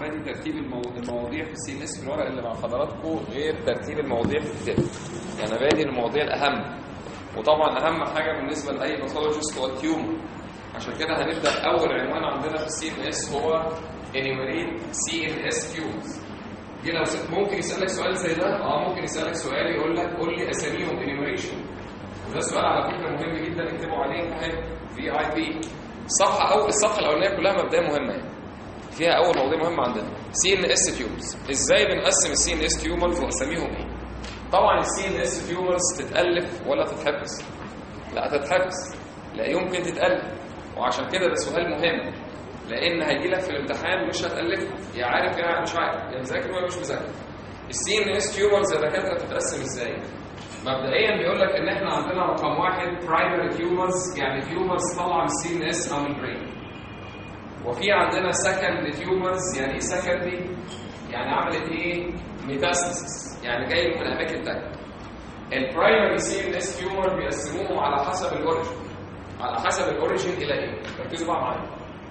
فادي ترتيب المو- المواضيع في السي ام اس في الورق اللي مع حضراتكم غير ترتيب المواضيع في الكتاب يعني بادي المواضيع الاهم وطبعا اهم حاجه بالنسبه لاي باثولوجيست هو التيومر عشان كده هنبدا اول عنوان عندنا في السي ام اس هو enumerate سي ام اس tumors دي لو س- ممكن يسالك سؤال زي ده اه ممكن يسالك سؤال يقول لك قول لي اساميهم enumeration وده سؤال على فكره مهم جدا اكتبوا عليه امتحان في اي بي الصفحه او الصفحه الاولانيه كلها مبدئيا مهمه يعني فيها اول مواضيع مهمه عندنا سي ان اس تيومرز ازاي بنقسم السي ان اس تيومرز واساميهم ايه طبعا السي ان اس تيومرز تتالف ولا تتحبس لا تتحبس لا يمكن تتالف وعشان كده ده سؤال مهم لان هيجي لك في الامتحان مش هتالفه يا عارف يا مش عارف يا مذاكر ولا مش مذاكر السي ان اس تيومرز يا دكاتره بتتقسم ازاي مبدئيا بيقول لك ان احنا عندنا رقم واحد برايمري تيومرز يعني تيومرز طالعه من السي ان اس او من البرين وفي عندنا سكند تيومرز يعني ايه سكندري يعني عملت ايه ميتاستاسيس يعني جاي من اماكن تانية البرايمري سي ان اس تيومر بيقسموهم على حسب الاوريجن على حسب الاوريجن الى ايه ركزوا بقى معايا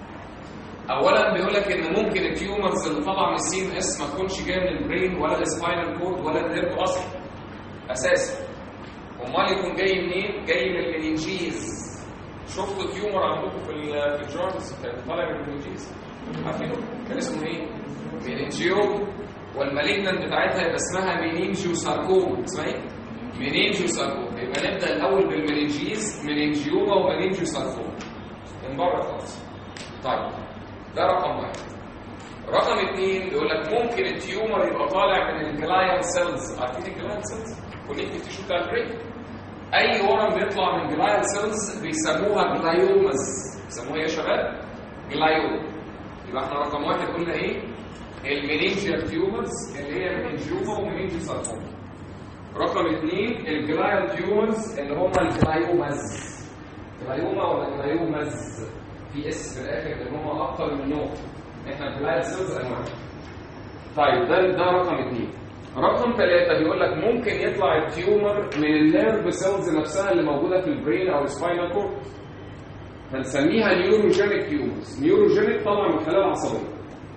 اولا بيقول لك ان ممكن التيومرز اللي طالعه من السي ان اس ما تكونش جايه من البرين ولا السباينال كورد ولا النيرف اصلا اساسا امال يكون جاي منين جاي من المننجيز شفتوا تيومر عندكم في ال- في الجورنز كان طالع من المننجيز عارفينه كان اسمه ايه مننجيوم والمالجنان بتاعتها يبقى اسمها منينجيو ساركوما اسمها ايه منينجيو ساركوما يبقى نبدا الاول بالمننجيز مننجيوما ومنينجيو ساركوما من بره خالص طيب ده رقم واحد رقم اثنين يقول لك ممكن التيومر يبقى طالع من الجلايال سيلز عارفين الجلايال سيلز كونكتيف تيشو بتاع البرين اي ورم بيطلع من جلايال سيلز بيسموها جلايومز بيسموها ايه يا شباب جلايوم يبقى احنا رقم واحد قلنا ايه المينينجيال تيومرز اللي هي مننجيوما ومننجيو ساركوما رقم اثنين الجلايال تيومرز اللي هم الجلايومز جلايوما ولا جلايومز في اس في الاخر اللي هم اكتر من نوع احنا الجلايال سيلز انواع طيب ده ده رقم اثنين رقم ثلاثة بيقول لك ممكن يطلع التيومر من النيرف سيلز نفسها اللي موجودة في البرين أو السباينال كورد هنسميها نيوروجينيك تيومرز نيوروجينيك طبعا من الخلايا العصبية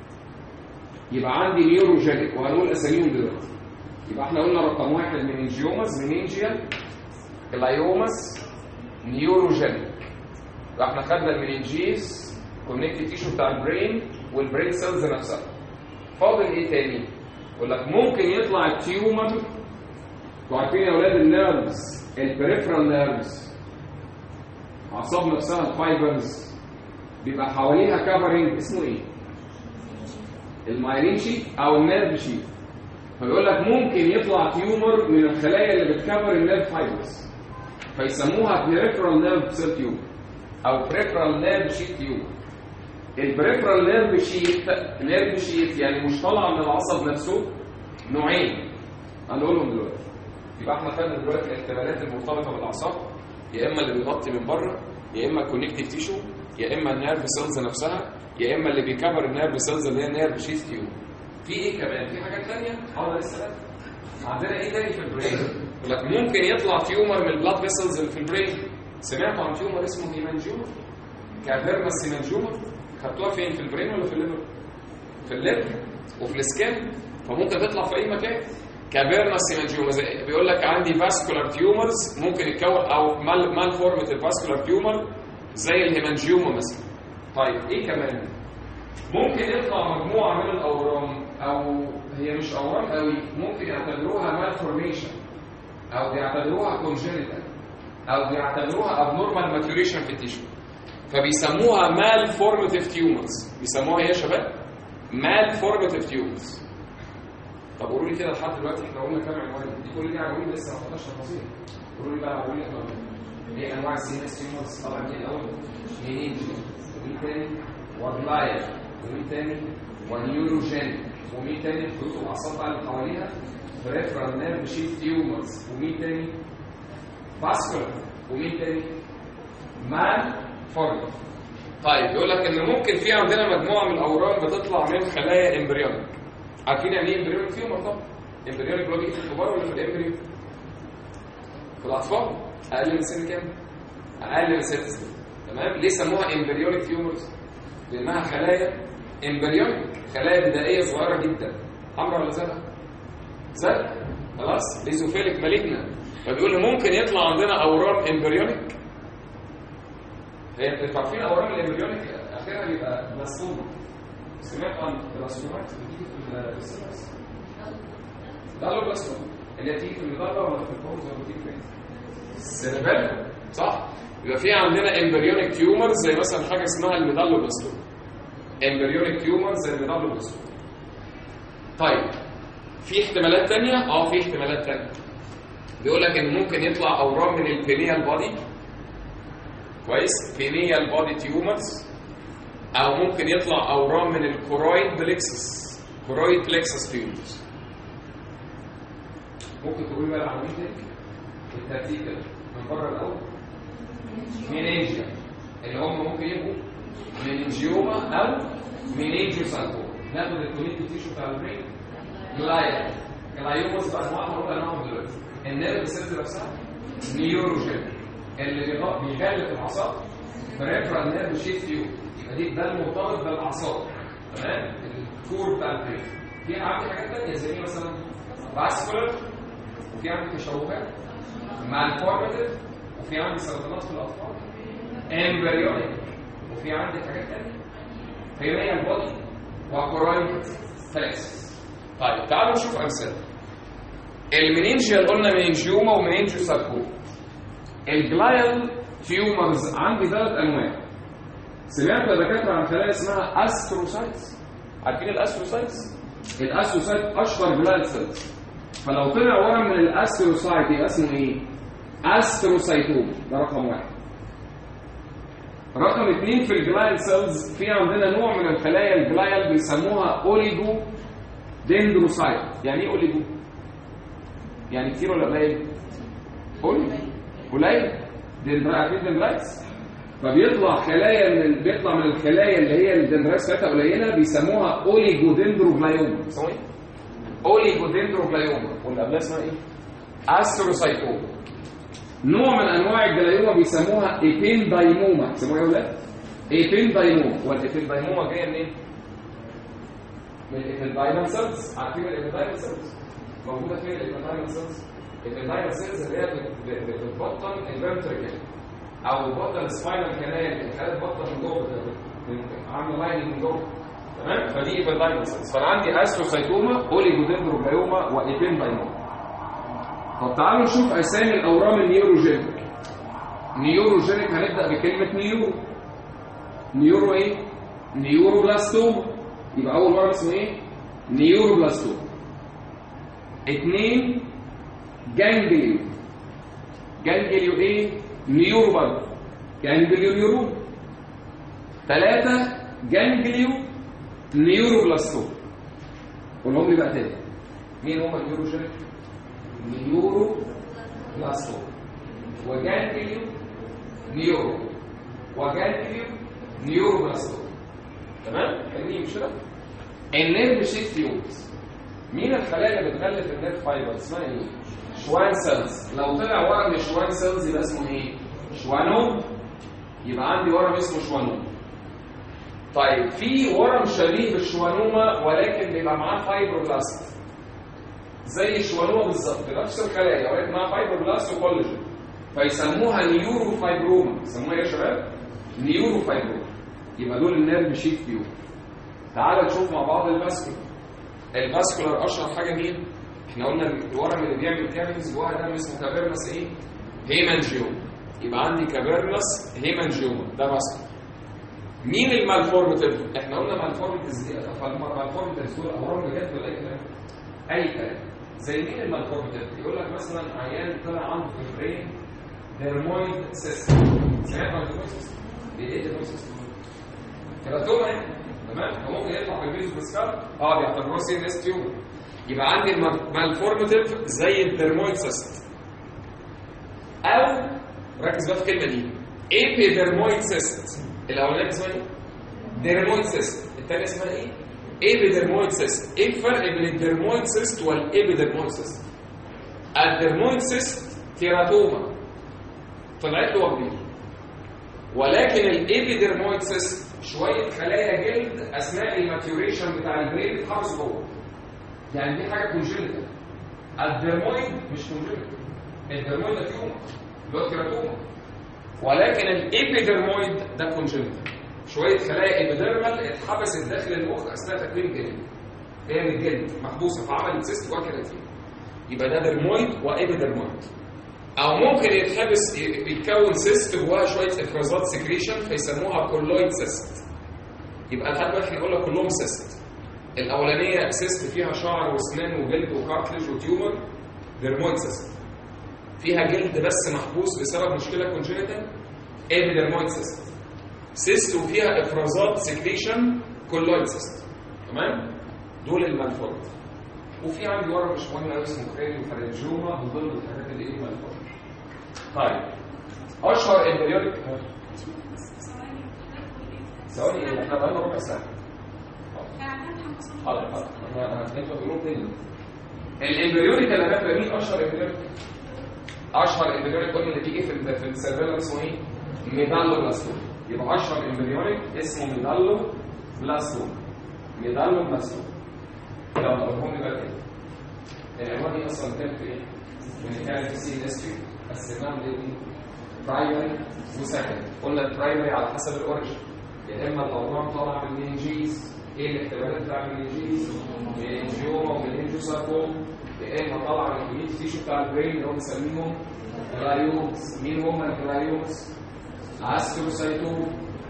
يبقى عندي نيوروجينيك وهنقول أساميهم دلوقتي يبقى احنا قلنا رقم واحد مننجيومز مننجيال جلايومز نيوروجينيك يبقى احنا خدنا المننجيز كونكتيف تيشو بتاع البرين والبرين سيلز نفسها فاضل ايه تاني؟ يقول لك ممكن يطلع التيومر انتوا عارفين يا اولاد النيرفز البريفرال نيرفز اعصاب نفسها الفايبرز بيبقى حواليها كفرنج اسمه ايه؟ المايلين شيت او النيرف شيت فبيقول لك ممكن يطلع تيومر من الخلايا اللي بتكفر النيرف فايبرز فيسموها بريفرال نيرف سيل تيومر او بريفرال نيرف شيت تيومر البريفرال نيرف شيت نيرف شيت يعني مش طالعه من العصب نفسه نوعين هنقولهم دلوقتي يبقى احنا خدنا دلوقتي الاحتمالات المرتبطه بالاعصاب يا اما اللي بيغطي من بره يا اما الكونكتيف تيشو يا اما النيرف سيلز نفسها يا اما اللي بيكفر النيرف سيلز اللي هي نيرف شيت تيومر في ايه كمان في حاجات ثانيه اه لسه عندنا ايه تاني في البرين يقول لك ممكن يطلع تيومر من البلاد فيسلز اللي في البرين سمعتوا عن تيومر اسمه هيمانجيومر كافيرنس هيمانجيومر خدتوها فين في البرين ولا في الليفر في الليفر وفي السكان فممكن تطلع في اي مكان كافيرنس هيمانجيوما زي بيقول لك عندي فاسكولار تيومرز ممكن يتكون او مال مال فورمة فاسكولار تيومر زي الهيمانجيوما مثلا طيب ايه كمان ممكن يطلع مجموعه من الاورام او هي مش اورام قوي ممكن يعتبروها مال فورميشن او بيعتبروها كونجنتال او بيعتبروها abnormal maturation في التيشو فبيسموها مال فورماتيف تيومرز بيسموها ايه يا شباب مال فورماتيف تيومرز طب قولوا لي كده لحد دلوقتي احنا قلنا كام عنوان دي كل دي عناوين لسه ما خدناش تفاصيل قولوا لي بقى قولوا لي احنا ايه انواع السي اس تيومرز طبعا دي الاول منين ومين تاني وجلاير ومين تاني ونيوروجين ومين تاني الخيوط والاعصاب بقى اللي حواليها بريفرال نيرف شيت تيومرز ومين تاني فاسكولار ومين تاني مان فورم طيب يقول لك ان ممكن في عندنا مجموعه من الاورام بتطلع من خلايا امبريونيك عارفين يعني ايه امبريونيك تيومر طبعا امبريونيك اللي هو بيجي في الكبار ولا في الامبريو في الاطفال اقل من سن كام اقل من ست سنين تمام ليه سموها امبريونيك تيومرز لانها خلايا امبريونيك خلايا بدائيه صغيره جدا حمراء ولا زرقاء زرقاء خلاص ليزوفيليك مالجنا فبيقول لي ممكن يطلع عندنا اورام امبريونيك هي انتوا عارفين اورام الامبريونيك اخرها بيبقى بلاستوما سمعت عن بلاستومات بتيجي في السيلز ده له بلاستوما اللي هي تيجي في المدرة ولا في الكورز ولا تيجي فين السيربيلا صح يبقى في عندنا امبريونيك تيومر زي مثلا حاجه اسمها الميدالوبلاستوما امبريونيك تيومر زي الميدالوبلاستوما طيب في احتمالات تانية؟ اه في احتمالات تانية بيقول لك ان ممكن يطلع اورام من البينيال بودي كويس بينيال بودي تيومرز او ممكن يطلع اورام من الكورويد بلكسس كورويد بلكسس تيومرز ممكن تقولي بقى العناوين تاني بالترتيب كده من بره الاول مينينجيا اللي هم ممكن يبقوا مننجيوما او منينجيو ساركوما ناخد الكونيكتيف تيشو بتاع البرين جلايا جلايوموس بانواعها هو انواعهم دلوقتي النيرف سيلز نفسها نيوروجين اللي بيغ- بيغلف الاعصاب بريفرال نيرف شيت فيو يبقى دي ده المرتبط بالاعصاب تمام الكور بتاع البرين في عندي حاجات ثانيه زي مثلا فاسكولار وفي عندي تشوهات مالفورماتيف وفي عندي سرطانات في الاطفال امبريونيك وفي عندي حاجات ثانيه هي البودي وكورويد فلكس طيب تعالوا نشوف امثله المنينجيال قلنا منينجيوما ومنينجيو ساركوما الجلايال تيومرز عندي ثلاث انواع سمعت يا دكاتره عن خلايا اسمها استروسايتس عارفين الاستروسايتس الاستروسايت اشهر جلايال سيلز فلو طلع ورم من الاستروسايت يبقى اسمه ايه استروسايتوم ده رقم واحد رقم اثنين في الجلايال سيلز في عندنا نوع من الخلايا الجلايال بيسموها اوليجو دندروسايت يعني ايه اوليجو يعني كتير ولا قليل قليل قليل دندرا عارفين دندرايتس فبيطلع خلايا من ال... بيطلع من الخلايا اللي هي الدندرايتس بتاعتها قليله بيسموها اوليجو دندروجلايوما بيسموها ايه اوليجو دندروجلايوما واللي قبلها اسمها ايه استروسايتوما نوع من انواع الجلايوما بيسموها ايبيندايموما بيسموها ايه يا ولاد ايبيندايموما والايبيندايموما جايه منين من الابندايمال سيلز عارفين الابندايمال سيلز موجوده فين الابندايمال سيلز الابندايمال سيلز اللي هي بت- بت- بتبطن الفنتركل او بطن السباينال كانال الخلايا بتبطن من جوه بت- بت- عامله لاين من جوه تمام فدي ايبندايمال سيلز فانا عندي استروسايتوما اوليجودندروجلايوما وايبندايموما طب تعالوا نشوف اسامي الاورام النيوروجينيك نيوروجينيك هنبدا بكلمه نيورو نيورو ايه نيوروبلاستوما يبقى اول ورم اسمه ايه نيوروبلاستوما اثنين جانجليو جانجليو ايه نيورو برضه جانجليو نيورو ثلاثة جانجليو نيوروبلاستوما قولهم لي بقى تاني مين هم النيوروجينيك نيورو بلاستوما وجانجليو نيورو وجانجليو نيورو بلاستوما تمام فاهمين مش كده النيرف شيت فيوز مين الخلايا اللي بتغلف النيرف فايبر اسمها ايه شوان سيلز لو طلع ورم شوان سيلز يبقى اسمه ايه شوانوم يبقى عندي ورم اسمه شوانوم طيب في ورم شبيه بالشوانوما ولكن بيبقى معاه فايبروبلاست زي الشوانوما بالظبط نفس الخلايا ولكن معاها فايبروبلاست وكولاجين فيسموها نيورو فايبروما يسموها ايه يا شباب نيورو فايبروما يبقى دول النيرف شيت فيو تعال نشوف مع بعض الفاسكولار الفاسكولار اشهر حاجه مين احنا قلنا الورم اللي بيعمل كافيتيز جواها ده اسمه كافيرنس ايه هيمانجيوم يبقى عندي كافيرنس هيمانجيوم ده فاسكولار مين المالفورماتيف احنا قلنا مالفورماتيز دي مالفورماتيز دول اورام بجد ولا اي كلام اي كلام زي مين المالفورماتيف يقول لك مثلا عيان طلع عنده في البرين ديرمويد سيستم سمعت عن الديرمويد سيستم ايه الديرمويد سيستم كراتوما يعني تمام فممكن يطلع بالبيزو بسكال اه بيعتبروه سي اس تيومر يبقى عندي المالفورماتيف زي الديرمويد سيست او ركز بقى في الكلمه دي ايبيديرمويد سيست الاولانيه اسمها ايه؟ ديرمويد سيست الثانيه اسمها ايه؟ ايبيديرمويد سيست ايه الفرق بين الديرمويد سيست والايبيديرمويد سيست؟ الديرمويد سيست كيراتوما طلعت له وكبير ولكن الابيدرمويد سيست شويه خلايا جلد اثناء الماتيوريشن بتاع البرين بتحافظ جوه يعني دي حاجه كونجنتال الدرمويد مش كونجنتال الدرمويد ده تيومر اللي هو كيراتوما ولكن الابيدرمويد ده كونجنتال شويه خلايا ابيدرمال اتحبست داخل المخ اثناء تكوين الجلد هي من الجلد محبوسه فعملت سيست جوه كيراتين يبقى ده درمويد وابيدرمويد او ممكن يتحبس يتكون سيست جواها شويه افرازات سكريشن فيسموها كولويد سيست يبقى لحد دلوقتي هنقول لك كلهم سيست الاولانيه سيست فيها شعر واسنان وجلد وكارتلج وتيومر درمويد سيست فيها جلد بس محبوس بسبب مشكله كونجنتال ابيدرمويد سيست سيست وفيها افرازات سكريشن كولويد سيست تمام دول المالفورد وفي عندي ورم مش مهم قوي اسمه كرينيو فارنجيوما من ضمن الحاجات اللي ايه مالفورد طيب اشهر امبريونيك ثواني ايه احنا بقالنا ربع ساعه حاضر حاضر انا انتوا بتقولوا تاني الامبريونيك اللي هنبدا مين اشهر امبريونيك اشهر امبريونيك قلنا اللي بيجي في في السيرفيلا اسمه ايه ميدالو بلاستوم يبقى اشهر امبريونيك اسمه ميدالو بلاستوم ميدالو بلاستوم لو نقولهم لي بقى تاني العنوان دي اصلا كانت في ايه؟ بنتكلم في سي هيستوري قسمناهم لايه؟ برايمري وسكند قلنا البرايمري على حسب الاوريجن يا اما الاورام طالعه من المنجيز ايه الاحتمالات بتاع المنجيز؟ منجيوما ومنجيوساركوم يا اما طالعه من الكوميت تيشو بتاع البرين اللي هو بنسميهم جلايومز مين هم الجلايومز؟ استروسايتوم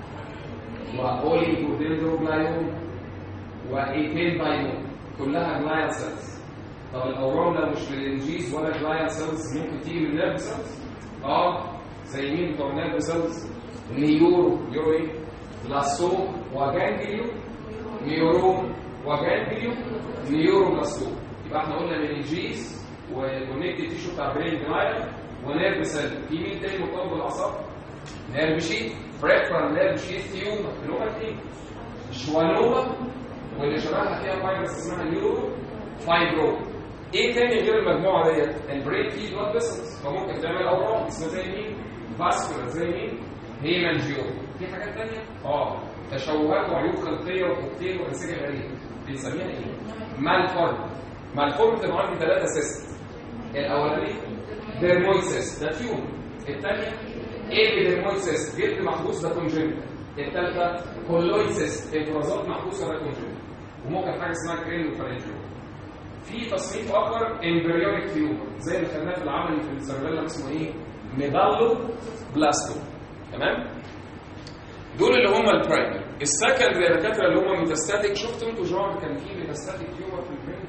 واوليجودندروجلايوم وايتين باينوم كلها جلايال سيلز طب الاورام لو مش للانجيز ولا جلايال سيلز ممكن تيجي من نيرف سيلز اه زي مين بتوع نيرف سيلز نيورو نيورو ايه بلاستوم وجانجليو نيورون وجانجليو نيورو بلاستوم يبقى احنا قلنا مننجيز وكونكتد تيشو بتاع برين جلايال ونيرف سيل في مين تاني مرتبط بالاعصاب نيرف شيت بريفرال نيرف شيت تيومر اللي هو ايه شوانوما واللي شبهها فيها فايروس اسمها نيورو فايبرو ايه تاني غير المجموعه ديت البرين فيه بلاد فيسلز فممكن تعمل اورام اسمها زي مين فاسكولار زي مين هيمانجيوم في حاجات تانية اه تشوهات وعيوب خلقيه وكوكتيل وانسجه غريبه بنسميها ايه مالفورم مالفورم بتبقى عندي ثلاثه سيست الاولاني ديرمويد سيست ده تيوم الثانيه ايه ديرمويد سيست جلد محبوس ده كونجنتال الثالثه كولويد سيست افرازات محبوسه ده كونجنتال وممكن حاجه اسمها كرينيو فارنجيوم في تصنيف اخر امبريونيك تيومر زي اللي خدناه في العمل في السيرفيلا اسمه ايه ميدالو بلاستو تمام دول اللي هم البرايمري السكندري يا دكاتره اللي هم ميتاستاتيك شفتوا انتوا جار كان في ميتاستاتيك تيومر في البرين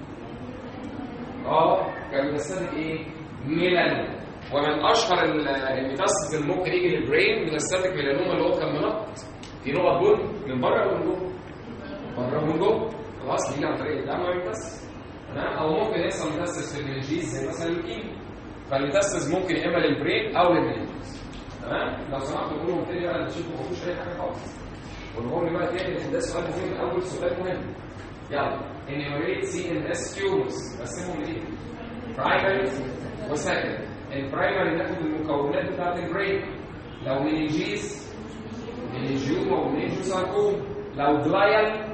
اه كان ميتاستاتيك ايه ميلانوما ومن اشهر الميتاستيك اللي ممكن يجي للبرين ميتاستاتيك ميلانوما اللي هو كان منقط في نقط بن من بره ولا من جوه بره ومن جوه خلاص بيجي عن طريق الدم ويمتص تمام او ممكن يحصل ميتاستس في المنجيز زي مثلا اللوكيميا فالميتاستس ممكن يا اما للبرين او للمنجيز تمام لو سمحتوا قولوا تاني بقى تشوفوا ما فيهوش اي حاجه خالص قولوا لي بقى تاني لان ده سؤال مهم اول سؤال مهم يلا enumerate سي ان اس تيومرز قسمهم لايه؟ برايمري وسكند البرايمري ناخد المكونات بتاعت البرين لو مننجيز مننجيوما ومننجيوساركوم لو جلايال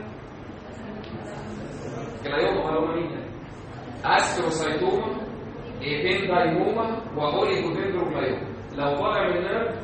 جلايوما ولا مالينا استروسايتوما ايبندايموما واوليجودندروجلايوما لو طالع من النيرف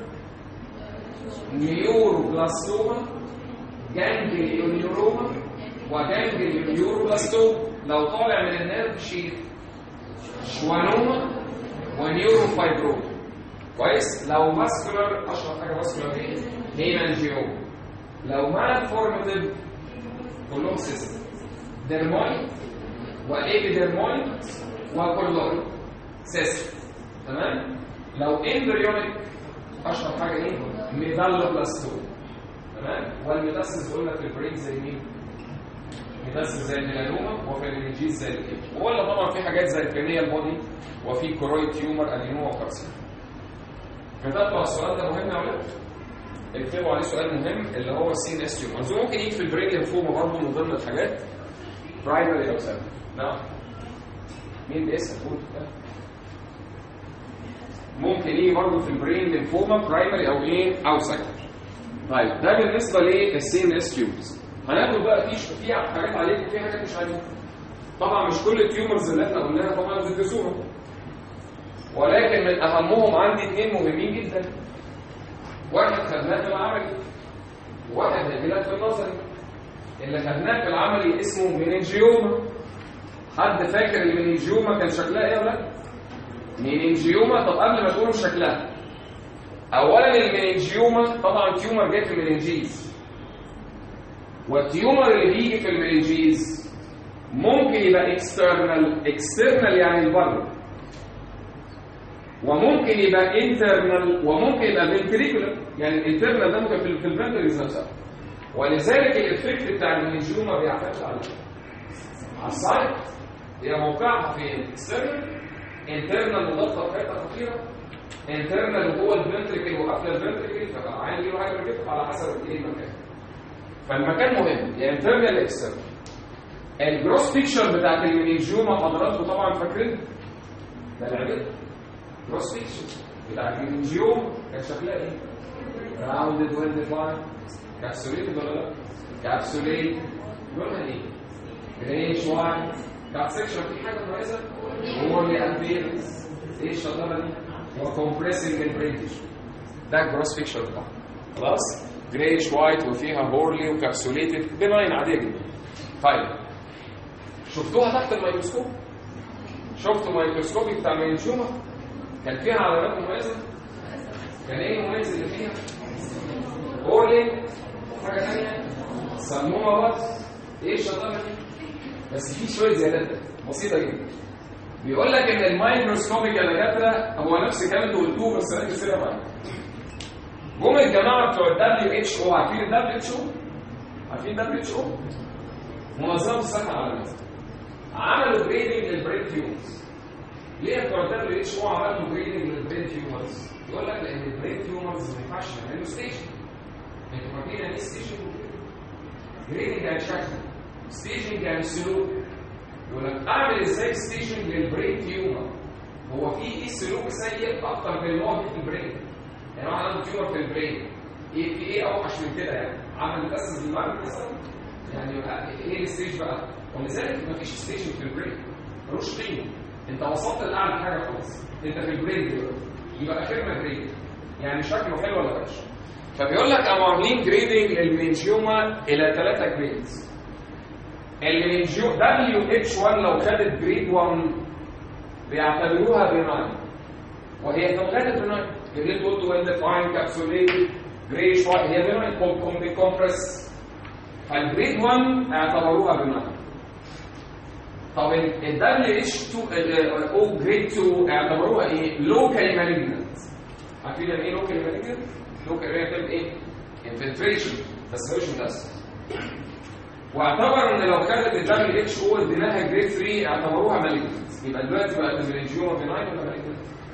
نيوروبلاستوما جانجليونيوروما وجانجليونيوروبلاستوما لو طالع من النيرف شيت شوانوما ونيوروفايبروما كويس لو ماسكولار اشهر حاجه ماسكولار ايه هيمانجيوما لو ما فورماتيف كلهم سيستم ديرمويد وايبيديرمويد وكولويد سيستم تمام لو امبريونيك اشهر حاجه ايه ميدالوبلاستوم تمام والميتاسيس قلنا في البرين زي مين ميتاسيس زي الميلانوما وفي المنجيز زي الكيب وقلنا طبعا في حاجات زي الكرينيال بودي وفي كورويد تيومر ادينوما وكارسينوما كتبتوا على السؤال ده مهم يا ولاد اكتبوا عليه سؤال مهم اللي هو السي ان اس تيومر ممكن يجي في البرين لينفوما برضه من ضمن الحاجات برايمري او سكندري نعم مين بيسال قول ممكن يجي برضه في البرين لينفوما برايمري او ايه او سكندري طيب ده بالنسبه للسي ان اس تيوبز هناخد بقى في في حاجات عليكم وفي حاجات مش عليكم طبعا مش كل التيومرز اللي احنا قلناها طبعا بتدرسوها ولكن من اهمهم عندي اثنين مهمين جدا واحد خدناه في العملي وواحد هيجيلك في النظري اللي خدناه في العملي اسمه مينينجيوما حد فاكر المينينجيوما كان شكلها ايه ولا لا؟ مينينجيوما طب قبل ما تقولوا شكلها اولا المينينجيوما طبعا تيومر جاي في المينينجيز والتيومر اللي بيجي في المينينجيز ممكن يبقى اكسترنال اكسترنال يعني البر وممكن يبقى انترنال وممكن يبقى فنتريكولار يعني الانترنال ده ممكن في الفنتريز نفسها ولذلك الافكت بتاع المنجومه بيعتمد على على السايت هي موقعها فين؟ اكسترنال انترنال مضادة حته خطيره انترنال جوه الفنتريكل وقافله الفنتريكل فعين له حاجه كده على حسب ايه المكان فالمكان مهم يا انترنال يا اكسترنال الجروس بيكتشر بتاعت المنجومه حضراتكم طبعا فاكرين ده العبد جروس بيكتشر بتاعت المنجوم كان شكلها ايه؟ راوندد ويل ديفاين كابسوليتد ولا لا؟ كابسوليت لونها ايه؟ جريش وايت كاب سكشن في حاجه مميزه هو اللي امبيرنس ايه الشطاره دي؟ هو كومبريسنج البريتش ده الجروس بيكتشر بتاعها خلاص؟ جريش وايت وفيها هورلي وكابسوليتد بناين عاديه جدا طيب شفتوها تحت الميكروسكوب؟ شفتوا الميكروسكوب بتاع المنشومه؟ كان فيها علامات مميزه؟ كان ايه المميز اللي فيها؟ هورلي حاجه ثانيه سموها بس ايه الشطاره دي؟ بس في شويه زيادات بسيطه جدا بيقول لك ان المايكروسكوبيك يا دكاتره هو نفس الكلام اللي قلتوه بس انا كده معاك جم الجماعه بتوع الدبليو اتش او عارفين الدبليو اتش او؟ عارفين الدبليو اتش او؟ منظمه الصحه العالميه عملوا جريدنج للبرين تيومرز ليه بتوع الدبليو اتش او عملوا جريدنج للبرين تيومرز؟ يقول لك لان البرين تيومرز ما ينفعش نعمل ستيشن انتوا فاكرين يعني ايه ستيشن؟ جريدنج يعني شكل ستيجنج يعني سلوك يقول لك اعمل ازاي ستيجنج للبرين تيومر هو في ايه سلوك سيء اكتر من اللي هو في البرين يعني واحد عنده تيومر في البرين ايه في ايه اوحش من كده يعني عمل بس بالمرض مثلا يعني ايه الستيج بقى ولذلك مفيش ستيجنج في البرين ملوش قيمه انت وصلت لاعلى حاجه خلاص انت في البرين دلوقتي يبقى اخرنا جريد يعني شكله حلو ولا وحش فبيقول لك قاموا عاملين جريدنج للمنجيوما الى ثلاثه جريدز اللي من جو دبليو اتش 1 لو خدت جريد 1 بيعتبروها بناين وهي في الغالب بناين جريد 2 ويل ديفاين كابسوليت جري شويه هي بناين كوم بيكمبرس فالجريد 1 اعتبروها بناين طب الدبليو اتش 2 او جريد 2 اعتبروها ايه؟ لوكال مالجنت عارفين يعني ايه لوكال مالجنت؟ لوكال مالجنت ايه؟ انفلتريشن بس مش متأثر واعتبر ان لو كانت الدبليو اتش او اديناها جريد 3 اعتبروها مالجنت يبقى دلوقتي بقت المنجيوما بناين ولا مالجنت؟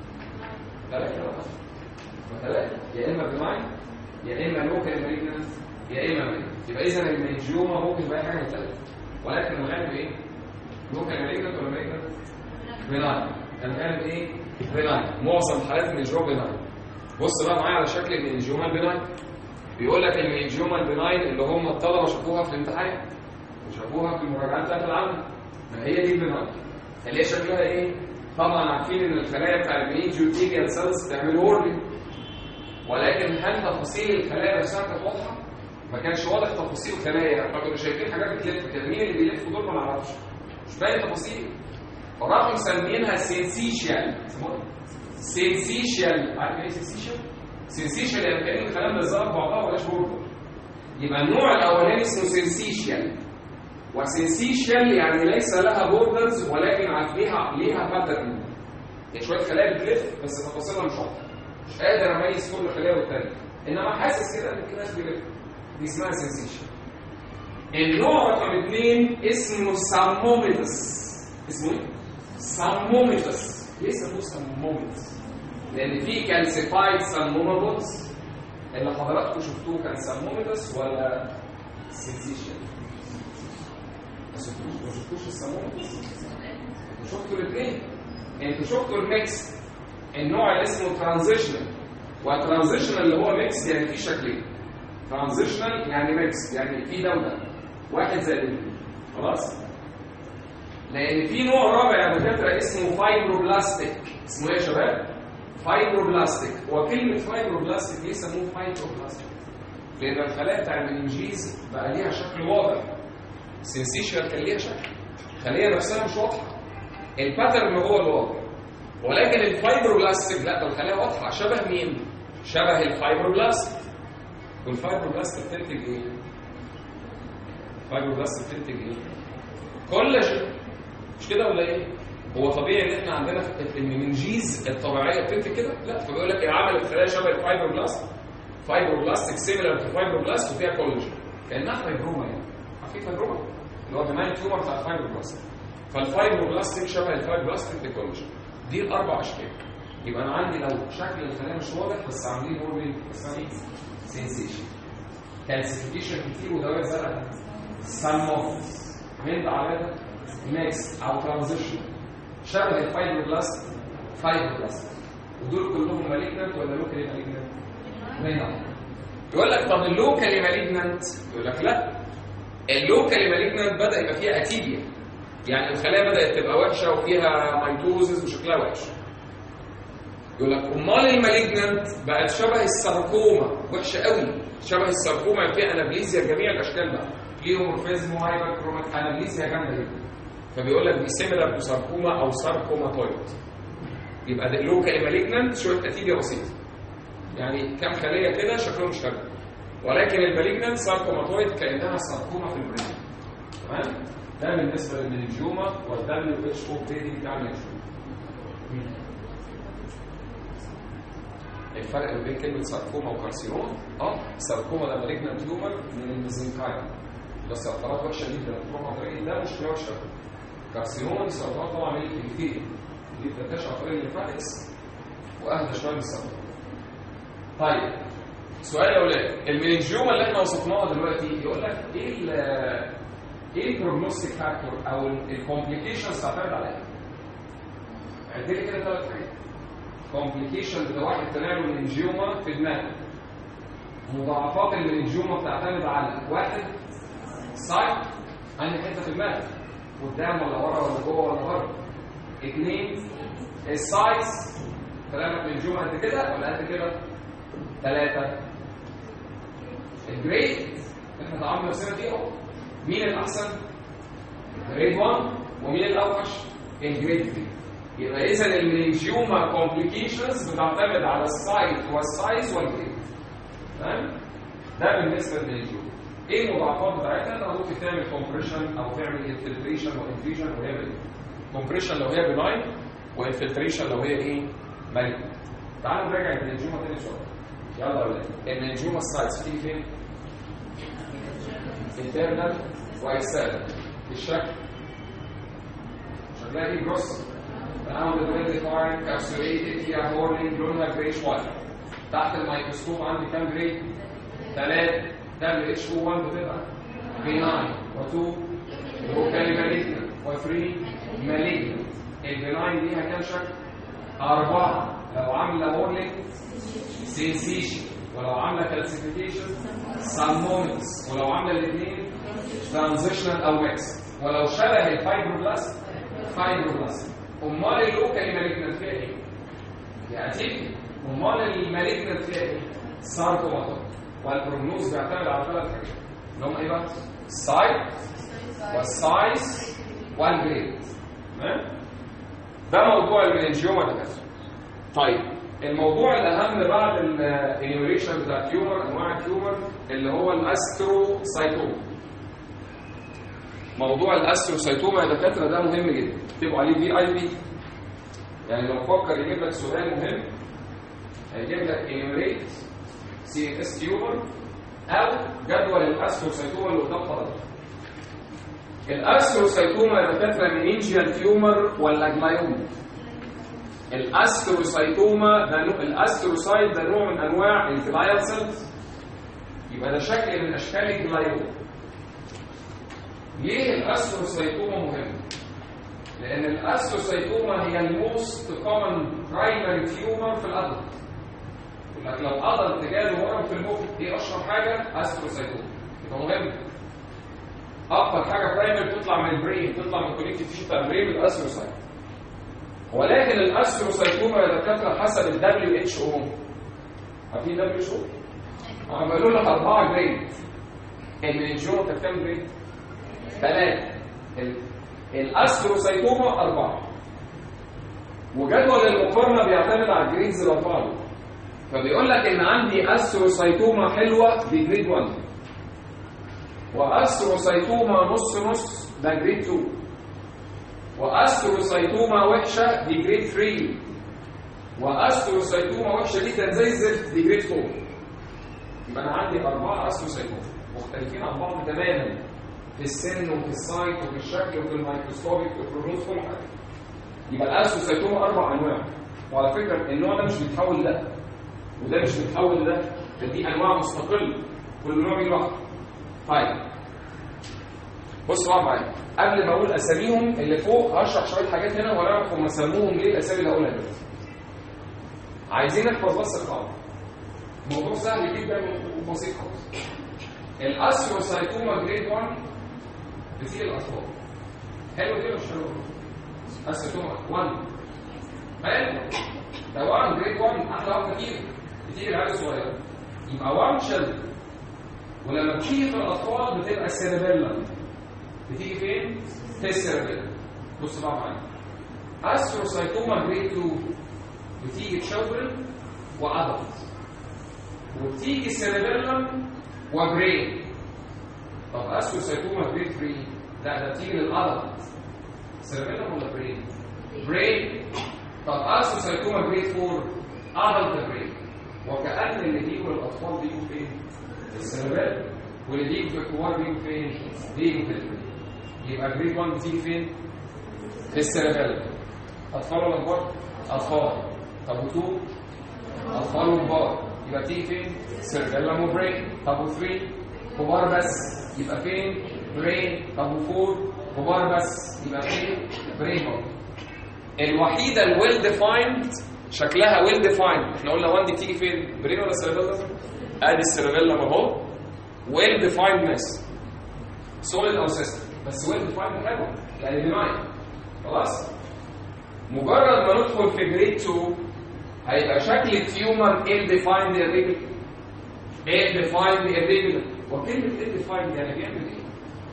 ثلاثة ثلاثة يا اما بناين يا اما لوكال مالجنت يا اما مالجنت يبقى اذا المنجيوما ممكن تبقى حاجه من ثلاثة ولكن الغالب ايه؟ لوكال مالجنت ولا مالجنت؟ بناين الغالب ايه؟ بناين معظم حالات المنجيوما بناين بص بقى معايا على شكل المنجيوما البناين بيقول لك المنجوما البناين اللي هم الطلبه شافوها في الامتحان وشافوها في المراجعات بتاعت العمل ما هي دي البناين اللي هي شكلها ايه؟ طبعا عارفين ان الخلايا بتاع المينجيوتيريال سيلز بتعمل هورلي ولكن هل تفاصيل الخلايا نفسها كانت واضحه؟ ما كانش واضح تفاصيل الخلايا فكانوا شايفين حاجات بتلف كده مين اللي بيلف دول ما نعرفش مش باين تفاصيل فراحوا مسمينها سينسيشيال سينسيشيال عارف ايه سينسيشيال؟ سنسيشن يعني كأن الكلام بالظبط بعضها ولاش بوردر يبقى النوع الاولاني اسمه سنسيشن وسنسيشن يعني ليس لها بوردرز ولكن ليها ليها باترن يعني شويه خلايا بتلف بس تفاصيلها مش واضحه مش قادر اميز كل خليه والتانيه انما حاسس كده ان في ناس بيلف دي اسمها سنسيشن النوع رقم اثنين اسمه ساموميتس اسمه ايه؟ ساموميتس ليه سموه ساموميتس؟ لان في كالسيفايد سمومابوتس اللي حضراتكم شفتوه كان سموميتس ولا سنسيشن ما شفتوش ما شفتوش السموميتس انتوا شفتوا الاثنين انتوا شفتوا الميكس النوع اللي اسمه ترانزيشنال والترانزيشنال اللي هو ميكس يعني في شكلين ترانزيشنال يعني ميكس يعني في ده وده واحد زائد اثنين خلاص لان في نوع رابع يا دكاتره اسمه فايبروبلاستيك اسمه ايه يا شباب فايبروبلاستيك وكلمه فايبروبلاستيك ليه سموه فايبروبلاستيك لان الخلايا بتاع المنجيز بقى ليها شكل واضح سنسيشن كان ليها شكل الخليه نفسها مش واضحه الباترن هو الواضح ولكن الفايبروبلاستيك لا ده الخلايا واضحه شبه مين شبه الفايبروبلاست والفايبروبلاست بتنتج ايه الفايبروبلاست بتنتج ايه كولاجين مش كده ولا ايه هو طبيعي ان احنا عندنا المنجيز الطبيعيه بتنتج كده لا فبيقول لك عمل الخلايا شبه الفايبروبلاست فايبروبلاستيك سيميلر تو فايبروبلاست وفيها كولاجين كانها فايبروما يعني عارفين فايبروما اللي هو بناين تيومر بتاع الفايبروبلاست فالفايبروبلاستيك شبه الفايبروبلاستيك تكنولوجي دي الاربع اشكال يبقى انا عندي لو شكل الخلايا مش واضح بس عاملين موربين سنسيشن كالسيفيكيشن كتير ودوائر زرقاء ساموفس هند على ده ميكس او ترانزيشن شبه الفايبروبلاست فايبروبلاست ودول كلهم مالجنت ولا لوكالي مالجنت؟ لا يقول لك طب اللوكالي مالجنت يقول لك لا اللوكالي مالجنت بدا يبقى فيها اتيبيا يعني الخلايا بدات تبقى وحشه وفيها ميتوزز وشكلها وحش يقول لك امال المالجنت بقت شبه الساركوما وحشه قوي شبه الساركوما اللي فيها انابليزيا جميع الاشكال بقى بليومورفيزم وهايبر كرومات انابليزيا جامده جدا فبيقول لك دي سيميلر تو ساركوما او ساركوماتويد يبقى ده لوكالي مالجنت شويه اتيبيا بسيطه يعني كام خليه كده شكلهم مش حلو ولكن المالجنت ساركوماتويد كانها ساركوما في البرين تمام ده بالنسبه للمنجيوما والدبليو اتش او جريدنج بتاع المنجيوما الفرق ما بين كلمه ساركوما وكارسينوما اه الساركوما ده مالجنت تيومر من الميزنكايم بس سرطانات وحشه جدا بتروح عن طريق ده مشكله وحشه كارسينوما دي سرطانات طبعا من الكليتين دي بتنتشر عن طريق الليمفاتكس واهدى شويه من السرطان طيب سؤال يا اولاد المننجيوما اللي احنا وصفناها دلوقتي يقول لك ايه ال ايه البروجنوستيك فاكتور او الكومبليكيشنز تعتمد على ايه؟ عد لي كده ثلاث حاجات كومبليكيشن بتاع واحد طلع له مننجيوما في دماغه مضاعفات المننجيوما بتعتمد على واحد سايت انهي حته في دماغك قدام ولا ورا ولا جوه ولا بره اثنين السايز كلامك مننجيوما قد كده ولا قد كده ثلاثة الجريد احنا طعمنا نفسنا فيه اهو مين الأحسن؟ جريد 1 ومين الأوحش؟ الجريد 3 يبقى إذا المنجيوما كومبليكيشنز بتعتمد على السايت والسايز والجريد تمام؟ ده بالنسبة للمنجيوما ايه المضاعفات بتاعتها؟ انت ممكن تعمل كومبريشن او تعمل انفلتريشن وانفيجن وهي بناين كومبريشن لو هي بناين وانفلتريشن لو هي ايه؟ مالجنت تعالوا نراجع المنجيوما تاني شويه يلا يا ولاد المنجومه السايتس بتيجي فين؟ internal واكسترنال الشكل شكلها ايه جروس around the well defined capsulated فيها هورنينج لونها جريش وايت تحت الميكروسكوب عندي كام جريد؟ ثلاثة دبليو اتش او 1 بتبقى بي 9 و2 لوكالي مالجنت و3 مالجنت البي 9 ليها كام شكل؟ أربعة لو عاملة هورنينج سينسيشن ولو عامله كالسيفيكيشن سالمونكس ولو عامله الاثنين ترانزيشنال او ميكس ولو شبه الفايبروبلاست فايبروبلاست امال اللوكالي مالجنت فيها ايه؟ يا اتيبي امال المالجنت فيها ايه؟ ساركوماتوم والبروجنوز بيعتمد على ثلاث حاجات اللي هم ايه بقى؟ السايت والسايز والجريد تمام؟ ده موضوع المننجيوما ده طيب الموضوع الاهم بعد الانيوريشن بتاع التيومر انواع التيومر اللي هو الاستروسايتوما موضوع الاستروسايتوما يا دكاتره ده مهم جدا اكتبوا عليه في اي بي يعني لو فكر يجيب لك سؤال مهم هيجيب لك انيوريت سي ان اس تيومر او جدول الاستروسايتوما اللي قدام حضرتك الاستروسايتوما يا دكاتره منينجيال تيومر ولا جلايوما الاستروسايتوما ده نوع الاستروسايت ده نوع من انواع الجلايال سيلز يبقى ده شكل من اشكال الجلايوما ليه الاستروسايتوما مهم لان الاستروسايتوما هي الموست كومن برايمري تيومر في الادلت يقول لك لو ادلت جاله ورم في المخ ايه اشهر حاجه استروسايتوما يبقى مهم اكتر حاجه برايمري بتطلع من البرين بتطلع من الكونكتيف تيشو بتاع البرين الاستروسايت ولكن الاستروسايتوما يا دكاتره حسب الدبليو اتش او عارفين دبليو اتش او؟ عملوا لك اربعه جريد المنجوم كانت كام جريد؟ ثلاثه الاستروسايتوما اربعه وجدول المقارنه بيعتمد على الجريدز الاربعه دول فبيقول لك ان عندي استروسايتوما حلوه دي جريد 1 واستروسايتوما نص نص ده جريد 2 واستروسايتوما وحشه دي جريد 3 واستروسايتوما وحشه جدا زي الزفت دي جريد 4 يبقى انا عندي اربعه استروسايتوما مختلفين عن بعض تماما في السن وفي السايت وفي الشكل وفي الميكروسكوبيك وفي البروز كل حاجه يبقى الاستروسايتوما اربع انواع وعلى فكره النوع ده مش بيتحول ده وده مش بيتحول ده ده دي انواع مستقله كل نوع ليه لوحده طيب بصوا بقى معايا قبل ما اقول اساميهم اللي فوق هشرح شويه حاجات هنا ونعرف هم سموهم ليه الاسامي اللي هقولها دلوقتي عايزين نحفظ بس القاعده موضوع سهل جدا وبسيط خالص الاسيوسايتوما جريد 1 بتيجي الاطفال حلو كده مش حلو اسيوسايتوما 1 حلو ده 1 جريد 1 احلى واحده فيهم بتيجي العيال الصغيره يبقى 1 شل ولما بتيجي في الاطفال بتبقى السيربيلم بتيجي فين؟ في السيربيلم بص بقى معايا استروسايتوما جريد 2 بتيجي تشوفرن وادلت وبتيجي السيربيلم وبرين طب استروسايتوما جريد 3 لا ده بتيجي للادلت سيربيلم ولا برين؟ برين طب استروسايتوما جريد 4 ادلت برين وكأن اللي بيجوا للاطفال بيجوا فين؟ في السيربيلم واللي بيجوا في الكبار بيجوا فين؟ بيجوا في البرين يبقى جريد 1 بتيجي فين؟ في السيربيلم اطفال ولا كبار؟ اطفال طب و2 اطفال وكبار يبقى بتيجي فين؟ سيربيلم وبرين طب و3 كبار بس يبقى فين؟ برين طب و4 كبار بس يبقى فين؟ برين برضه الوحيده الويل ديفايند شكلها ويل ديفايند احنا قلنا 1 دي بتيجي فين؟ برين ولا سيربيلم؟ ادي السيربيلم اهو ويل ديفايند ماس سوليد او سيستم بس ويل ديفايند حلو يعني ديناين خلاص مجرد ما ندخل في جريد 2 هيبقى شكل التيومر ال ديفايند irregular ال ديفايند irregular وكلمه ال ديفايند يعني بيعمل ايه؟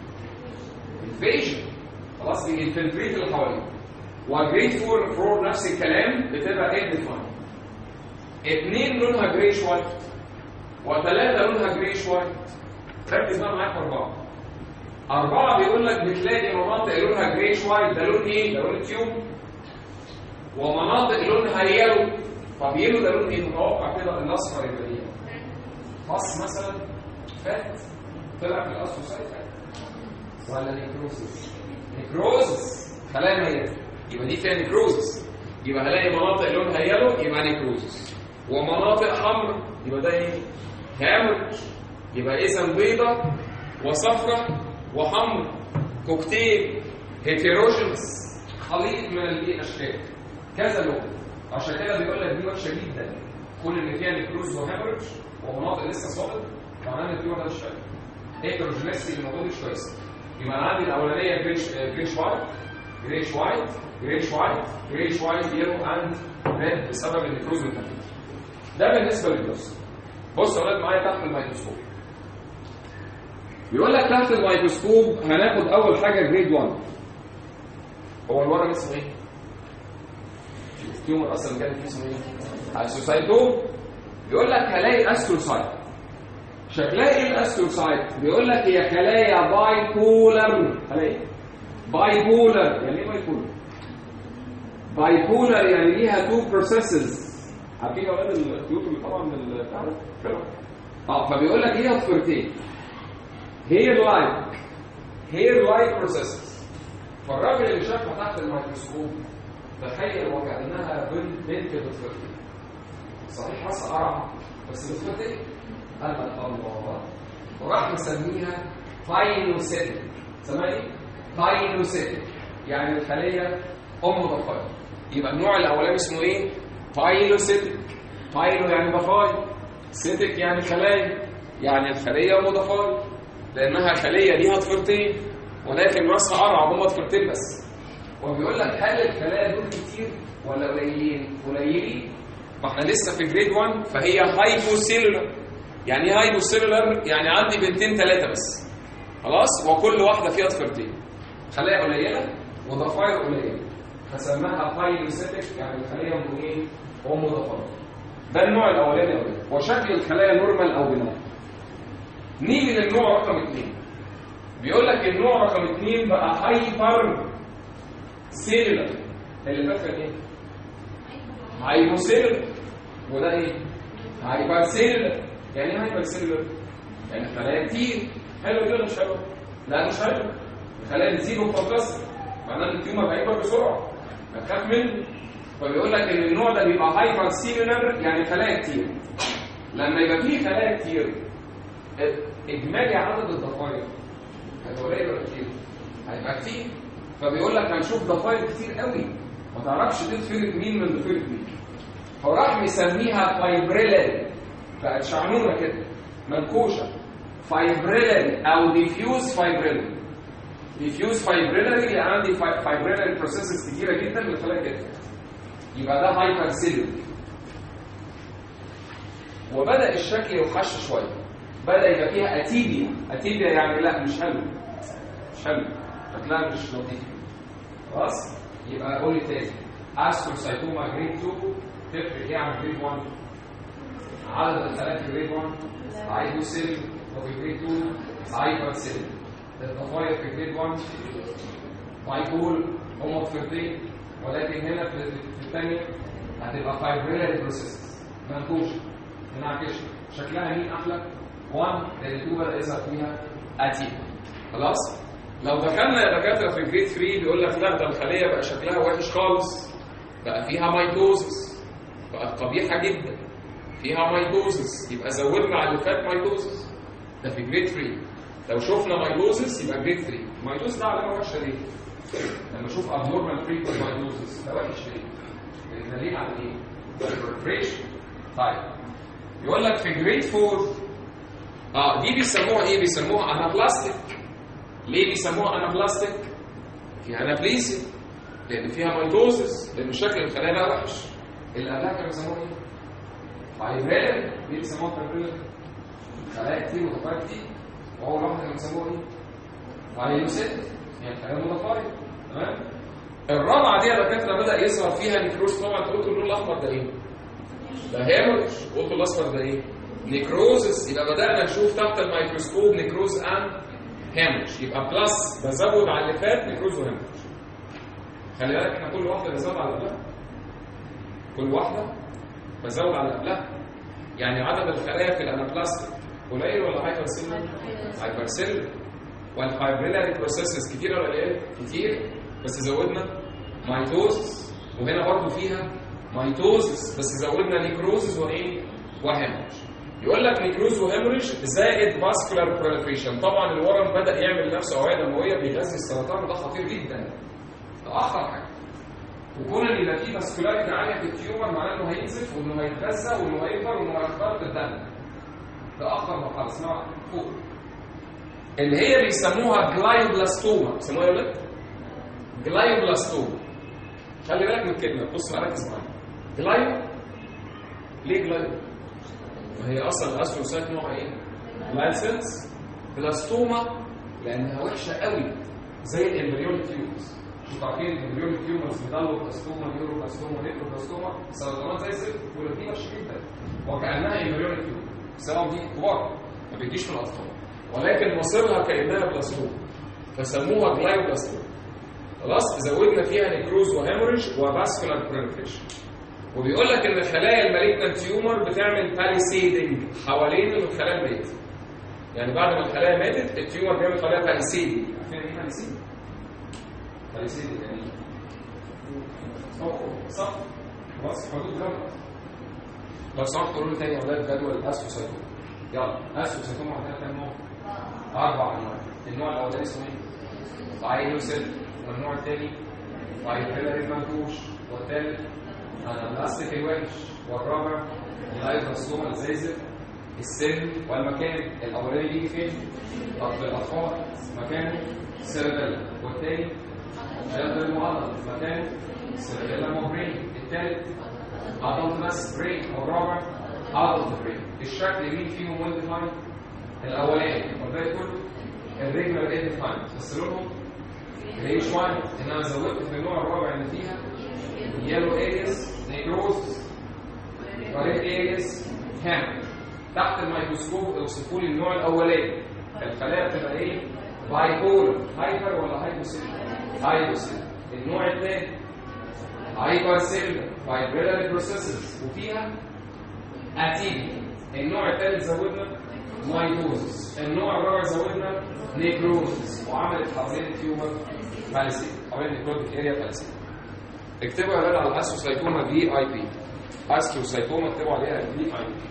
انفيجن خلاص بينفلتريت اللي حواليه وجريد 4 4 نفس الكلام بتبقى ال ديفايند اثنين لونها جريش وايت وثلاثه لونها جريش وايت ركز بقى معايا في اربعه أربعة بيقول لك بتلاقي مناطق لونها جريش وايت ده لون إيه؟ ده لون التيوب ومناطق لونها يلو طب يلو ده لون إيه؟ متوقع كده الأصفر يبقى إيه؟ فص مثلا فات طلع في الأسوسايت ولا نيكروزس؟ نيكروزس خلايا ميتة يبقى دي فيها نيكروزس يبقى هلاقي مناطق لونها يلو يبقى نيكروزس ومناطق حمراء يبقى ده إيه؟ هامج يبقى إذا بيضة وصفرة وحمر كوكتيل هيتيروجينس خليط من الاشكال كذا لون عشان كده بيقول لك دي وحشه جدا كل اللي فيها نيكروز وهيموريدج ومناطق لسه صابت معناها ان التيومر ده مش حلو هيتروجينيسي اللي موجود مش كويس يبقى انا عندي الاولانيه جريش جريش وايت جريش وايت جريش وايت جريش وايت يلو اند ريد بسبب النيكروز والهيموريدج ده بالنسبه للجلوس بص يا ولاد معايا تحت الميكروسكوب بيقول لك تحت الميكروسكوب هناخد اول حاجه جريد 1 هو الورم اسمه ايه التيومر اصلا كان فيه اسمه ايه اسوسايتوم بيقول لك هلاقي استروسايت شكلها ايه الاستروسايت بيقول لك هي خلايا باي بولر هلاقي باي بولر يعني ايه باي بولر باي بولر يعني ليها تو بروسيسز عارفين يا اولاد الخيوط اللي طبعا من البتاع ده اه فبيقول لك ليها ضفيرتين هير لايك هير لايك بروسيسز فالراجل اللي شافها تحت الميكروسكوب تخيل وكانها بنت بنت بتفرتين صحيح راس قرع بس بتفرتين قال لك الله وراح مسميها تاينوسيتك سماها ايه؟ تاينوسيتك يعني الخليه ام ضفاير يبقى النوع الاولاني اسمه ايه بايلوسيتك بايلو يعني ضفاير سيتك يعني خلايا يعني الخليه ام ضفاير لانها خليه ليها ضفيرتين ولكن راسها قرع هم ضفيرتين بس وبيقول لك هل الخلايا دول كتير ولا قليلين قليلين ما احنا لسه في جريد 1 فهي هايبوسيلولر يعني ايه هايبوسيلولر يعني عندي بنتين ثلاثه بس خلاص وكل واحده فيها ضفيرتين خلايا قليله وضفاير قليله فسماها بايلوسيتك يعني الخليه ام ايه ام ضفاير ده النوع الاولاني يا ولاد وشكل الخلايا نورمال او بناء نيجي للنوع رقم اثنين بيقول لك النوع رقم اثنين بقى هايبر سيلولر اللي فات كان ايه؟ هايبوسيلولر وده ايه؟ هايبر سيلولر يعني ايه هايبر سيلولر؟ يعني خلايا كتير حلو كده مش حلو؟ لا مش حلو الخلايا بتزيد وبتنكسر معناه ان التيومر هيكبر بسرعه هتخاف منه فبيقول لك ان النوع ده بيبقى هايبر سيلولر يعني خلايا كتير لما يبقى فيه خلايا كتير اجمالي عدد الضفاير هيبقى قليل ولا كتير؟ هيبقى كتير فبيقول لك هنشوف ضفاير كتير قوي ما تعرفش دي ضفيره مين من ضفيره مين فراح مسميها فايبريلاري بقت شعنونه كده منكوشه فايبريلاري او ديفيوز فايبريلاري ديفيوز فايبريلاري يعني عندي فايبريلاري بروسيسز كتيره جدا من خلال كده يبقى ده هايبر سيلولر وبدا الشكل يوحش شويه بدا يبقى فيها اتيبيا اتيبيا يعني لا مش حلو مش حلو شكلها مش لطيف خلاص يبقى قول لي تاني استروسايتوما جريد 2 تفرق ايه عن جريد 1 عدد الخلايا في جريد 1 هايبوسيل وفي جريد 2 هايبر سيل الضفاير في جريد 1 مايكول هم ضفيرتين ولكن هنا في في الثانيه هتبقى فايبريلاري بروسيس منكوشه منعكشه شكلها مين احلى 1 لان 2 بدا يظهر فيها اتيبا خلاص لو دخلنا يا دكاتره في جريد 3 بيقول لك لا ده الخليه بقى شكلها وحش خالص بقى فيها مايتوزس بقت قبيحه جدا فيها مايتوزس يبقى زودنا على اللي فات مايتوزس ده في جريد 3 لو شفنا مايتوزس يبقى جريد 3 المايتوزس ده علامه وحشه ليه؟ لما اشوف ابنورمال فريكوينت مايتوزس ده وحش ليه؟ لان ده ليه على ايه؟ بريبريشن طيب يقول لك في جريد 4 اه دي بيسموها ايه؟ بيسموها انابلاستيك ليه بيسموها انابلاستيك؟ فيها انابليسيا لان فيها ميتوزس لان شكل الخلايا بقى وحش اللي قبلها كانوا بيسموها ايه؟ فايبريل ليه بيسموها فايبريل؟ خلايا كتير وضفاير كتير واول واحده كانوا بيسموها ايه؟ فايلوسيت يعني خلايا مضفاير تمام؟ الرابعه دي يا دكاتره بدا يظهر فيها نيكروز طبعا انت قلت اللون الاحمر ده ايه؟ ده هيموريج قلت الاصفر ده ايه؟ نيكروزس يبقى بدانا نشوف تحت الميكروسكوب نيكروز اند هامش يبقى بلس بزود على اللي فات نيكروز وهامش خلي بالك احنا كل واحده بزود على قبلها كل واحده بزود على قبلها يعني عدد الخلايا في الانابلاستيك قليل ولا هايبر سيلر؟ هايبر سيلر والفايبريلاري بروسيسز كتير ولا قليل؟ كتير بس زودنا مايتوزس وهنا برضه فيها مايتوزس بس زودنا نيكروزس وايه؟ وهامش يقول لك نيكروز وهيموريج زائد فاسكولار بروليفريشن طبعا الورم بدا يعمل لنفسه اوعيه دمويه بيغذي السرطان وده خطير جدا ده اخر حاجه وكون ان يبقى فيه فاسكولاريتي عاليه في التيومر معناه انه هينزف وانه هيتغذى وانه هيكبر وانه هيخترق الدم ده اخر مرحله اسمها فوق اللي هي بيسموها جلايوبلاستوما بيسموها ايه يا ولاد؟ جلايوبلاستوما خلي بالك من الكلمه بص ركز معايا جلايو ليه جلايو؟ وهي اصلا الاستروسايت نوعها ايه؟ لايسنس بلاستوما لانها وحشه قوي زي الامبريون تيومرز انتوا عارفين الامبريون تيومرز بيضلوا بلاستوما نيورو بلاستوما نيكرو بلاستوما سرطانات زي الزفت ودي وحشه جدا وكانها امبريون تيومر بسبب دي كبار ما بيجيش في الاطفال ولكن مصيرها كانها بلاستوما فسموها جلايوبلاستوما خلاص زودنا فيها نيكروز وهيموريج وفاسكولار بروليفريشن وبيقول لك ان خلايا المالجنت تيومر بتعمل باليسيدنج حوالين الخلايا الميته يعني بعد ما الخلايا ماتت التيومر بيعمل حواليها باليسيدنج عارفين ايه باليسيدنج؟ باليسيدنج يعني ايه؟ صح خلاص حدود غلط لو سمحت قولوا لي تاني يا اولاد جدول الاسوسايتوم يلا اسوسايتوم عندنا كام نوع؟ اربع انواع النوع الاولاني اسمه ايه؟ بايلوسيل والنوع الثاني بايبيلاري منكوش والثالث انابلاستيك الوحش والرابع الهايدروسوما الزيزك السن والمكان الاولاني بيجي فين؟ طب في الاطفال مكانه سيربيلا والثاني جلد المعضل مكانه سيربيلا وبرين الثالث adult بس برين والرابع adult برين الشكل مين فيهم ويل ديفايند؟ الاولاني والباقي كله الريجولار ايه ديفايند بس لونهم جراي شويه انما زودت في النوع الرابع اللي فيها يلو اريس نيجروز وريد اريس هام تحت الميكروسكوب اوصفوا لي النوع الاولاني الخلايا بتبقى ايه؟ بايبول هايبر ولا هايبوسيل؟ هايبوسيل النوع الثاني هايبر سيل فايبريلاري بروسيسز وفيها اتيبي النوع الثالث زودنا مايتوزس النوع الرابع زودنا نيكروزس وعملت حوالين التيومر فالسي حوالين النيكروتيك اريا فالسي اكتبوا يا ولاد على الاسوسايتوما في اي بي اسكيوسايتوما اكتبوا عليها في اي بي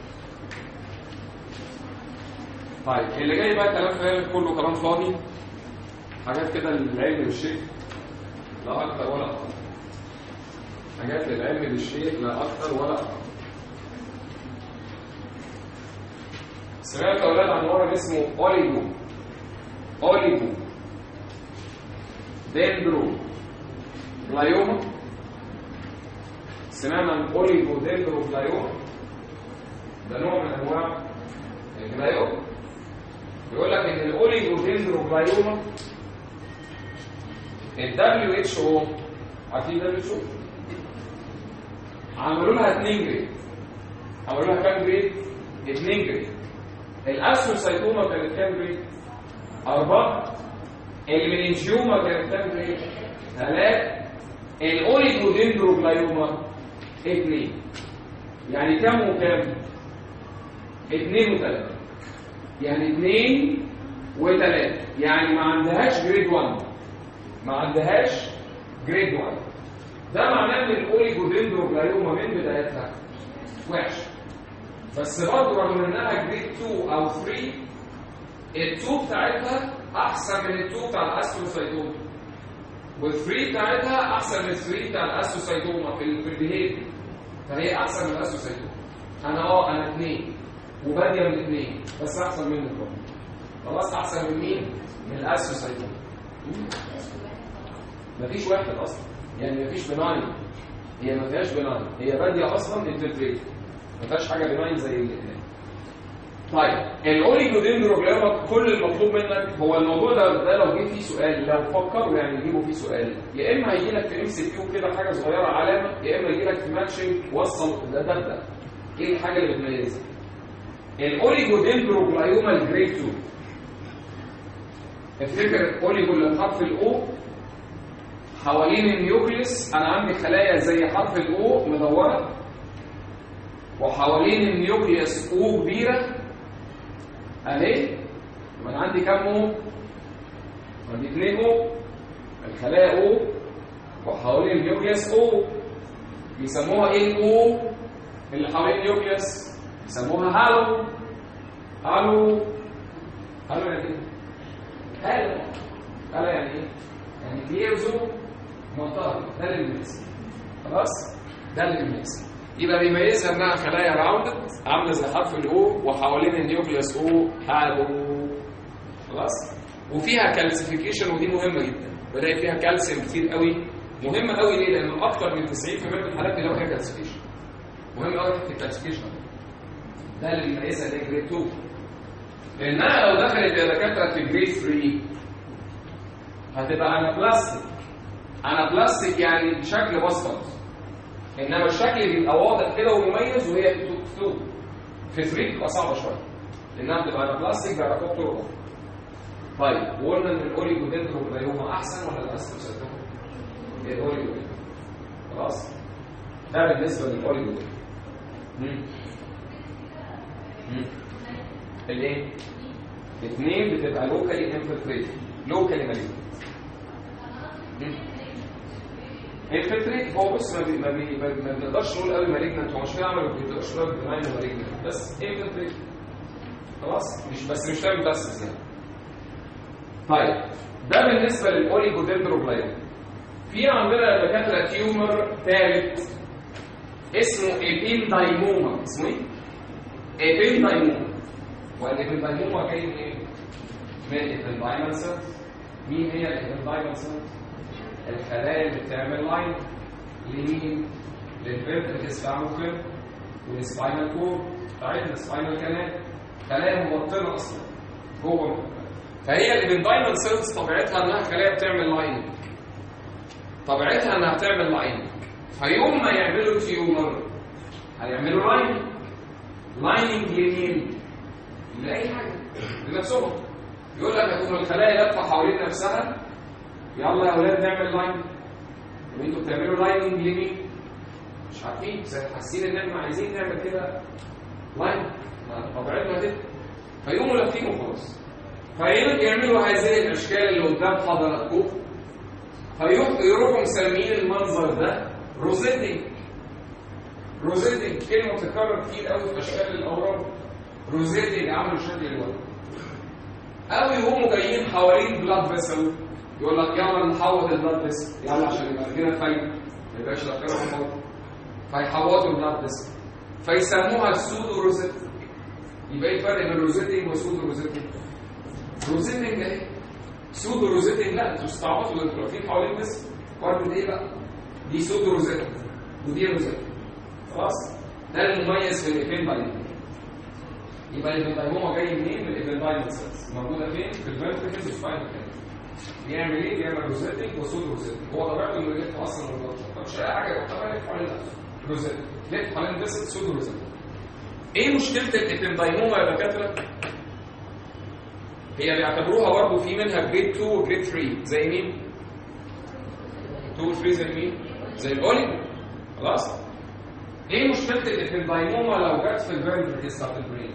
طيب اللي جاي بقى كلام فارغ كله كلام فاضي حاجات كده للعلم بالشيء لا اكتر ولا اقل حاجات للعلم بالشيء لا اكتر ولا اقل سمعت يا اولاد عن مرض اسمه اوليجو اوليجو دندرو بلايوما سمعنا عن اوليجو دندرو بلايوما ده نوع من انواع الجلايوما بيقول لك ان الاوليجو دندرو بلايوما ال WHO عارفين WHO عملوا لها 2 جريد عملوا لها كام جريد؟ 2 جريد الاسوسايتوما كانت كام جريد؟ أربعة المننجيوما كانت كام جريد؟ ثلاثة الأوليجودندروبلايوما اثنين يعني كام وكام؟ اثنين وثلاثة يعني اثنين وثلاثة يعني ما عندهاش جريد 1 ما عندهاش جريد 1 ده معناه ان الاوليجودندروبلايوما من بدايتها وحشه بس برضه رغم انها جريد 2 او 3 ال2 بتاعتها احسن من ال2 بتاع الاستروسايتوما وال3 بتاعتها احسن من ال3 بتاع الاستروسايتوما في ال- في البيهيفير فهي احسن من الاستروسايتوما انا اه انا اثنين وباديه من اثنين بس احسن منه برضه خلاص احسن من مين؟ من الاستروسايتوما مفيش واحد اصلا يعني مفيش بناين هي ما فيهاش بناين هي باديه اصلا انفلتريت ما فيهاش حاجه بناين زي اللي طيب الاوليجودندروجلاما كل المطلوب منك هو الموضوع ده ده لو جه فيه سؤال لو فكروا يعني يجيبوا فيه سؤال يا اما هيجي لك في ام سي كيو كده حاجه صغيره علامه يا اما يجي لك في ماتشنج وصل ده ده ده ايه الحاجه اللي بتميزها الاوليجودندروجلايوما الجريد 2 افتكر الاوليجو اللي بحرف الاو حوالين النيوكليس انا عندي خلايا زي حرف الاو مدوره وحوالين النيوكليس او كبيره اهي وانا عندي كام او عندي اثنين او الخلايا او وحوالين النيوكليس او بيسموها ايه الاو اللي حوالين النيوكليس بيسموها هالو هالو هالو يعني ايه هالو هالو يعني ايه يعني بيرزو منطقه ده اللي بيميزها خلاص ده اللي بيميزها يبقى بيميزها انها خلايا راوندد عامله زي حرف الاو وحوالين النيوكليوس او هالو خلاص وفيها كالسيفيكيشن ودي مهمه جدا بلاقي فيها كالسيوم كتير قوي مهمه قوي ليه لان اكتر من 90% من الحالات بيلاقوا فيها كالسيفيكيشن مهم قوي حته الكالسيفيكيشن ده اللي بيميزها ده جريد 2 لانها لو دخلت يا دكاتره في جريد 3 هتبقى انا بلاستيك انا بلاستيك يعني بشكل بسيط انما الشكل بيبقى واضح كده ومميز وهي بتكتب في 3 بتبقى صعبه شويه لانها بتبقى انا بلاستيك بعلاقات طرق اخرى طيب وقلنا ان الاوليجودندروبلايوما احسن ولا الاستروسايتوما؟ الاوليجودندروبلايوما خلاص ده بالنسبه للاوليجودندروبلايوما مم. مم. الايه؟ اثنين بتبقى لوكالي انفلتريت لوكالي مالجنت انفلتريت هو بص ما بي ما بي ما ما بنقدرش نقول قوي مالجنت هو مش بيعمل ما بيقدرش نقول بمعنى مالجنت بس انفلتريت خلاص مش بس مش فاهم بس يعني طيب ده بالنسبه للاوليجودندروبلايوم في عندنا دكاتره تيومر ثالث اسمه ايبندايموما اسمه ايه؟ ايبندايموما والايبندايموما جاي من ايه؟ من الايبندايمال سيلز مين هي الايبندايمال سيلز؟ الخلايا اللي بتعمل لاين لمين؟ للفيرتيكس فاموكل والسباينال كورد بتاعتنا السباينال كانال خلايا مبطنه اصلا جوه فهي الايبندايمال سيلز طبيعتها انها خلايا بتعمل لاين طبيعتها انها بتعمل لاين فيوم ما يعملوا تيومر هيعملوا لاين لايننج لمين؟ لاي حاجه لنفسهم يقول لك هتقوم الخلايا لفه حوالين نفسها يلا يا اولاد نعمل لاين وانتوا بتعملوا لايننج لمين؟ مش عارفين بس حاسين ان احنا عايزين نعمل كده لاين طبيعتنا كده فيقوموا لافين وخلاص فيعملوا هذه الاشكال اللي قدام حضراتكم فيروحوا مسميين المنظر ده روزيتنج روزيتنج كلمه بتتكرر كتير قوي في اشكال الاورام روزيتنج عملوا شكل الورد او يقوموا جايين حوالين بلاد فيسل يقول لك يلا نحوط البلاد فيسل يلا عشان يبقى عندنا فايده ما يبقاش لا كده فاضي فيحوطوا البلاد فيسل فيسموها السودو روزيتنج يبقى ايه الفرق بين روزيتنج وسودو روزيتنج روزيتنج اهي سودو روزيتنج لا انتوا استعبطوا ده انتوا واقفين حوالين بس ورد ايه بقى دي سودو روزيتنج ودي روزيتنج خلاص ده المميز في الاثنين بعدين يبقى الايبندايموما جاي منين من الايبندايمال سيلز موجوده فين في الفيرتيكلز والسباينال كانال بيعمل ايه بيعمل روزيتنج وسودو روزيتنج هو طبيعته انه يلف اصلا من البطن مش اي حاجه يروح طبعا يلف حوالين نفسه روزيتنج لف حوالين بس سودو روزيتنج ايه مشكله الايبندايموما يا دكاتره هي بيعتبروها برضه في منها جريد 2 وجريد 3 زي مين 2 و 3 زي مين زي الاوليجو خلاص ايه مشكله الايبندايموما لو جت في الفيرتيكلز بتاعت البرين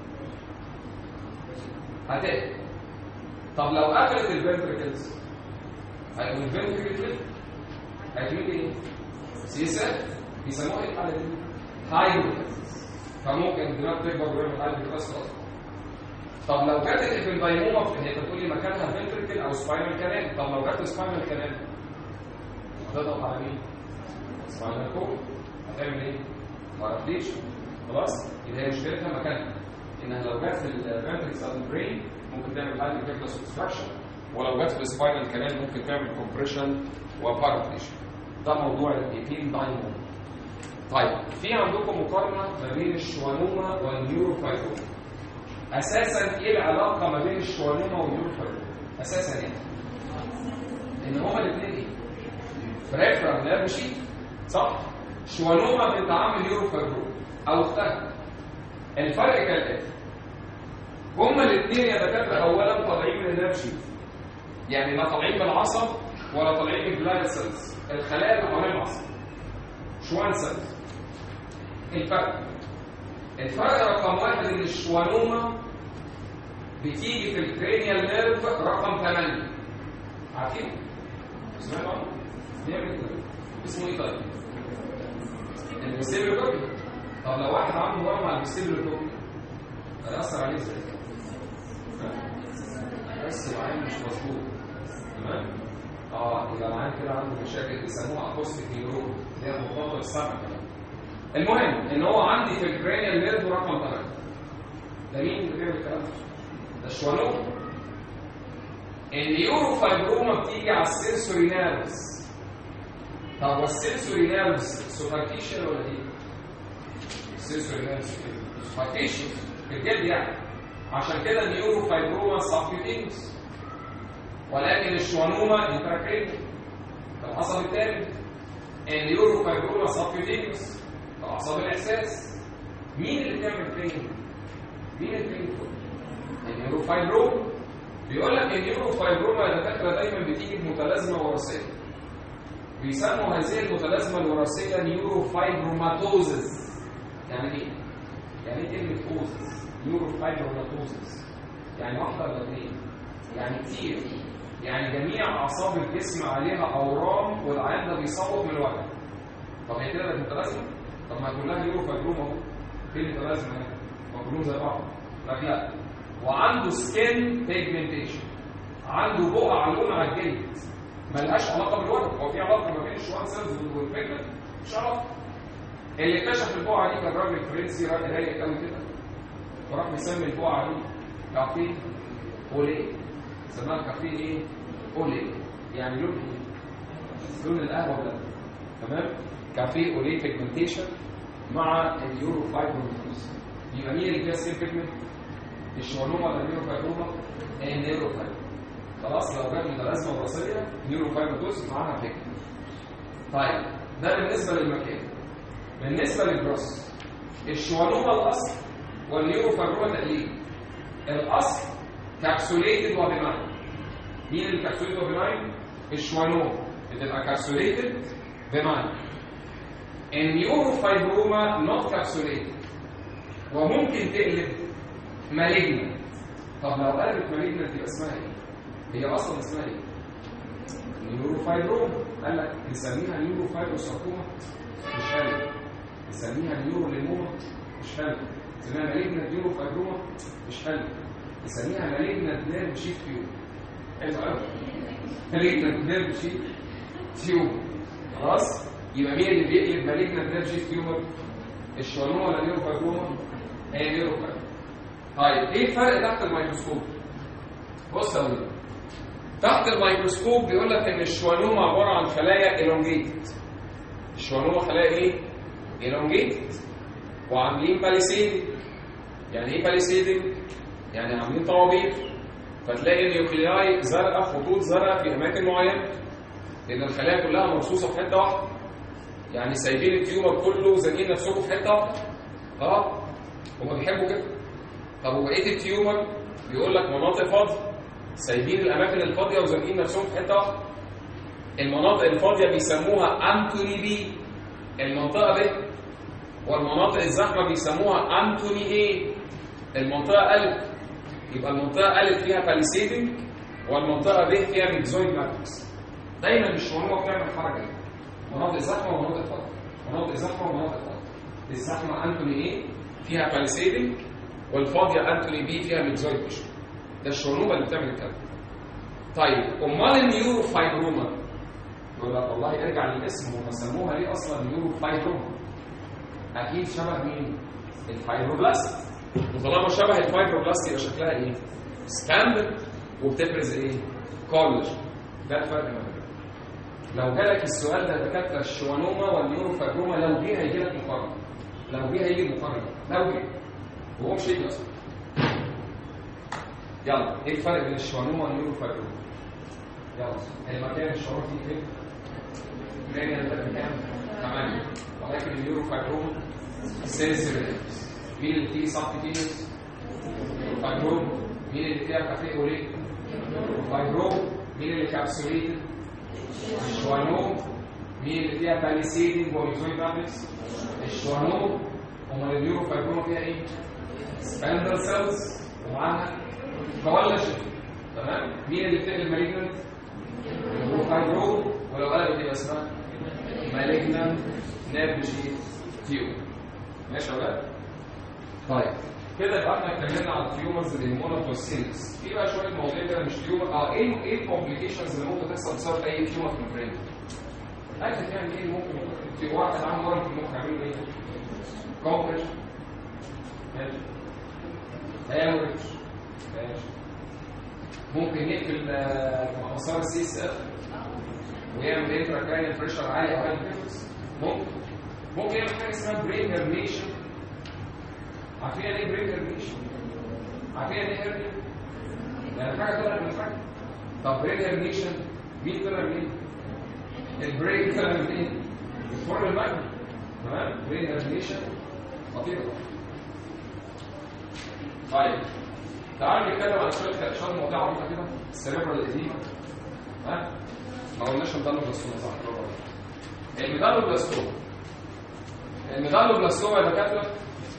هتقفل طب لو قفلت الفنتركلز هيقوم الفنتركل هيجيب ايه؟ سيسا بيسموها ايه الحاله دي؟ هايدروكلز فممكن الدماغ تكبر ويعمل هايدروكلز طب لو جت الابندايموما هي بتقول لي مكانها فنتركل او سباينال كانال طب لو جت سباينال كانال هتضغط على مين؟ سباينال كورد هتعمل ايه؟ ما عرفتيش خلاص يبقى هي مشكلتها مكانها انها لو جت في الفنتركس او البرين ممكن تعمل هايدروكيفلس اوبستراكشن ولو جت في السباينال كانال ممكن تعمل كومبريشن وباراليشن ده موضوع الايبين دايمون طيب في عندكم مقارنه ما بين الشوانوما والنيوروفايبروما اساسا ايه العلاقه ما بين الشوانوما والنيوروفايبروما اساسا يعني ان هما الاثنين ايه بريفرال نيرف شيت صح شوانوما بتعامل نيوروفايبروما او اختها الفرق كالاتي هما الاثنين يا دكاتره اولا طالعين من النيرف شيت يعني لا طالعين من العصب ولا طالعين من البلاد سيلز الخلايا اللي حوالين العصب شوان سيلز الفرق الفرق رقم واحد ان الشوانوما بتيجي في الكرينيال نيرف رقم 8 عارفين؟ سمعتوا عنه؟ بيعمل كده اسمه ايه طيب؟ الفيستيبيولوكوبي طب لو واحد عنده ورم على الفيستيبيولوكوبي هيأثر عليه ازاي؟ بس العين مش مظبوط تمام؟ اه يبقى العين كده عنده مشاكل بيسموها اكوستيك نيورون اللي هي مرتبطه بالسمع كمان المهم ان هو عندي في الكرانيال نيرف رقم 8 ده مين اللي بيعمل الكلام ده؟ ده الشوانوما النيوروفايبروما بتيجي على السنسوري نيرفز طب والسنسوري نيرفز سوبرفيشال ولا ايه؟ السنسوري نيرفز سوبرفيشال في الجلد يعني عشان كده النيوروفايبروما سبكيوتينس ولكن الشوانوما انتراكرينيال العصب الثالث النيوروفايبروما سبكيوتينس اعصاب الاحساس مين اللي بيعمل بين مين البين النيوروفايبروما بيقول لك النيوروفايبروما يا دكاتره دايما بتيجي بمتلازمه وراثيه بيسموا هذه المتلازمه الوراثيه نيوروفايبروماتوزز يعني ايه يعني ايه كلمه اوزز نيوروفايبروماتوزز يعني واحده ولا اثنين يعني كتير يعني جميع اعصاب الجسم عليها اورام والعيان ده بيصوت من الوجع طب هي كده بقت متلازمه طب ما كلها نيورو فايبروما اهو فين متلازمه هنا ما كلهم زي بعض لكن لا وعنده سكين بيجمنتيشن عنده بقع لون على الجلد ملهاش علاقه بالورم هو في علاقه ما بين الشوان سيلز والبيجمنت مش علاقه اللي اكتشف البقعه دي كان راجل فرنسي راجل رايق قوي كده وراح مسمي البقعه دي كافيه اوليه سماها كافيه ايه؟ اوليه يعني لون ايه؟ لون القهوه ده تمام؟ كافيه اوليه بيجمنتيشن مع اليورو فايبروميتوز يبقى مين اللي فيها سيل بيجمنت؟ الشوانوما ولا النيورو فايبروما؟ النيورو فايبروما خلاص لو جت متلازمه وراثيه نيورو فايبروز معاها بيجمنت طيب ده بالنسبه للمكان بالنسبه للجروس الشوانوما الاصل والنيورو فايبروما تقليد الاصل كابسوليتد وبناين مين اللي كابسوليتد وبناين الشوانوما بتبقى كابسوليتد بناين النيورو فايبروما نوت كابسوليتد وممكن تقلب مالجنت طب لو قلبت مالجنت يبقى اسمها ايه هي اصلا اسمها ايه نيورو فايبروما قال لك نسميها نيورو فايبروساركوما مش حلو نسميها نيورو ليموما مش حلو نسميها مالجنت نيورو فايبروما مش حلو نسميها مالجنت نيرف شيت تيوب حلو قوي مالجنت نيرف شيت تيوب خلاص يبقى مين اللي بيقلب مالجنت نيرف شيت تيوب الشوانوما ولا نيورو فايبروما هي نيورو فايبروما طيب ايه الفرق تحت الميكروسكوب بص يا ولد تحت الميكروسكوب بيقول لك ان الشوانوما عباره عن خلايا elongated الشوانوما خلايا ايه elongated وعاملين باليسيدنج يعني ايه باليسيدنج يعني عاملين طوابير فتلاقي النيوكلياي زرقاء خطوط زرقاء في اماكن معينه لان الخلايا كلها مرصوصه في حته واحده يعني سايبين التيومر كله زانقين نفسكم في حته واحده اه هما بيحبوا كده طب وبقيه التيومر بيقول لك مناطق فاضيه سايبين الاماكن الفاضيه وزانقين نفسهم في حته واحده المناطق الفاضيه بيسموها انتوني بي المنطقه ب والمناطق الزحمه بيسموها انتوني ايه المنطقه الف يبقى المنطقه الف فيها باليسيدنج والمنطقه ب فيها ميكزويد ماتريكس دايما الشعوره بتعمل الحركه دي مناطق زحمه ومناطق فاضيه مناطق زحمه ومناطق فاضيه الزحمه انتوني ايه فيها باليسيدنج والفاضيه انتوني بي فيها ميكزويد تيشو ده الشعوره اللي بتعمل الكلام طيب امال النيورو فايبروما يقول لك والله ارجع للاسم هم سموها ليه اصلا نيورو فايبروما اكيد شبه مين الفايبروبلاست وطالما شبه الفايبروبلاست يبقى شكلها ايه ستاندرد وبتفرز ايه كولاجين ده الفرق ما بينهم لو جالك السؤال ده دكاتره الشوانوما والنيورو فايبروما لو جه هيجي لك مقارنه لو جه هيجي مقارنه لو جه وهو مش هيجي اصلا يلا ايه الفرق بين الشوانوما والنيورو فايبروما يلا المكان الشعور فيه فين كان ده كام 8 ولكن النيورو فايبروما سنسيتيف مين اللي فيه سبكتينيوس فايبروما مين اللي فيها كافيه اوليك فايبروما مين اللي كابسوليتد الشوانوم مين اللي فيها باليسيدنج وميزويد ماتريكس الشوانوم امال النيورو فايبروما فيها ايه سباندل سيلز ومعاها كولاجين تمام مين اللي بتقلب مالجنت وفايبروم ولو قلبت يبقى اسمها مالجنت نيرف تيوب ماشي يا ولاد طيب كده يبقى احنا اتكلمنا على التيومرز المونوتوسينس في بقى شويه مواضيع كده مش تيومر اه ايه ايه الكومبليكيشنز اللي ممكن تحصل بسبب اي تيومر في البرين اكيد يعني ايه ممكن في واحد عنده ورم في المخ يعمل له ايه كومبريشن ماشي هامرج ماشي ممكن يقفل مسار السي اس اف ويعمل انترا كراينال بريشر عالي او هاي ممكن ممكن يعمل حاجه اسمها برين هيرنيشن عارفين يعني ايه برين هيرنيشن؟ عارفين يعني ايه هيرنيا؟ يعني حاجه طلعت من حاجه طب برين هيرنيشن مين طلع منين؟ البرين طلع منين؟ من فور المجد تمام؟ برين هيرنيشن خطيره طيب تعالوا نتكلم عن شويه شويه مواضيع عميقه كده السيريبرال القديمه ها ما قلناش الميدالو بلاستوما صح الميدالو بلاستوما الميدالو بلاستوما يا دكاتره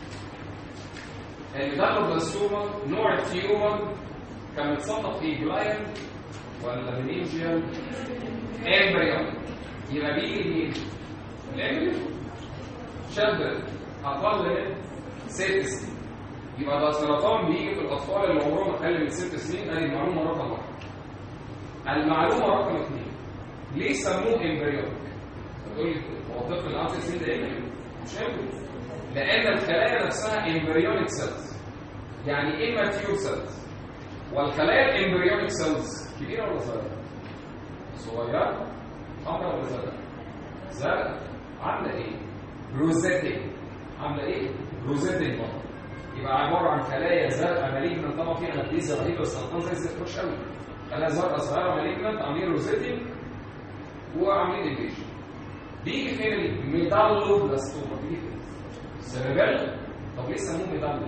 الميدالو بلاستوما نوع التيومر كان متصنف في جلاين ولا منينجيال امبريون يبقى بيجي منين؟ الامبريون شاب اقل من ست سنين يبقى ده سرطان بيجي في الاطفال اللي عمرهم اقل من ست سنين ادي المعلومه رقم واحد المعلومه رقم اثنين ليه سموه امبريونيك تقول لي هو الطفل اللي عنده سن ده امبريونيك مش امبريونيك لان الخلايا نفسها امبريونيك سيلز يعني immature سيلز والخلايا الامبريونيك سيلز كبيره ولا صغيره صغيره حمراء ولا زرقاء زرقاء عامله ايه روزيتي عامله ايه روزيتي برضه يبقى عباره عن خلايا زرقاء مالجنت طبعا فيها نبتيزه رهيبه السرطان زي الزفت وحش قوي خلايا زرقاء صغيره مالجنت عاملين روزيتي وعاملين انفيجن بيجي فين الميدالو بلاستوما بيجي فين السيربيل طب ليه سموه ميدالو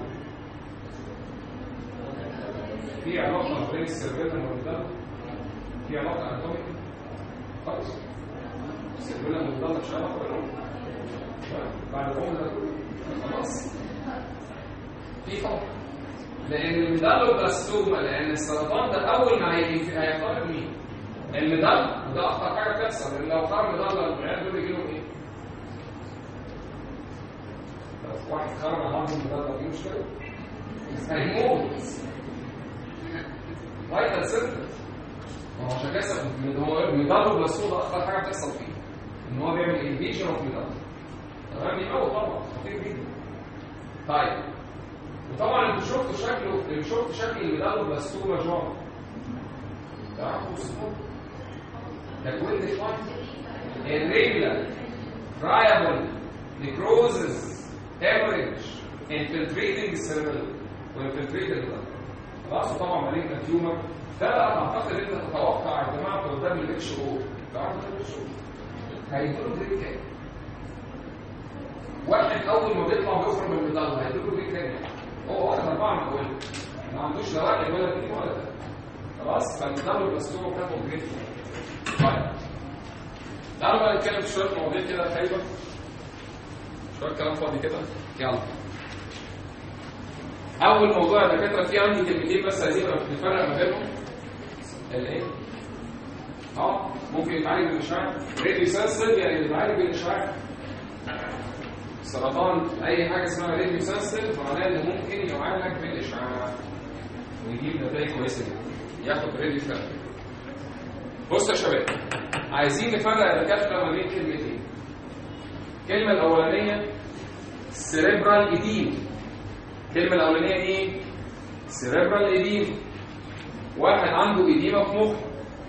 في علاقه بين السيربيل والميدالو في علاقه اناتوميك خالص السيربيل والميدالو مش علاقه بينهم بعد العمر ده كله خلاص في فرق لان الميدالو بلاستوما لان السرطان ده اول ما هيجي هيخترق مين؟ الميدال وده اخطر حاجه بتحصل لان لو خرج ميدال العيال دول يجي لهم ايه؟ لو واحد خرج عنده ميدال دي مشكله هيموت فايتال سيمبل ما هو عشان كده هو الميدال بلاستوما ده اخطر حاجه بتحصل فيه ان هو بيعمل انفيجن اوف ميدال تمام بيموت طبعا خطير جدا طيب وطبعا انتوا شفتوا شكله اللي شفتوا شكل الميدالو بلاستوما جوه تعرفوا اسمه تكوين ديفاين irregular friable necrosis hemorrhage infiltrating cerebral وinfiltrated blood خلاص وطبعا مالين تيومر ده بقى اعتقد انت تتوقع يا جماعه قدام الاتش او تعرفوا الاتش او هيدوا جريد كام واحد اول ما بيطلع بيخرج من الميدال هيدوا جريد كام هو واخد اربعه من اول ما عندوش لا واحد ولا اثنين ولا ثلاثه خلاص فالميدال والبلاستوما بتاخد جريد طيب تعالوا بقى نتكلم في شويه مواضيع كده خايبه شويه كلام فاضي كده يلا اول موضوع يا دكاتره في عندي كلمتين بس عايزين نفرق ما بينهم الايه اه ممكن يتعالج بالاشعاع راديو سنسيتيف يعني يتعالج بالاشعاع السرطان اي حاجه اسمها راديو سنسيتيف معناها ان ممكن يعالج بالاشعاع ويجيب نتائج كويسه جدا ياخد راديو ثيرابي بصوا يا شباب عايزين نفرق يا دكاتره ما بين كلمتين الكلمه الاولانيه سيريبرال ايديم الكلمه الاولانيه ايه سيريبرال ايديم واحد عنده ايديمه في مخه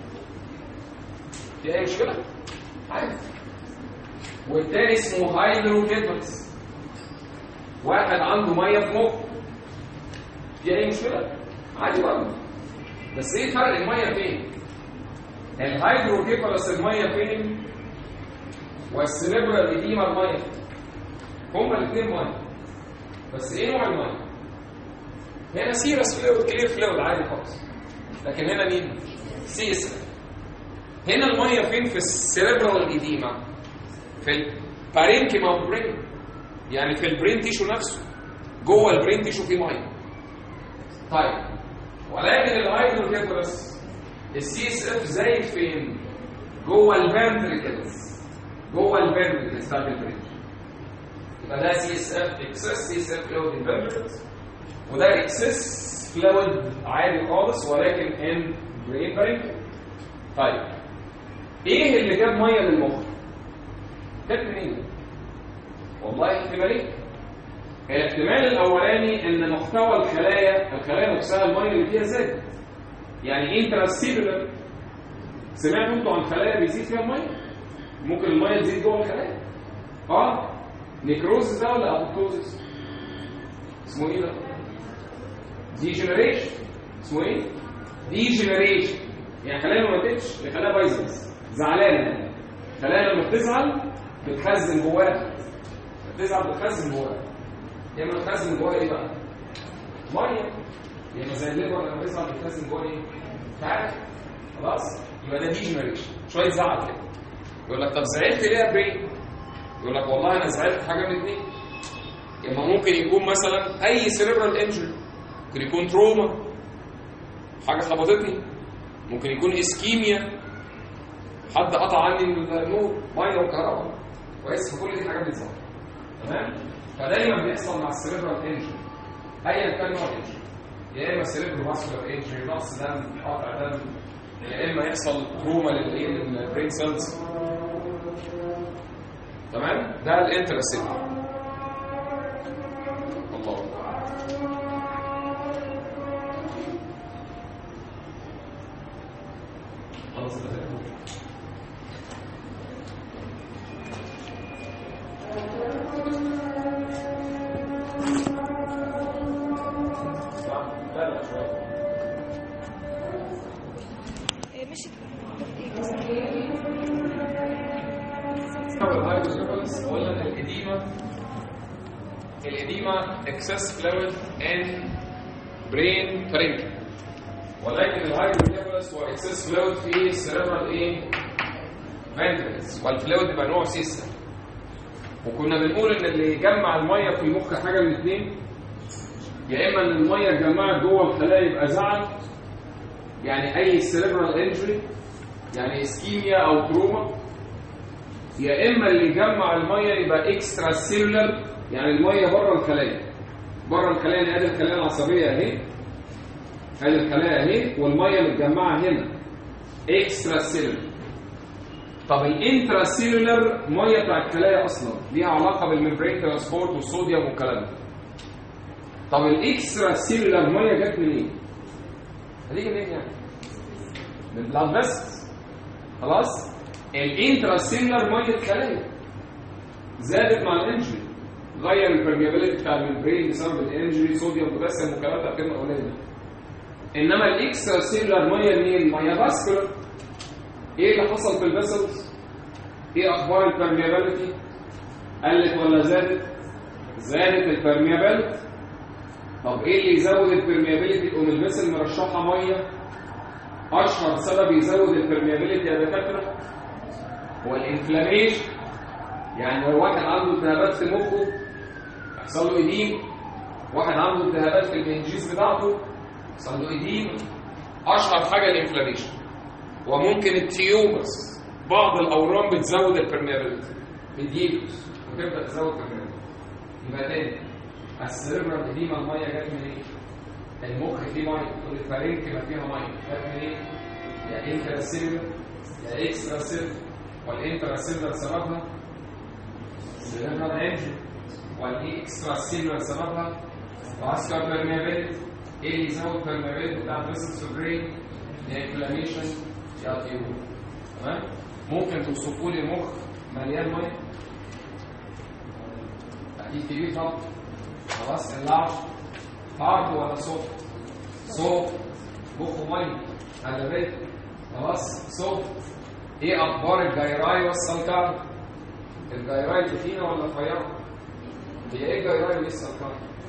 في اي مشكله عادي والتاني اسمه هايدروكيفالس واحد عنده ميه في مخه في اي مشكله عادي برضه بس ايه فرق الميه فين الهايدروكيفالس الميه فين والسيريبرال ايديما الميه هما الاثنين ميه بس ايه نوع الميه هنا سيرس فلويد كلير فلويد عادي خالص لكن هنا مين سي اس هنا الميه فين في السيريبرال ايديما في البارينكيما برين يعني في البرين تيشو نفسه جوه البرين تيشو في ميه طيب ولكن الهايدروكيفالس السي اس اف زايد فين جوه الفنتريكلز جوه الفنتريكلز بتاعت البرين يبقى ده سي اس اف اكسس سي اس اف فلويد انفنتريكلز وده اكسس فلويد عادي خالص ولكن ان برين بارينكل طيب ايه اللي جاب ميه للمخ جت منين والله احتمالين الاحتمال الاولاني ان محتوى الخلايا الخلايا نفسها الميه اللي فيها زادت يعني انتراسيلولر سمعتوا انتوا عن خلايا بيزيد فيها الميه ممكن الميه تزيد جوه الخلايا اه نيكروزس ده ولا ابوبتوزس اسمه ايه ده ديجنريشن اسمه ايه ديجنريشن يعني خلايا ما ماتتش خلايا بايظه زعلانه خلايا لما بتزعل بتخزن جواها بتزعل بتخزن جواها يا اما بتخزن جواها ايه بقى ميه يا اما زي الليبر لما بيزعل بيتخزن جواه ايه تعرف خلاص يبقى ده ديجنريشن شويه زعل كده يقول لك طب زعلت ليه يا برين يقول لك والله انا زعلت حاجه من اتنين اما ممكن يكون مثلا اي سيريبرال انجري ممكن يكون تروما حاجه خبطتني ممكن يكون اسكيميا حد قطع عني النور ميه وكهرباء كويس فكل دي حاجات بتظهر تمام فدايما بيحصل مع السيريبرال انجري ايا كان نوع الانجري يا اما سيريبرال فاسكولار انجري نقص دم قطع دم يا اما ما يحصل تروما للايه للبرين سيلز تمام ده الانتراسيلولر الله خلاص ده لا لا شويه مش الهايدروجينوس قلنا الإديمة الإديمة excess fluid in brain parenchyma ولكن الهايدروجينوس هو excess fluid في cerebral ايه ventricles والفلويد يبقى نوع سيسا وكنا بنقول ان اللي يجمع الميه في المخ حاجه من الاثنين يا اما ان الميه اتجمعت جوه الخلايا يبقى زعل يعني اي cerebral injury يعني اسكيميا او تروما يا اما اللي يجمع الميه يبقى اكسترا سيلولر يعني الميه بره الخلايا بره الخلايا يعني ادي الخلايا العصبيه اهي ادي الخلايا اهي والميه متجمعه هنا اكسترا سيلولر طب الانترا سيلولر ميه بتاع الخلايا اصلا ليها علاقه بالممبرين ترانسبورت والصوديوم والكلام ده طب الاكسترا سيلولر ميه جت منين؟ هتيجي منين يعني؟ من البلاد فيسلز خلاص؟ الانترا سيلولر ميه خلايا زادت مع الانجري غير البرميابيلتي بتاع الممبرين بسبب الانجري صوديوم بوتاسيوم والكلام ده كلمه قليله انما الاكسترا سيلولر ميه منين؟ ميه فاسكولار ايه اللي حصل في الفيسلز؟ ايه اخبار البرميابيلتي؟ قلت ولا زادت؟ زادت البرميابيلتي طب ايه اللي يزود البرميابيلتي تقوم الفيسل مرشحه ميه اشهر سبب يزود البرميابيلتي يا دكاتره هو الانفلاميشن يعني لو واحد عنده التهابات في مخه يحصل له اديم واحد عنده التهابات في المنجيز بتاعته يحصل له اديم اشهر حاجه الانفلاميشن وممكن التيومرز بعض الاورام بتزود البرميابيلتي بتجيبس وتبدا تزود البرميابيلتي يبقى تاني السيربرال اديما الميه جت منين؟ المخ فيه ميه والفارنكيما فيها ميه جت منين؟ يا انترا سيلولر يا اكسترا سيلولر والانترا سيلولر سببها سيربرال انجري والاكسترا سيلولر سببها فاسكار بيرميابيلتي ايه اللي يزود بيرميابيلتي بتاع الفيسلز برين يا انفلاميشن يا تيومر تمام ممكن توصفوا لي مخ مليان ميه اكيد كبير طبعا خلاص اللارج هارد ولا سوفت سوفت مخه ميه على بالك خلاص سوفت ايه اخبار الجيراي والسلكار الجيراي تخينه ولا رفيعه هي ايه الجيراي والسلكار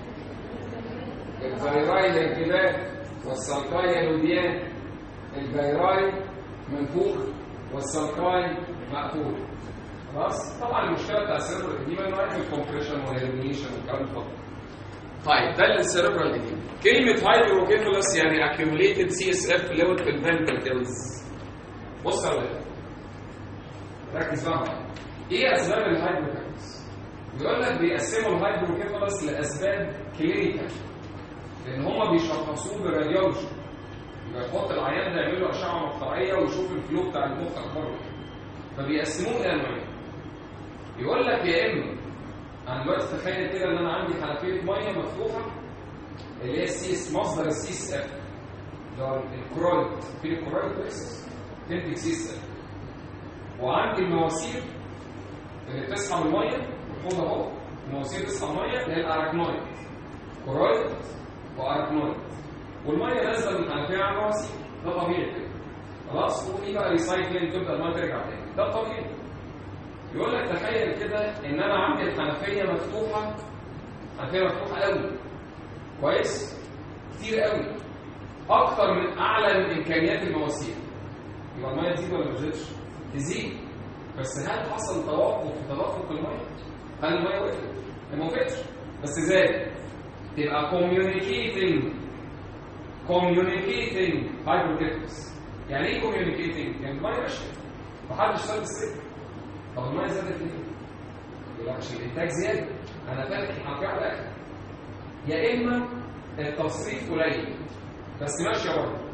الجيراي هي الجبال والسلكاي هي الوديان الجيراي منفوخ والسلكاي مقفول خلاص طبعا المشكله بتاع السيرفر القديمه انه يعمل كومبريشن وهيرميشن والكلام ده طيب ده السيربرال القديم كلمه هايدروكيفالس يعني accumulated سي اس اف fluid في الفنتركلز بص يا ولاد ركز بقى معايا ايه اسباب الهايدروكيفالس بيقول لك بيقسموا الهايدروكيفالس لاسباب كلينيكال لان هما بيشخصوه بالراديولوجي يبقى يحط العيان ده يعمل له اشعه مقطعيه ويشوف الفلو بتاع المخ اخباره فبيقسموه الى نوعين يقول لك يا اما انا دلوقتي تخيل كده ان انا عندي حنفيه ميه مفتوحه اللي هي السيس مصدر السيس اف اللي هو الكرويد في الكرويد بس تنتج سيس اف وعندي المواسير اللي بتسحب الميه الحوض اهو المواسير تسحب الميه اللي هي الاراكنويد كرويد واراكنويد والميه نازله من الحنفيه على المواسير ده طبيعي كده خلاص ودي بقى ريسايكلينج تبدا الميه ترجع تاني ده طبيعي يقول لك تخيل كده ان انا عندي الحنفيه مفتوحه حنفيه مفتوحه قوي كويس كتير قوي اكتر من اعلى من امكانيات المواسير يبقى الميه تزيد ولا ما تزيدش؟ تزيد بس هل حصل توقف في تدفق الميه؟ هل الميه وقفت؟ ما وقفتش بس زاد تبقى communicating communicating hydrocephalus يعني ايه communicating؟ يعني الميه ماشيه محدش ساب السلك طب الميه زادت ليه؟ يقول لك عشان الانتاج زياده انا فاتح الحنفيه على الاخر يا اما التصريف قليل بس ماشيه برضه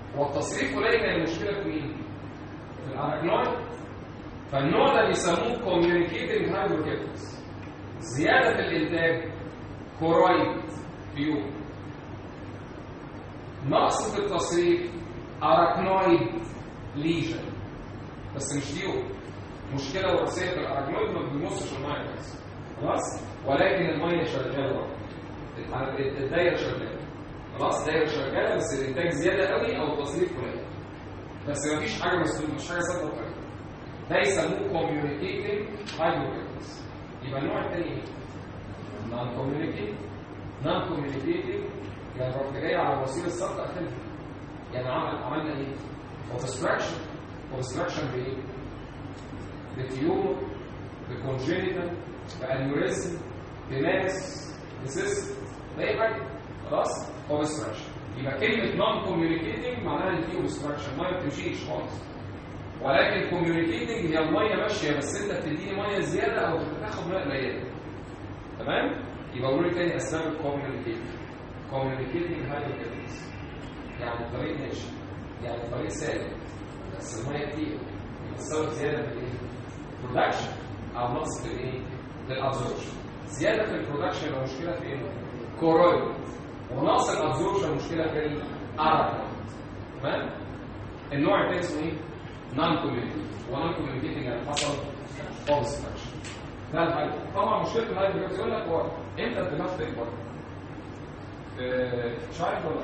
والتصريف قليل هي المشكله في مين؟ في الاراكنويد فالنوع ده بيسموه communicating hydrocephalus زياده في الانتاج كورويد فيوم نقص في التصريف اراكنويد ليجن بس مش فيوم مشكله وراثيه في الاراكنويد ما بيمصش الميه بس خلاص ولكن الميه شغاله برضه الدايره شغاله خلاص الدايره شغاله بس الانتاج زياده قوي او التصريف قليل بس ما فيش حاجه مسلوبه مش حاجه ثابته وقليله ده يسموه communicating hydrocephalus يبقى النوع الثاني ايه؟ non communicating non communicating يعني رحت جاي على وسيله السقط اخدها يعني عمل عملنا ايه؟ obstruction obstruction بايه؟ بتيومر بكونجينيتال بانيوريزم بماس بسيست باي حاجه خلاص obstruction يبقى كلمه non communicating معناها ان في obstruction ما بتمشيش خالص ولكن communicating هي الميه ماشيه بس انت بتديني ميه زياده او بتاخد ميه قليله تمام يبقى قولوا لي تاني اسباب الكوميونيكيتنج communicating hydrocephalus يعني الطريق ماشي يعني الطريق سالك بس الميه كتير يبقى السبب زياده في الايه؟ برودكشن او نقص في الايه؟ للابزوربشن زياده في البرودكشن يبقى مشكله في ايه؟ كورويد ونقص الابزوربشن مشكله في الارك تمام؟ النوع الثاني اسمه ايه؟ نون كوميونيكيتنج ونون كوميونيكيتنج يعني حصل اوبستراكشن ده الحل طبعا مشكله الهايدروجين يقول لك هو امتى الدماغ تكبر؟ مش عارف ولا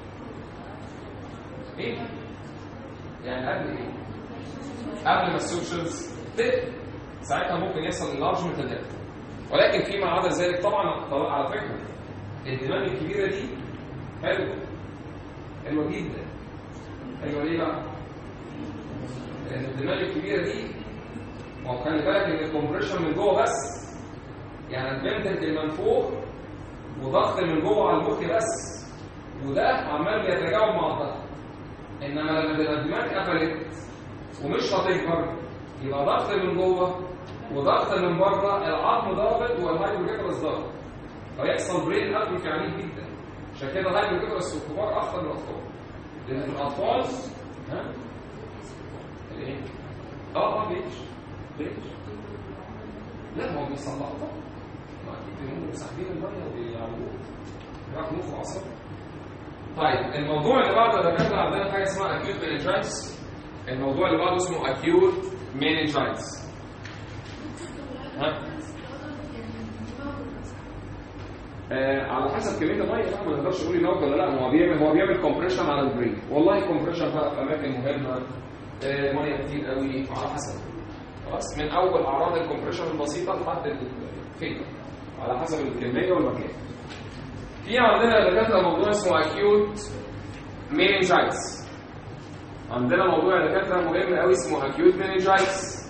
ايه يعني قبل ايه قبل ما السوشيالز تقل ساعتها ممكن يحصل انلارجمنت ده ولكن فيما عدا ذلك طبعا طبعا على فكره الدماغ الكبيره دي حلوه حلوه جدا حلوه ليه بقى؟ لان الدماغ الكبيره دي ما هو خلي بالك ان الكومبريشن من جوه بس يعني البنتنت من فوق وضغط من جوه على المخ بس وده عمال بيتجاوب مع الضغط انما لما تبقى الدماغ قفلت ومش هتكبر يبقى ضغط من جوه وضغط من بره العظم ضابط والهايدروجيكالس ضابط فيحصل برين اتروفي عنيف جدا عشان كده الهايدروجيكالس في الكبار اخطر من الاطفال لان في الاطفال ها الايه؟ اه اه بيتش بيتش لا هو بيصلحوا ما اكيد هم مساعدين الميه وبيعملوه بيعرفوا مخ وعصب طيب الموضوع اللي بعده ده كان عندنا حاجه اسمها acute meningitis الموضوع اللي بعده اسمه acute meningitis ها آه على حسب كميه الميه بقى ما نقدرش نقول ينوج ولا لا هو بيعمل هو بيعمل كومبريشن على البرين والله كومبريشن بقى في اماكن مهمه آه ميه كتير قوي على حسب خلاص من اول اعراض الكومبريشن البسيطه لحد الفيلر على حسب الكميه والمكان في عندنا دكاتره موضوع اسمه acute meningitis عندنا موضوع دكاتره مهم قوي اسمه acute meningitis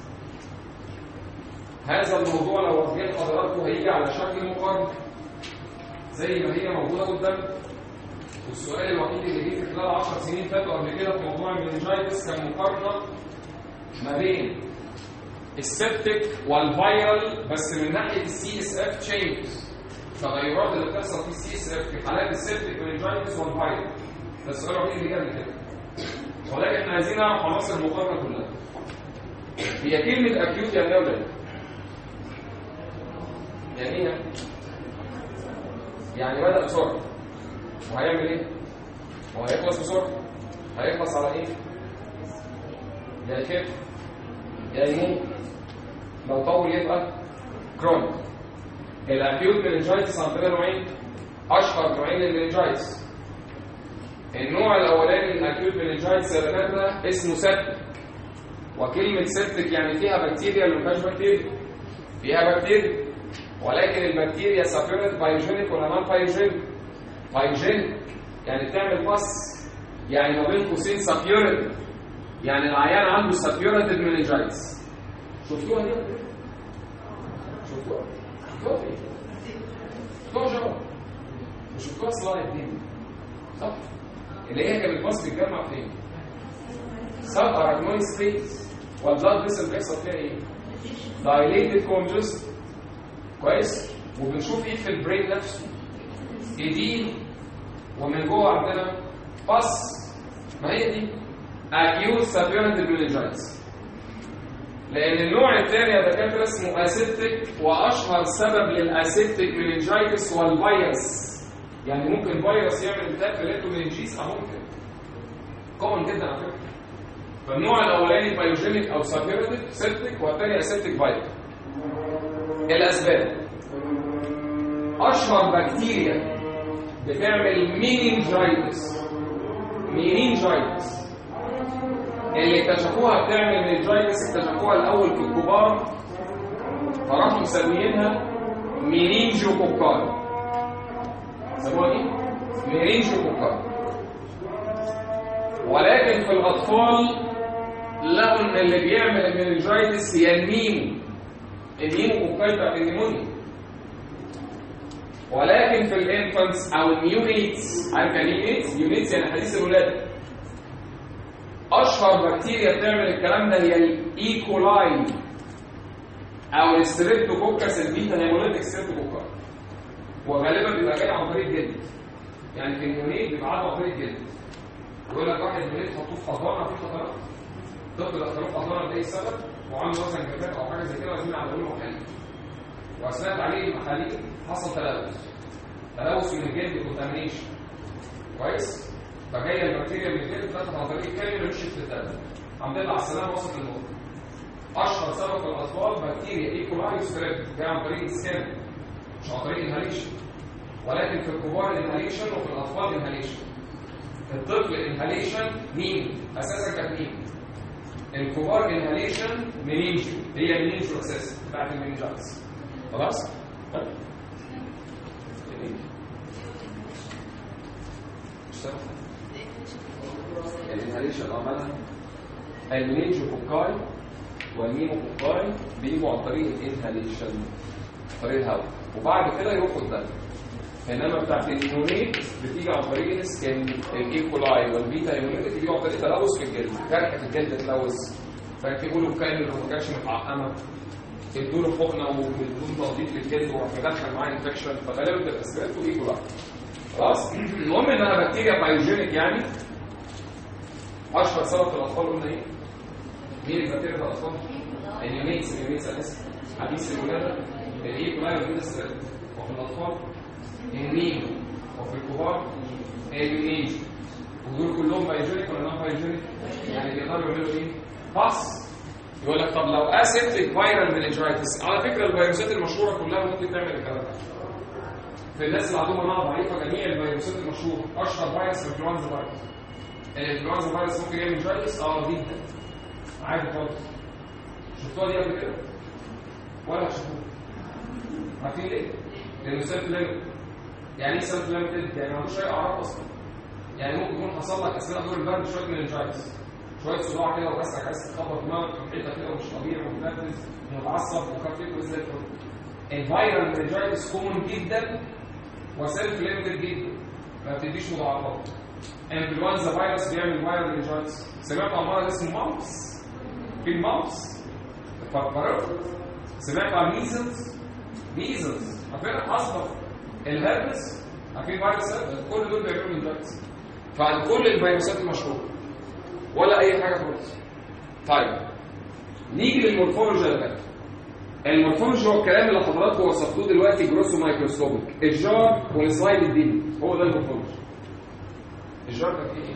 هذا الموضوع لو واخدين حضراتكم هيجي على شكل مقارنه زي ما هي موجوده قدام والسؤال الوحيد اللي جه في خلال 10 سنين فاتوا قبل كده في موضوع المننجايتس كان مقارنه ما بين السبتك والفيرال بس من ناحيه السي اس اف تشينجز التغيرات اللي بتحصل في السي اس اف في حالات السبتك مننجايتس والفيرال ده السؤال الوحيد اللي جه قبل كده ولكن احنا عايزين نعرف عناصر المقارنه كلها هي كلمه اكيوت يعني ايه ولا يعني ايه يعني بدأ بسرعة وهيعمل ايه؟ هو هيخلص بسرعة هيخلص على ايه؟ يا يخف يا يموت لو طول يبقى كرونيك الاكيوت مننجايتس عندنا نوعين اشهر نوعين للمننجايتس النوع الاولاني الاكيوت مننجايتس يا دكاتره اسمه سبتك وكلمه سبتك يعني فيها بكتيريا ولا ما فيهاش بكتيريا؟ فيها بكتيريا ولكن البكتيريا سابيورنت بايوجينيك ولا نون بايوجينيك؟ بايوجينيك يعني بتعمل بص يعني ما بين قوسين سابيورنت يعني العيان عنده سابيورنت مننجايتس شفتوها دي؟ شفتوها؟ شفتوها فين؟ شفتوها جوه وشفتوها سلايد دي صح؟ اللي هي كانت بص بتتجمع فين؟ سب اراجنويد سبيس والبلاد فيسل بيحصل فيها ايه؟ dilated congestion كويس وبنشوف ايه في البرين نفسه ايدين ومن جوه عندنا بس ما هي دي acute suppurative meningitis لان النوع الثاني يا دكاتره اسمه اسيبتيك واشهر سبب للاسيبتيك meningitis هو الفيروس يعني ممكن فيروس يعمل التهاب في الليتومينجيس اه ممكن كومن جدا على فكره فالنوع الاولاني بايوجينيك او سابيرتيك سيبتيك والثاني اسيبتيك فايروس الاسباب اشهر بكتيريا بتعمل مينينجايتس مينينجايتس اللي اكتشفوها بتعمل مينينجايتس اكتشفوها الاول في الكبار فراحوا مسميينها مينينجو كوكاي سموها ايه؟ مينينجو كوكاي ولكن في الاطفال لقوا ان اللي بيعمل المينينجايتس هي الميمو الميمو كوكاي بتاعت النيمونيا ولكن في الانفانتس او النيونيتس عارف يعني ايه يونيتس؟ يونيتس يعني حديث الولاده اشهر بكتيريا بتعمل الكلام ده هي الايكولاي او الستريبتوكوكس البيتا هيموليتيك ستريبتوكوكس وغالبا بيبقى جاي عن طريق الجلد يعني في اليونيت بيبقى عن طريق الجلد يقول لك واحد يونيت حطوه في حضانه في خطرات طفل دخلوه في حضانه لاي سبب وعنده مثلا جفاف او حاجه زي كده عايزين يعملوا له محاليل واثناء تعليل المحاليل حصل تلوث تلوث من الجلد كونتامينيشن كويس فجايه البكتيريا من الجلد دخلت عن طريق الكامل ومشيت في الدم الحمد لله على السلامه وصلت للمخ اشهر سبب في الاطفال بكتيريا ايكولاي ستريب جايه عن طريق السكان مش عن طريق الانهاليشن ولكن في الكبار الانهاليشن وفي الاطفال انهاليشن الطفل انهاليشن مين اساسا كانت مين الكبار انهاليشن منينجو هي منينجو اساسا بتاعت المنينجايتس خلاص الانهاليشن عملها المنينجو كوكاي والميمو كوكاي بيجوا عن طريق الانهاليشن طريق الهواء وبعد كده يروحوا الدم انما بتاعت اليونيت بتيجي عن طريق السكن الايكولاي والبيتا يونيت بيجوا عن طريق تلوث في الجلد جرح في الجلد تلوث فيكتبوا له كان لو ما كانش متعقمه ادوا له حقنه وبدون تنظيف للجلد وراح مدخل معاه انفكشن فغالبا بتبقى اسبابه ايكولاي خلاص المهم انها بكتيريا بايوجينيك يعني اشهر سبب في الاطفال قلنا ايه؟ مين البكتيريا في الاطفال؟ اليونيتس اليونيتس اساسا حديث الولاده الايكولاي والبيتا وفي الاطفال النيمو وفي الكبار اليونيج ودول كلهم بايوجينيك ولا نون بايوجينيك يعني بيقدروا يعملوا ايه باس يقول لك طب لو اسيبتيك فايرال مينيجايتس على فكره الفيروسات المشهوره كلها ممكن تعمل الكلام ده في الناس اللي عندهم مناعه ضعيفه جميع الفيروسات المشهوره اشهر فيروس الانفلونزا فيروس الانفلونزا فيروس ممكن يعمل جايتس اه جدا عادي خالص شفتوها دي قبل كده ولا شفتوها عارفين ليه؟ لانه سيلف ليميت يعني ايه سيلف ليميتد؟ يعني ما عندوش اي اعراض اصلا يعني ممكن يكون حصل لك اثناء دور البرد شويه مننجايتس شويه صداع كده وبسك عايز تخبط دماغك في الحيطه كده ومش طبيعي ومتنرفز ومتعصب وخفيف زي الفل الفيرال مننجايتس كومن جدا وسيلف ليميتد جدا ما بتديش مضاعفات انفلونزا فيروس بيعمل فيرال مننجايتس سمعت عن مرض اسمه ماوس في الماوس فكرت سمعت عن ميزلز ميزلز عارفين اصبر الهربس عارفين فيروس هربس كل دول بيعملوا مننجايتس فعن كل الفيروسات المشهوره ولا اي حاجه خالص طيب نيجي للمورفولوجي يا دكاتره المورفولوجي هو الكلام اللي حضراتكم وصفتوه دلوقتي جروسو مايكروسكوبيك الجار والسلايد الديني هو ده المورفولوجي الجار ده فيه ايه؟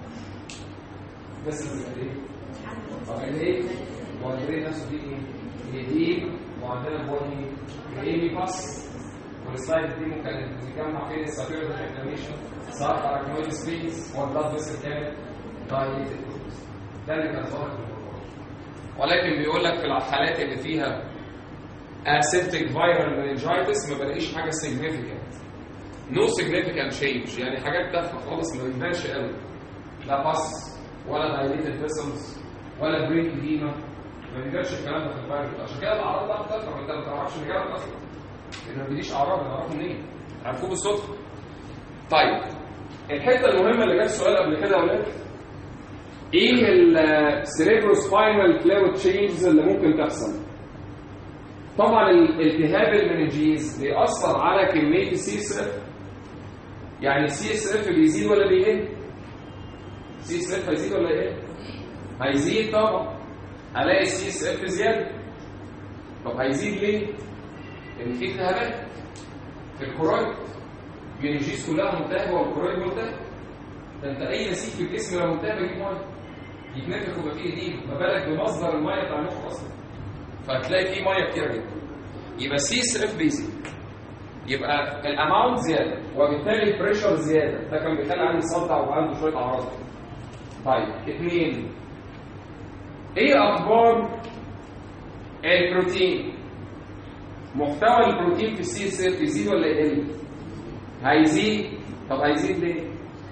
بس اللي ايه؟ طب ايه؟ والبرين نفسه فيه ايه؟ جديد وعندنا بوني ايمي باس والسلايد دي ممكن نجمع فين السابيرد انفلاميشن صار اراكنويد سبيس والبلاد فيسل كامل دايليتد ده اللي كان ظاهر في المورفولوجي ولكن بيقول لك في الحالات اللي فيها اسيبتيك فايرال meningitis ما بلاقيش حاجه significant no significant change يعني حاجات تافهه خالص ما بتبانش قوي لا باس ولا dilated vessels ولا برين edema ما بيجيش الكلام ده في الفيروس عشان كده الاعراض بقى بتظهر انت ما تعرفش اللي جالك اصلا لان ما بيجيش اعراض نعرفه منين؟ عرفوه بالصدفه طيب الحته المهمه اللي جت سؤال قبل كده يا ولاد ايه السيريبروسباينال فلويد تشينجز اللي ممكن تحصل طبعا الالتهاب المنجيز بيأثر على كميه السي اس اف يعني السي اس اف بيزيد ولا بيقل سي اس اف هيزيد ولا ايه هيزيد طبعا هلاقي السي اس اف زياده طب هيزيد ليه لان في التهابات في الكورويد الجينيجيز كلها ملتهبه والكورويد ملتهب ده انت اي نسيج في الجسم لو ملتهب يجيب ميه يتنفخ ويبقى فيه اديم ما بالك بمصدر الميه بتاع المخ اصلا فهتلاقي فيه ميه كتيره جدا يبقى سي اس اف بيزك يبقى الاماونت زياده وبالتالي البريشر زياده ده كان بيخلي عندي صدع وعنده شويه اعراض طيب اثنين ايه اخبار البروتين محتوى البروتين في السي اس اف يزيد ولا يقل هيزيد طب هيزيد ليه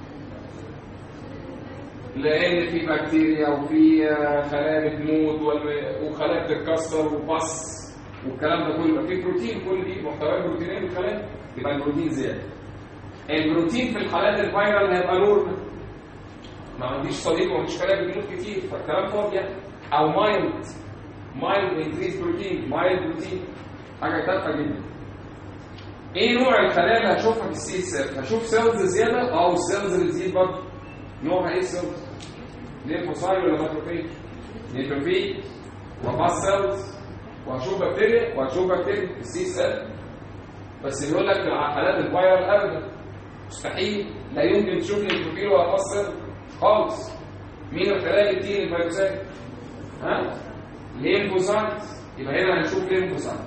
لان في بكتيريا وفي خلايا بتموت وخلايا بتتكسر وبص والكلام ده كله في بروتين كل دي محتويات بروتينيه في الخلايا يبقى البروتين زياده البروتين في الحالات الفايرال هيبقى نورمال ما عنديش صديق وما عنديش خلايا بتموت كتير فالكلام فاضي يعني او مايلد مايلد انكريز بروتين مايلد بروتين حاجه تافهه جدا ايه نوع الخلايا اللي هشوفها في السي اس اف هشوف سيلز زياده اه السيلز اللي تزيد برضه نوعها ايه السيلز ليمفوسايت ولا ماكروفيج نيتروفيج وباس سيلز وهشوف بكتيريا وهشوف بكتيريا في السي اس اف بس بيقول لك في حالات الفيرال ابدا مستحيل لا يمكن تشوف نيتروفيل ولا باس سيل خالص مين الخلايا اللي بتيجي الفيروسات ها ليمفوسايت يبقى هنا هنشوف ليمفوسايت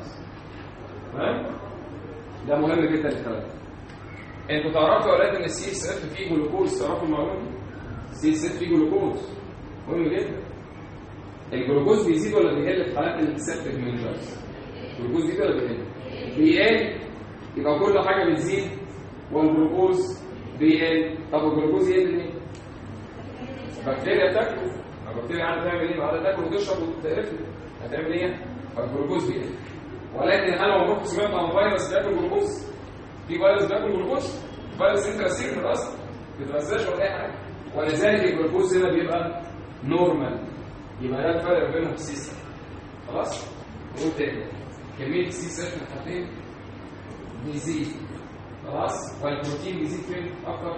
تمام ده مهم جدا الكلام انتوا تعرفوا يا اولاد ان السي اس اف فيه جلوكوز تعرفوا المعلومه دي السي اس اف فيه جلوكوز مهم جدا الجلوكوز بيزيد ولا بيقل في حالات السبتك منجرز الجلوكوز بيزيد ولا بيقل بيقل يبقى كل حاجه بتزيد والجلوكوز بيقل طب الجلوكوز يقل ليه بكتيريا بتاكله البكتيريا قاعده تعمل ايه قاعده تاكل وتشرب وتقرفني هتعمل ايه فالجلوكوز بيقل ولكن انا عمركم سمعت عن فيروس بياكل جلوكوز في فيروس بياكل جلوكوز فيروس انتراسيل من الاصل ما بيتغذاش ولا اي حاجه ولذلك الجلوكوز هنا بيبقى نورمال يبقى ده الفرق بينهم في السي اس خلاص نقول تاني كميه السي اس في الحالتين بيزيد خلاص والبروتين بيزيد فين اكتر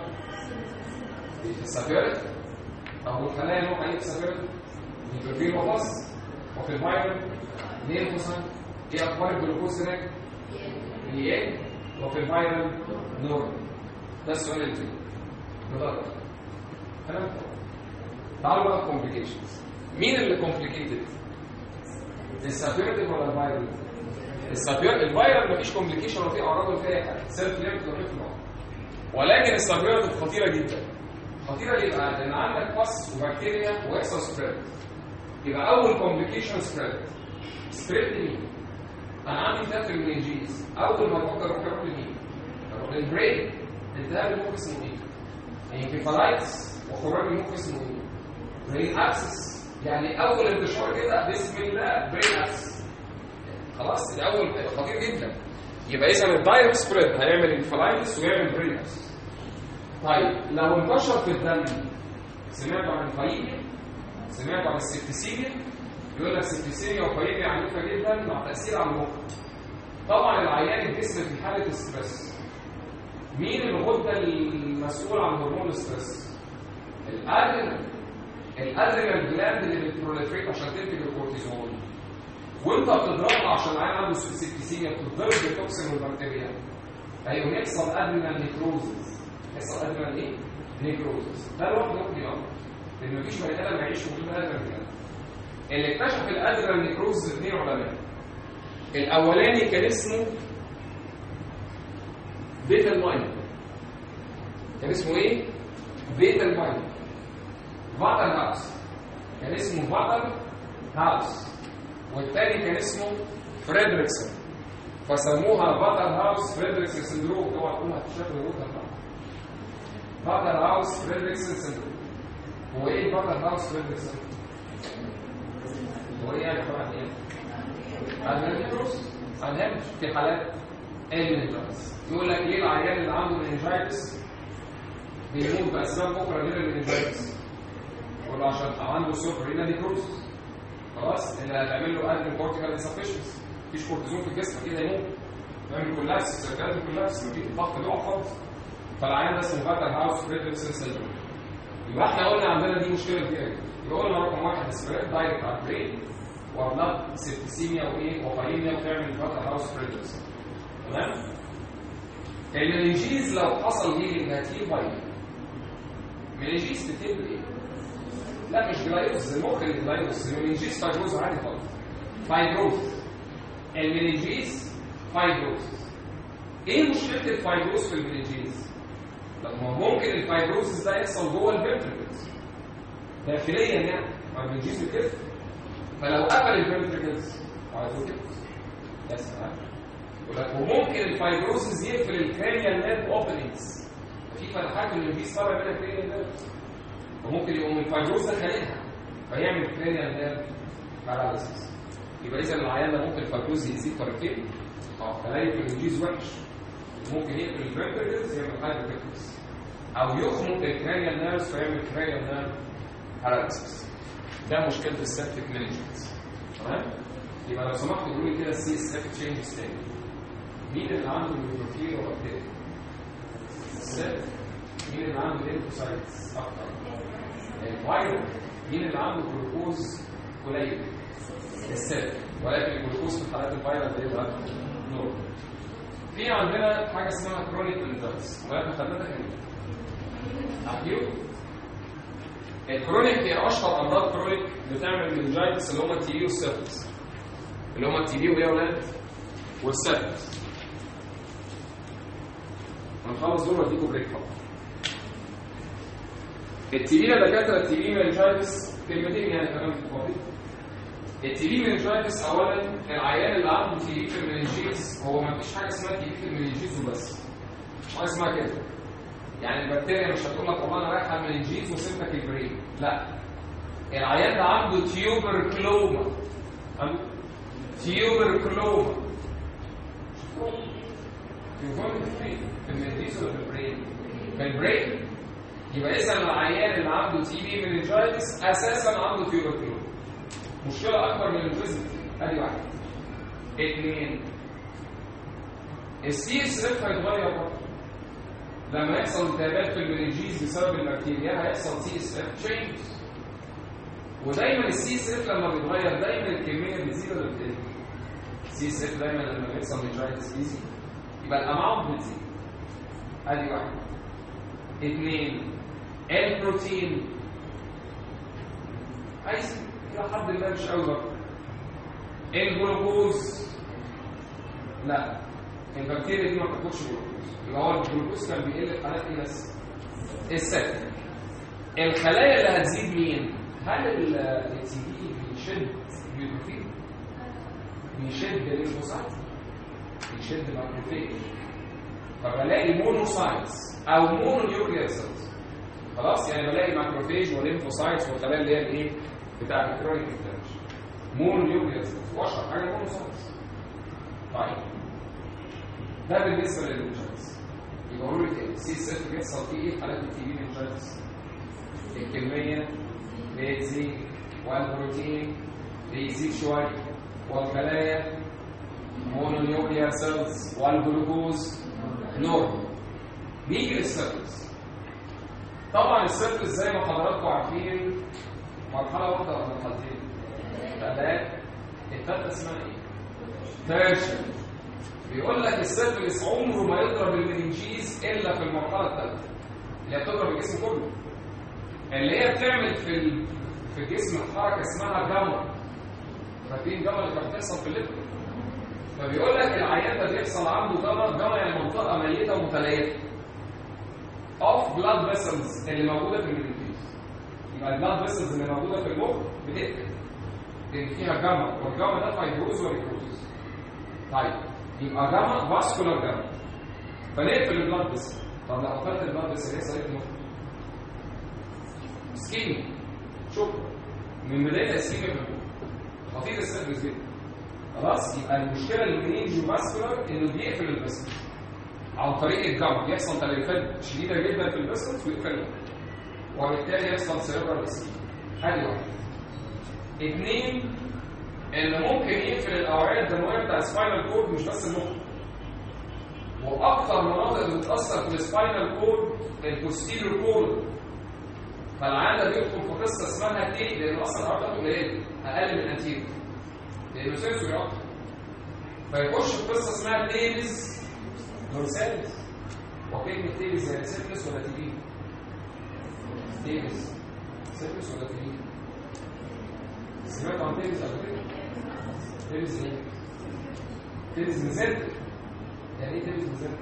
في السافيرت او الخلايا نوع ايه في السافيرت نيتروفيل وفاس وفي الفايبر ليمفوسايت ايه اخبار الجلوكوز هناك ايه وفي الفايبر نورمال ده السؤال اللي فيه نضرب تمام تعالوا بقى كومبليكيشنز مين اللي كومبليكيتد السافيرتيف ولا الفايرال السافيرتيف الفايرال مفيش كومبليكيشن ولا في اعراض ولا في اي حاجه سيلف ليمت ولا في ولكن السافيرتيف خطيره جدا خطيره ليه بقى لان عندك فص وبكتيريا ويحصل سبريد يبقى اول كومبليكيشن سبريد سبريد لمين انا عندي ثلاث المنجيز اول ما بفكر اروح اروح لمين اروح للبرين التهاب المخ اسمه ايه انكفالايتس وخراج المخ اسمه ايه برين ابسس يعني اول انتشار كده بسم الله برين ابسس خلاص الاول خطير جدا يبقى اذا الدايركت سبريد هيعمل انفلايتس ويعمل برين ابسس طيب لو انتشر في الدم سمعتوا عن الفايميا سمعتوا عن السبتسيميا يقول لك سبتسيميا وفايميا عنيفه جدا مع تاثير على المخ طبعا العيان الجسم في حاله الستريس مين الغده المسؤول عن هرمون الستريس الادرينال الادرينال جلاند اللي بتبروليفريت عشان تنتج الكورتيزون وانت بتضربها عشان العيان عنده سبتسيميا بتضرب بالتوكسين والبكتيريا ايوه يحصل ادرينال نيكروزز يحصل ادرينال ايه؟ نيكروزز ده لوحده ممكن يقف لان مفيش بني ادم يعيش بدون ادرينال جلاند اللي اكتشف الادرينال نيكروزز اثنين علماء الاولاني كان اسمه بيتا الماين كان اسمه ايه؟ بيتا الماين فاتر هاوس كان اسمه فاتر هاوس والتاني كان اسمه فريدريكسون فسموها فاتر هاوس فريدريكسون سندروم اوعى تكون هتشوف الروت فاتر هاوس فريدريكسون سندروم هو ايه فاتر هاوس فريدريكسون؟ هو ايه يعني فرق ايه؟ الهيمتروس الهيمتروس في حالات المنجايتس يقول لك ليه العيان اللي عنده منجايتس بيموت باسباب اخرى غير المنجايتس يقول له عشان عنده سوبر رينا نيكروز خلاص اللي هتعمل له ادرين كورتيكال انسفشنس مفيش كورتيزون في الجسم اكيد هيموت يعمل كولابس سيركلات كولابس مفيش الضغط بيقع خالص فالعيان ده اسمه فاتر هاوس فريدريكسون سيندروم يبقى احنا قلنا عندنا دي مشكله كبيره جدا يبقى قلنا رقم واحد سبريد دايركت على البرين وبلاد سيبتسيميا وايه وفايميا وتعمل فاتر هاوس بريدرز تمام المننجيز لو حصل هيلينج هتجيب فايميا مننجيز بتجيب ايه؟ لا مش جلايوس المخ اللي جلايوس المننجيز فايبروز عادي خالص فايبروز المننجيز فايبروز ايه مشكله الفايبروز في المننجيز؟ طب ما ممكن الفايبروزس ده يحصل جوه الفنتركلز داخليا يعني ما المننجيز بتكفي فلو قفل الفنتركلز عايزه كده بس وممكن الفايبروزس يقفل الكرانيال نيرف اوبننجز في فتحات المننجيز طالع منها كرانيال نيرف وممكن يقوم الفايبروز ده خانقها فيعمل كرانيال نيرف باراليسيس يبقى اذا العيان ده ممكن الفايبروز يزيد طريقين اه فلاقي الانجيز وحش ممكن يقفل الفنتركلز يعمل هايبرتكلز او يخنق الكرانيال نيرفز فيعمل كرانيال نيرف باراليسيس ده مشكله السبتيك مانجمنت تمام يبقى لو سمحت قولوا لي كده السي اس اف تشينجز تاني مين اللي عنده نيوروفيل وبكتيريا؟ السبت مين اللي عنده ليمفوسايتس اكتر؟ الفايروس مين اللي عنده جلوكوز قليل؟ السبت ولكن الجلوكوز في حالات الفيروس ده يبقى نور في عندنا حاجه اسمها كرونيك منجايتس ولكن خدناها هنا احكيو الكرونيك هي اشهر امراض كرونيك بتعمل منجايتس اللي هم التي بي والسيرفس اللي هم التي بي وايه يا ولاد؟ والسيرفس هنخلص دول واديكم بريك طبعا التي بي يا دكاتره التي بي منجايتس كلمتين يعني كلام فاضي التي بي منجايتس اولا العيان اللي عنده تي بي في المننجيز هو ما فيش حاجه اسمها تي بي في المننجيز وبس مش حاجه اسمها كده يعني البكتيريا مش هتقول لك والله انا رايح على المننجيز وسيبك البرين لا العيان ده عنده تيوبر كلوما عنده تيوبر كلوما في المننجيز ولا في البرين؟ في البرين يبقى اذا العيان اللي عنده تي بي مننجايتس اساسا عنده تيوبر كلوما مشكله اكبر من الجزء ادي واحده اثنين السي اس اف هيتغير برضه لما يحصل التهابات في المننجيز بسبب البكتيريا هيحصل سي اس اف تشينج ودايما السي اس اف لما بيتغير دايما الكميه بتزيد ولا بتقل؟ السي اس اف دايما لما بيحصل منجايتس بيزيد يبقى الاماونت بتزيد ادي واحده اثنين البروتين عايز الى حد ما مش قوي برضه الجلوكوز لا البكتيريا دي ما بتاخدش جلوكوز يبقى هو الجلوكوز كان بيقل في حالات ايه بس؟ الست الخلايا اللي هتزيد مين؟ هل التي بي بيشد اليوتروفيل؟ بيشد الليمفوسايت؟ بيشد ماكروفيج فبلاقي مونوسايتس او مونو نيوكليير سيلز خلاص يعني بلاقي ماكروفيج وليمفوسايتس والخلايا اللي هي الايه؟ بتاع الكرونيك انفلاميشن مونو نيوكليير سيلز واشهر حاجه مونوسايتس طيب ده بالنسبه للمنجلس يبقى قولوا لي كده سي اس اف بيحصل فيه ايه في حالات التي بي منجلس الكميه بتزيد والبروتين بيزيد شويه والخلايا مونونيوكليار سيلز والجلوكوز نورمال نيجي للسيرفس طبعا السيرفس زي ما حضراتكم عارفين مرحله واحده ولا مرحلتين؟ ثلاث الثالثه اسمها ايه؟ تيرشن بيقول لك السيرفس عمره ما يضرب المننجيز الا في المرحله الثالثه اللي هي بتضرب الجسم كله اللي هي بتعمل في ال... في الجسم حركه اسمها جاما فاكرين جاما اللي كانت بتحصل في الليفر فبيقول لك العيان ده بيحصل عنده جاما جاما يعني منطقه ميته ومتليته اوف بلاد فيسلز اللي موجوده في المننجيز يبقى البلاد فيسلز اللي موجوده في المخ بتقفل لان فيها جاما والجاما ده فايبروز وريكروز طيب يبقى جاما فاسكولار جاما فنقفل البلاد فيسل طب لو قفلت البلاد فيسل هيحصل ايه في المخ؟ سكيمي شكرا من بدايه اسكيمي في المخ خطير السيرفس جدا خلاص يبقى المشكله المنينجو فاسكولار انه بيقفل الفيسل عن طريق الجاما بيحصل تليفات شديده جدا في الفيسلز ويقفلها وبالتالي يحصل سيرفر اسكيمي ادي واحده اثنين ان ممكن يقفل الاوعيه الدمويه بتاع السباينال كورد مش بس المخ واكثر مناطق اللي بتاثر في السباينال كورد البوستيريور كورد فالعيان ده بيدخل في قصه اسمها تي لان اصلا العرض قليل اقل من انتيريور لانه سنسوري اكتر فيخش في قصه اسمها تيبس دورساليس وكلمه تيبس زي سيفلس ولا تي تيبس سيفلس ولا تي سمعت عن تيبس قبل كده؟ تيبس ايه؟ تيبس مزد يعني ايه تيبس مزد؟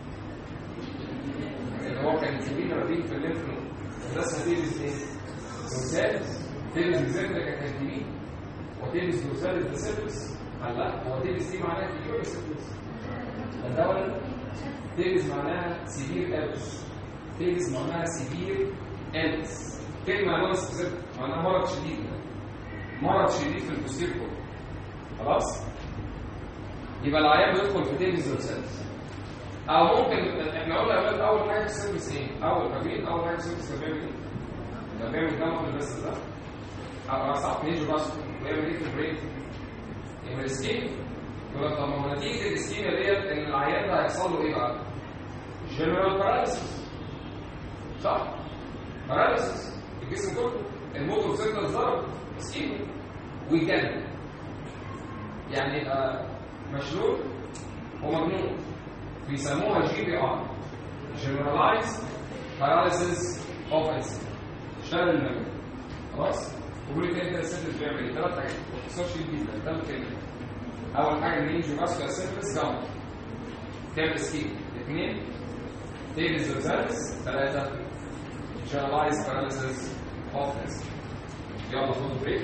اللي هو كان كبير رهيب في الليمف نود الرسمه تيبس ايه؟ دورساليس تيبس مزد ده كان كبير وتيبس دورساليس ده سيفلس قال لا هو تيبس دي معناها كبير ولا سيفلس؟ الدولة تيبس معناها سيفير ألس تيبس معناها سيفير ألس كلمة ناقص معناها مرض شديد مرض شديد في البوستير كله خلاص يبقى العيان بيدخل في تيبس دورساليس او ممكن احنا قلنا قبل اول حاجه في السيرفيس ايه اول فاكرين اول حاجه في السيرفيس كان بيعمل ايه كان بيعمل جامعه في البس ده او صح نيجي راسه بيعمل ايه في البرين يعمل سكيم يقول لك طب ما هو نتيجه السكيمه ديت ان العيان ده هيحصل له ايه بقى جنرال باراليسيس صح باراليسيس الجسم كله الموتور سيجنال ضرب سكيمه ويجنن يعني يبقى مشلول ومجنون بيسموها جي بي ار جنرالايز باراليسيس اوف انسين اشتغل المجنون خلاص وقول لي كده السيرفس بيعمل ايه ثلاث حاجات ما تخسرش جدا ثلاث كلمات اول حاجه ان يجي ماسكولار سيرفس داون تعمل سكيب اثنين تيبس ريزلتس ثلاثه جنرالايز باراليسيس اوف انسين يلا خدوا بريك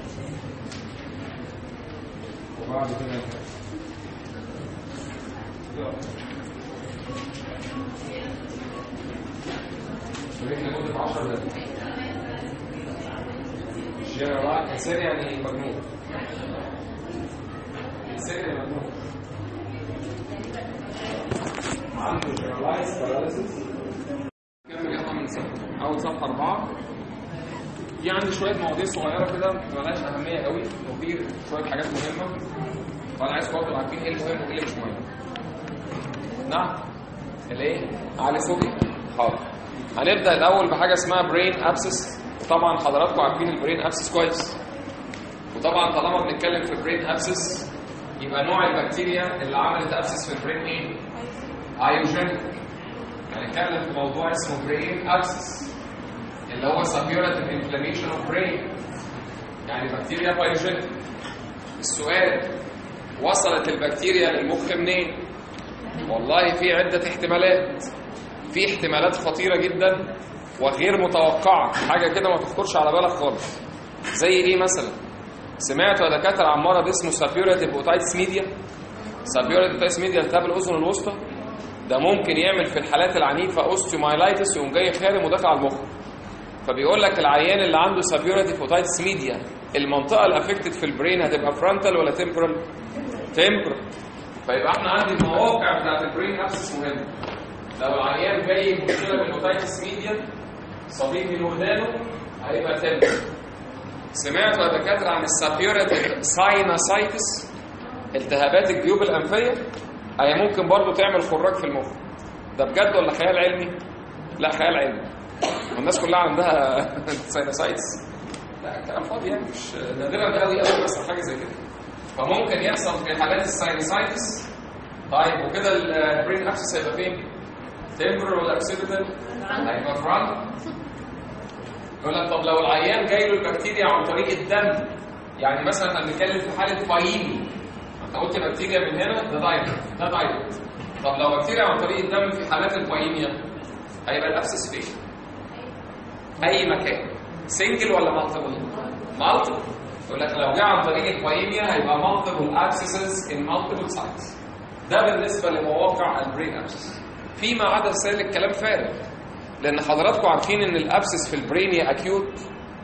وبعد كده يلا بريك لمدة 10 دقايق جنرال انسان يعني مجنون انسان يعني مجنون عنده جنرالايز باراليسيس كمل يلا من صفحة أول صفحة أربعة في عندي شوية مواضيع صغيرة كده مالهاش أهمية قوي وفي شوية حاجات مهمة فأنا عايز برضه عارفين إيه المهم وإيه اللي مش مهم نعم الايه علي صوتي حاضر هنبدا الاول بحاجه اسمها برين ابسس وطبعا حضراتكم عارفين البرين ابسس كويس وطبعا طالما بنتكلم في برين ابسس يبقى نوع البكتيريا اللي عملت ابسس في البرين ايه ايوجينيك هنتكلم في موضوع اسمه برين ابسس اللي هو سبيورتيف انفلاميشن اوف برين يعني بكتيريا بايوجينيك السؤال وصلت البكتيريا للمخ منين والله في عدة احتمالات في احتمالات خطيرة جدا وغير متوقعة حاجة كده ما تخطرش على بالك خالص زي ايه مثلا سمعت يا دكاترة عن مرض اسمه سابيوريتيف اوتايتس ميديا سابيوريتيف اوتايتس ميديا التهاب الاذن الوسطى ده ممكن يعمل في الحالات العنيفة اوستيومايلايتس يقوم جاي خارم وداخل على المخ فبيقول لك العيان اللي عنده سابيوريتيف اوتايتس ميديا المنطقة الافكتد في البرين هتبقى فرونتال ولا تمبرال تمبرال فيبقى احنا عندي المواقع بتاعت البرين ابسس مهمه لو العيان جاي مشكله بالاوتايتس ميديا صديق من ودانه هيبقى تمبر سمعت يا دكاتره عن السابيوريتيف سايناسايتس التهابات الجيوب الانفيه هي ممكن برضو تعمل خراج في المخ ده بجد ولا خيال علمي لا خيال علمي والناس كلها عندها سايناسايتس لا كلام فاضي يعني مش نادرا قوي قوي بس حاجه زي كده فممكن يحصل في حالات الساينسايتس طيب وكده البرين اكسس هيبقى فين؟ تمبرال ولا اكسيدنتال؟ هيبقى فرونت يقول لك طب لو العيان جاي له البكتيريا عن طريق الدم يعني مثلا هنتكلم في حاله بايمي انت قلت بكتيريا من هنا ده دايركت ده دايركت طب لو بكتيريا عن طريق الدم في حالات البايميا هيبقى الابسس فين؟ اي مكان سنجل ولا مالتيبل؟ مالتيبل يقول لك لو جه عن طريق البايميا هيبقى multiple abscesses in multiple sites ده بالنسبه لمواقع البرين ابسس فيما عدا ذلك الكلام فارغ لان حضراتكم عارفين ان الابسس في البرين يا اكيوت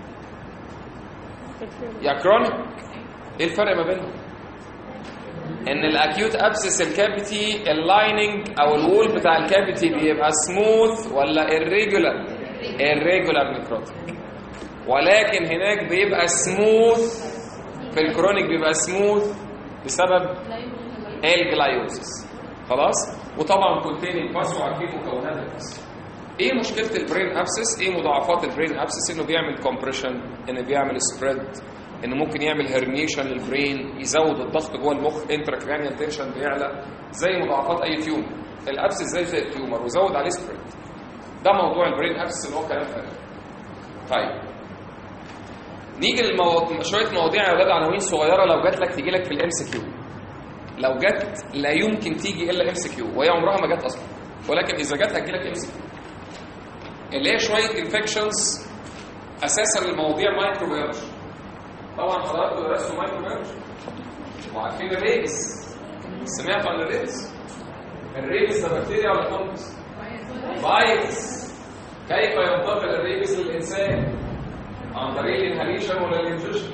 يا كرونيك ايه الفرق ما بينهم ان الاكيوت ابسس الكافيتي اللايننج او الوول بتاع الكافيتي بيبقى سموث ولا irregular irregular necrotic ولكن هناك بيبقى سموث في الكرونيك بيبقى سموث بسبب الجلايوزس خلاص وطبعا كونتين الباس وعارفين مكونات الباس ايه مشكله البرين ابسس ايه مضاعفات البرين ابسس انه بيعمل كومبريشن انه بيعمل سبريد انه ممكن يعمل هرنيشن للبرين يزود الضغط جوه المخ انتراكرانيال تنشن بيعلى زي مضاعفات اي تيومر الابسس زي زي التيومر وزود عليه سبريد ده موضوع البرين ابسس اللي هو كلام فارغ طيب نيجي للمو... شويه مواضيع يا اولاد عناوين صغيره لو جات لك تيجي لك في الام سي كيو لو جت لا يمكن تيجي الا ام سي كيو وهي عمرها ما جت اصلا ولكن اذا جت هتجي لك ام سي كيو اللي هي شويه انفكشنز اساسا المواضيع مايكروبيولوجي طبعا حضراتكم درستوا مايكروبيولوجي وعارفين الريبس سمعتوا عن الريبس الريبس ده بكتيريا ولا فانجس فايروس كيف ينتقل الريبس للانسان عن طريق الانهاليشن ولا الانجكشن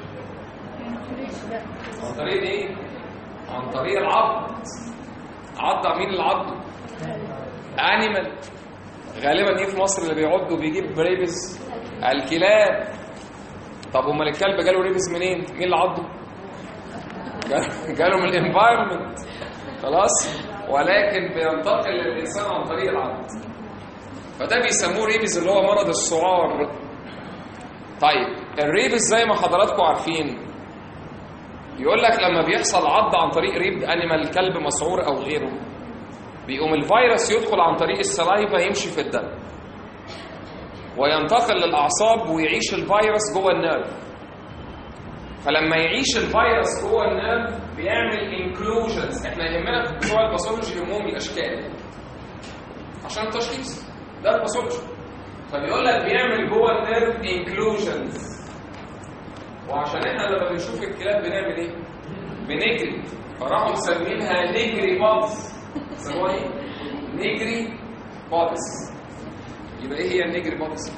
عن طريق ايه عن طريق العض عض مين اللي عضه انيمال غالبا ايه في مصر اللي بيعض وبيجيب ريبس الكلاب طب امال الكلب جاله ريبس منين مين اللي عضه جاله- جاله من الانفايرمنت خلاص ولكن بينتقل للانسان عن طريق العض فده بيسموه ريبس اللي هو مرض السعار طيب الريبس زي ما حضراتكم عارفين يقول لك لما بيحصل عض عن طريق ريبد انيمال كلب مسعور او غيره بيقوم الفيروس يدخل عن طريق السلايفا يمشي في الدم وينتقل للاعصاب ويعيش الفيروس جوه النيرف فلما يعيش الفيروس جوه النيرف بيعمل انكلوجنز احنا يهمنا في بتوع الباثولوجي يهمهم الاشكال عشان التشخيص ده الباثولوجي فبيقول لك بيعمل جوه النيرف انكلوجنز وعشان احنا لما بنشوف الكلاب بنعمل ايه؟ بنجري فراحوا مسمينها نجري بادز سموها ايه؟ نجري بادز يبقى ايه هي النجري بادز؟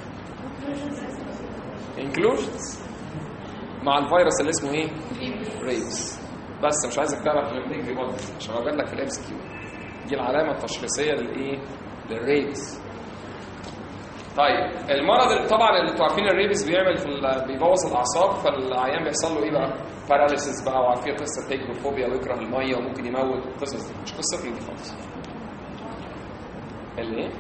انكلوجنز مع الفيروس اللي اسمه ايه؟ ريبس بس مش عايزك تعرف غير نجري بادز عشان اقول لك في الام كيو دي العلامه التشخيصيه للايه؟ للريبس طيب المرض اللي طبعا اللي انتوا عارفين الريبس بيعمل في ال- بيبوظ الاعصاب فالعيان بيحصل له ايه بقى؟ باراليسيس بقى وعارفين قصه تيجروفوبيا ويكره الميه وممكن يموت والقصص دي مش قصتنا دي خالص. اللي ايه؟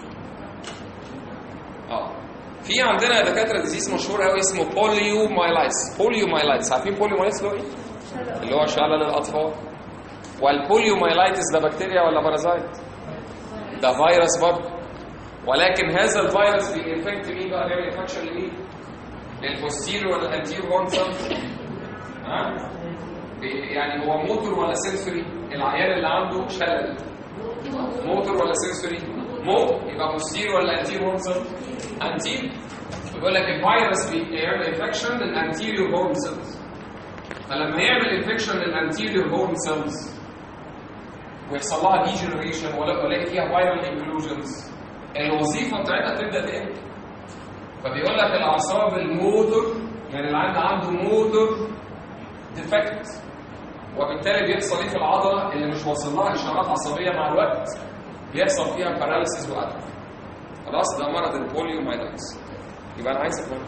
اه في عندنا دكاتره ديزيز مشهور قوي اسمه بوليو مايلايتس بوليو مايلايتس عارفين بوليو مايلايتس اللي هو ايه؟ اللي هو شلل الاطفال والبوليو مايلايتس ده بكتيريا ولا بارازايت؟ ده فيروس برضه ولكن هذا الفيروس بينفكت مين بقى بيعمل انفكشن لمين؟ للبوستيريور ولا الانتيريور هورن سيل ها؟ بي- يعني هو موتور ولا سنسوري؟ العيان اللي عنده شلل موتور ولا سنسوري؟ مو يبقى بوستيريور ولا انتيريور هورن سيل؟ انتيريور بيقول لك الفيروس بيعمل انفكشن للانتيريور هورن سيلز فلما يعمل انفكشن للانتيريور هورن سيلز ويحصل لها ديجنريشن ولا ولاقي فيها فايرال انكلوجنز الوظيفه بتاعتها تبدا تقل فبيقول لك الاعصاب الموتور يعني اللي عنده عنده موتور ديفكت وبالتالي بيحصل ايه في العضله اللي مش واصل لها اشارات عصبيه مع الوقت بيحصل فيها باراليسيس واتروفي خلاص ده مرض البوليو مايلايتس يبقى انا عايز افهم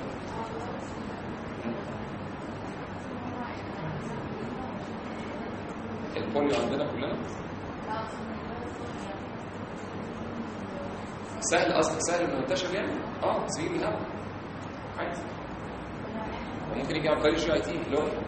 البوليو عندنا كلنا سهل اصلا سهل انه ينتشر يعني اه زي الهواء عادي ممكن يجي عن طريق جي اي تي اللي هو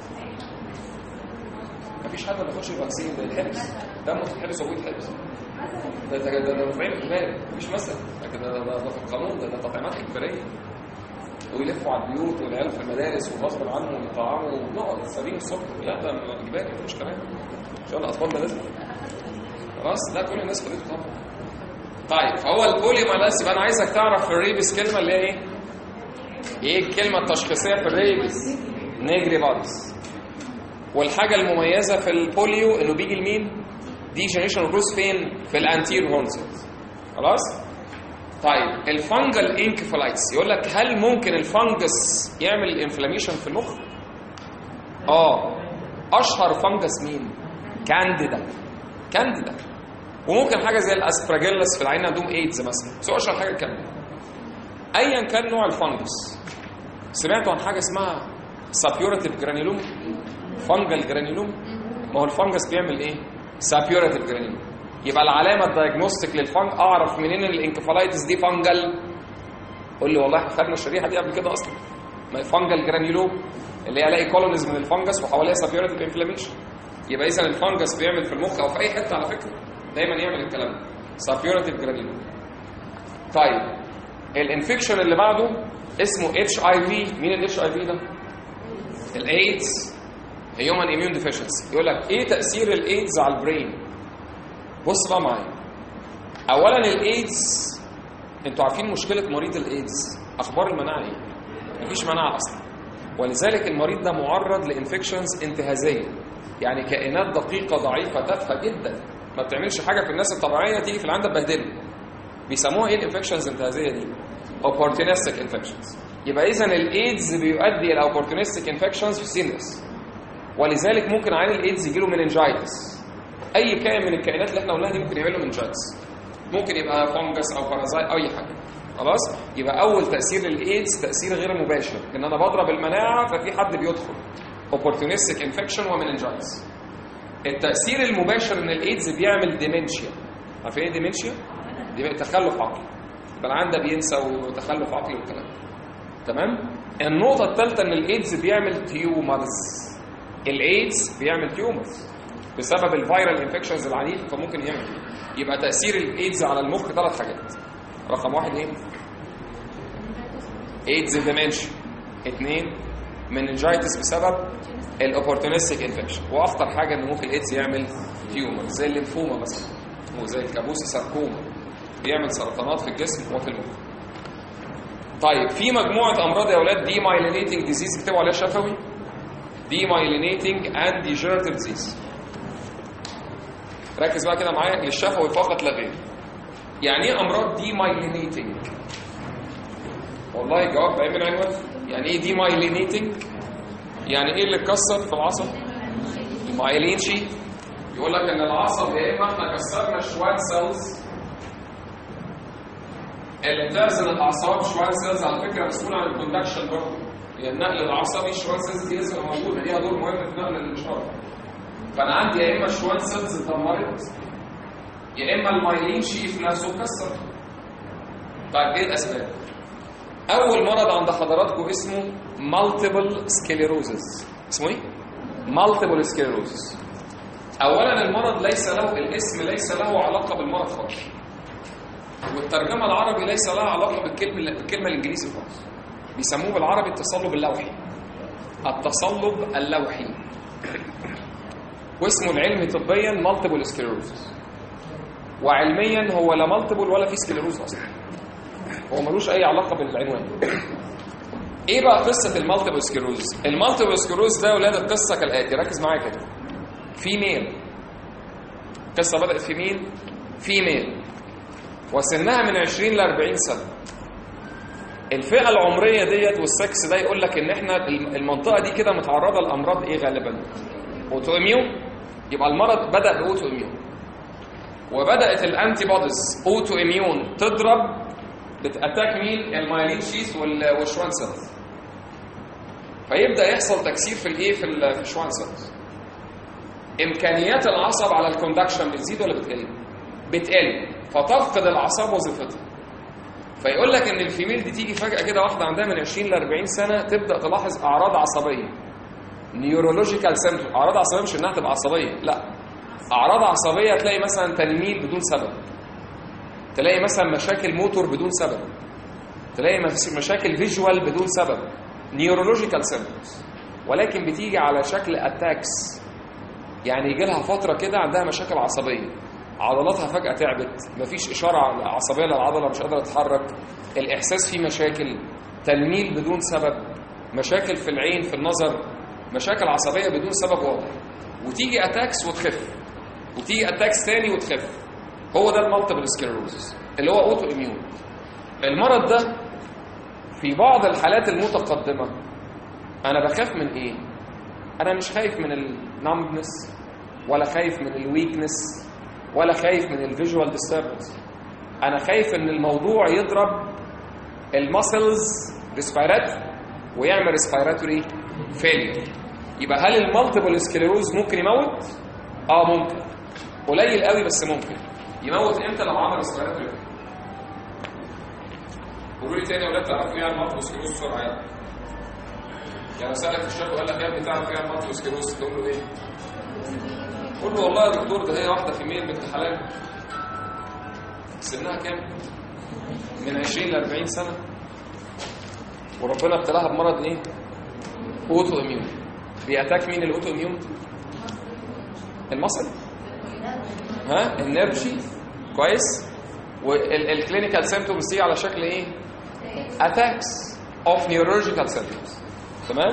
مفيش حد ما بياخدش الفاكسين ده الحبس دمه تتحبس وابوه يتحبس ده ده ده ده مفعول اجباري مفيش مثل لكن ده ده, ده, ده في القانون ده ده تطعيمات اجباريه ويلفوا على البيوت والعيال في المدارس وغصب عنهم يطعموا ونقعد سابين الصبح لا ده اجباري مش كلام ان شاء الله اطفالنا لازم خلاص ده كل الناس خدته طبعا طيب فهو البولي مالاس يبقى انا عايزك تعرف في الريبس كلمه اللي هي ايه؟ ايه الكلمه التشخيصيه في الريبس؟ نجري بادز والحاجه المميزه في البوليو انه بيجي لمين؟ دي جنريشن جروس فين؟ في الانتير هورنسلز خلاص؟ طيب الفنجل انكفالايتس يقول لك هل ممكن الفنجس يعمل انفلاميشن في المخ؟ اه اشهر فنجس مين؟ كانديدا كانديدا وممكن حاجه زي الاسبراجيلس في العين عندهم ايدز مثلا بس هو اشهر حاجه الكانديدا ايا كان نوع الفنجس سمعتوا عن حاجه اسمها سابيوراتيف جرانيلوم فنجل جرانيلوم ما هو الفنجس بيعمل ايه سابيوراتيف جرانيلوم يبقى العلامه الدايجنوستيك للفنج اعرف منين الانكفالايتس دي فانجل قول لي والله احنا خدنا الشريحه دي قبل كده اصلا ما فانجل جرانيولوم اللي هي الاقي كولونيز من الفنجس وحواليها سابيورتيف انفلاميشن يبقى اذا الفنجس بيعمل في المخ او في اي حته على فكره دايما يعمل الكلام ده سابيورتيف جرانيولوم طيب الانفكشن اللي بعده اسمه اتش اي في مين الاتش اي في ده الايدز هيومن اميون ديفيشنسي يقول لك ايه تاثير الايدز على البرين بص بقى معايا اولا الايدز انتوا عارفين مشكله مريض الايدز اخبار المناعه ايه مفيش مناعه اصلا ولذلك المريض ده معرض لانفكشنز انتهازيه يعني كائنات دقيقه ضعيفه تافهه جدا ما بتعملش حاجه في الناس الطبيعيه تيجي في العياده تبهدله بيسموها ايه الانفكشنز الانتهازيه دي opportunistic infections يبقى اذا الايدز بيؤدي الى opportunistic infections في السينس ولذلك ممكن عيان الايدز يجي له مننجايتس اي كائن من الكائنات اللي احنا قلناها دي ممكن يعمل له مننجايتس ممكن يبقى فونجس او بارازايت او اي حاجه خلاص يبقى اول تاثير الايدز تاثير غير مباشر ان انا بضرب المناعه ففي حد بيدخل opportunistic infection ومننجايتس التاثير المباشر ان الايدز بيعمل ديمنشيا عارفين ايه ديمنشيا دي تخلف عقلي يبقى العيان ده بينسى وتخلف عقلي والكلام تمام النقطه الثالثه ان الايدز بيعمل تيومرز الايدز بيعمل تيومرز بسبب الفيرال انفكشنز العنيفه فممكن يعمل يبقى تاثير الايدز على المخ ثلاث حاجات رقم واحد ايه ايدز ديمنشن اثنين مننجايتس بسبب الاوبورتونستيك انفكشن واخطر حاجه ان ممكن الايدز يعمل تيومر زي الليمفوما مثلا وزي الكابوس ساركوما بيعمل سرطانات في الجسم وفي المخ طيب في مجموعه امراض يا اولاد دي مايلينيتنج ديزيز اكتبوا عليها شفوي دي مايلينيتنج اند ديجنراتيف ديزيز ركز بقى كده معايا للشفوي فقط لا غير يعني ايه امراض دي مايلينيتنج والله الجواب بعين من عنوان يعني ايه دي مايلينيتنج يعني ايه اللي اتكسر في العصب المايلين شي يقول لك ان العصب يا اما احنا كسرنا شويه سيلز اللي بتعزل الاعصاب شويه سيلز على فكره مسؤول عن الكوندكشن برضه هي النقل العصبي شويه سيلز دي لسه موجوده ليها دور مهم في نقل الاشاره فانا عندي يا اما شويه سيلز اتدمرت يا اما المايلين شيف نفسه اتكسر طيب ايه الاسباب اول مرض عند حضراتكم اسمه مالتيبل سكليروزس اسمه ايه مالتيبل سكليروزس اولا المرض ليس له الاسم ليس له علاقه بالمرض خالص والترجمه العربي ليس لها علاقه بالكلمه بالكلمه الانجليزي خالص بيسموه بالعربي التصلب اللوحي التصلب اللوحي واسمه العلمي طبيا مالتيبل سكليروزس وعلميا هو لا مالتيبل ولا في سكليروز اصلا هو ملوش اي علاقه بالعنوان ايه بقى قصه المالتيبل سكليروز المالتيبل سكليروز ده يا اولاد القصه كالاتي ركز معايا كده فيميل القصه بدات في مين فيميل وسنها من 20 ل 40 سنه الفئه العمريه ديت والسكس ده يقول لك ان احنا المنطقه دي كده متعرضه لامراض ايه غالبا اوتو اميون يبقى المرض بدا باوتو اميون وبدات الانتي بوديز اوتو اميون تضرب بتاتاك مين المايلين شيث والشوان سيلز فيبدا يحصل تكسير في الايه في الشوان سيلز امكانيات العصب على الكوندكشن بتزيد ولا بتقل بتقل فتفقد الاعصاب وظيفتها فيقول لك ان الفيميل دي تيجي فجاه كده واحده عندها من 20 ل 40 سنه تبدا تلاحظ اعراض عصبيه نيورولوجيكال سيمتوم اعراض عصبيه مش انها تبقى عصبيه لا اعراض عصبيه تلاقي مثلا تنميل بدون سبب تلاقي مثلا مشاكل موتور بدون سبب تلاقي مشاكل فيجوال بدون سبب نيورولوجيكال سيمبتومز ولكن بتيجي على شكل اتاكس يعني يجي لها فتره كده عندها مشاكل عصبيه عضلاتها فجاه تعبت مفيش اشاره عصبيه للعضله مش قادره تتحرك الاحساس فيه مشاكل تنميل بدون سبب مشاكل في العين في النظر مشاكل عصبيه بدون سبب واضح وتيجي اتاكس وتخف وتيجي اتاكس تاني وتخف هو ده المالتيبل سكليروزس اللي هو اوتو اميون المرض ده في بعض الحالات المتقدمه انا بخاف من ايه انا مش خايف من النمبنس ولا خايف من الويكنس ولا خايف من الفيجوال ديستربنس انا خايف ان الموضوع يضرب المسلز ريسبيراتوري ويعمل ريسبيراتوري فيلير يبقى هل المالتيبل سكليروز ممكن يموت اه ممكن قليل قوي بس ممكن يموت امتى لو عمل سكليراتوري قولوا لي تاني يا ولاد تعرفوا ايه عن المالتيبل سكليروز بسرعه يعني يعني سالك في الشرق وقال لك يا ابني تعرف ايه عن المالتيبل سكليروز تقول له ايه؟ قول له والله يا دكتور ده هي واحده في ميل بنت حلال سنها كام؟ من 20 ل 40 سنه وربنا ابتلاها بمرض ايه؟ اوتو اميون بيأتاك مين الاوتو اميون؟ المصل ها النرفي كويس والكلينيكال سيمبتومز دي على شكل ايه؟ اتاكس اوف نيورولوجيكال سيمبتومز تمام؟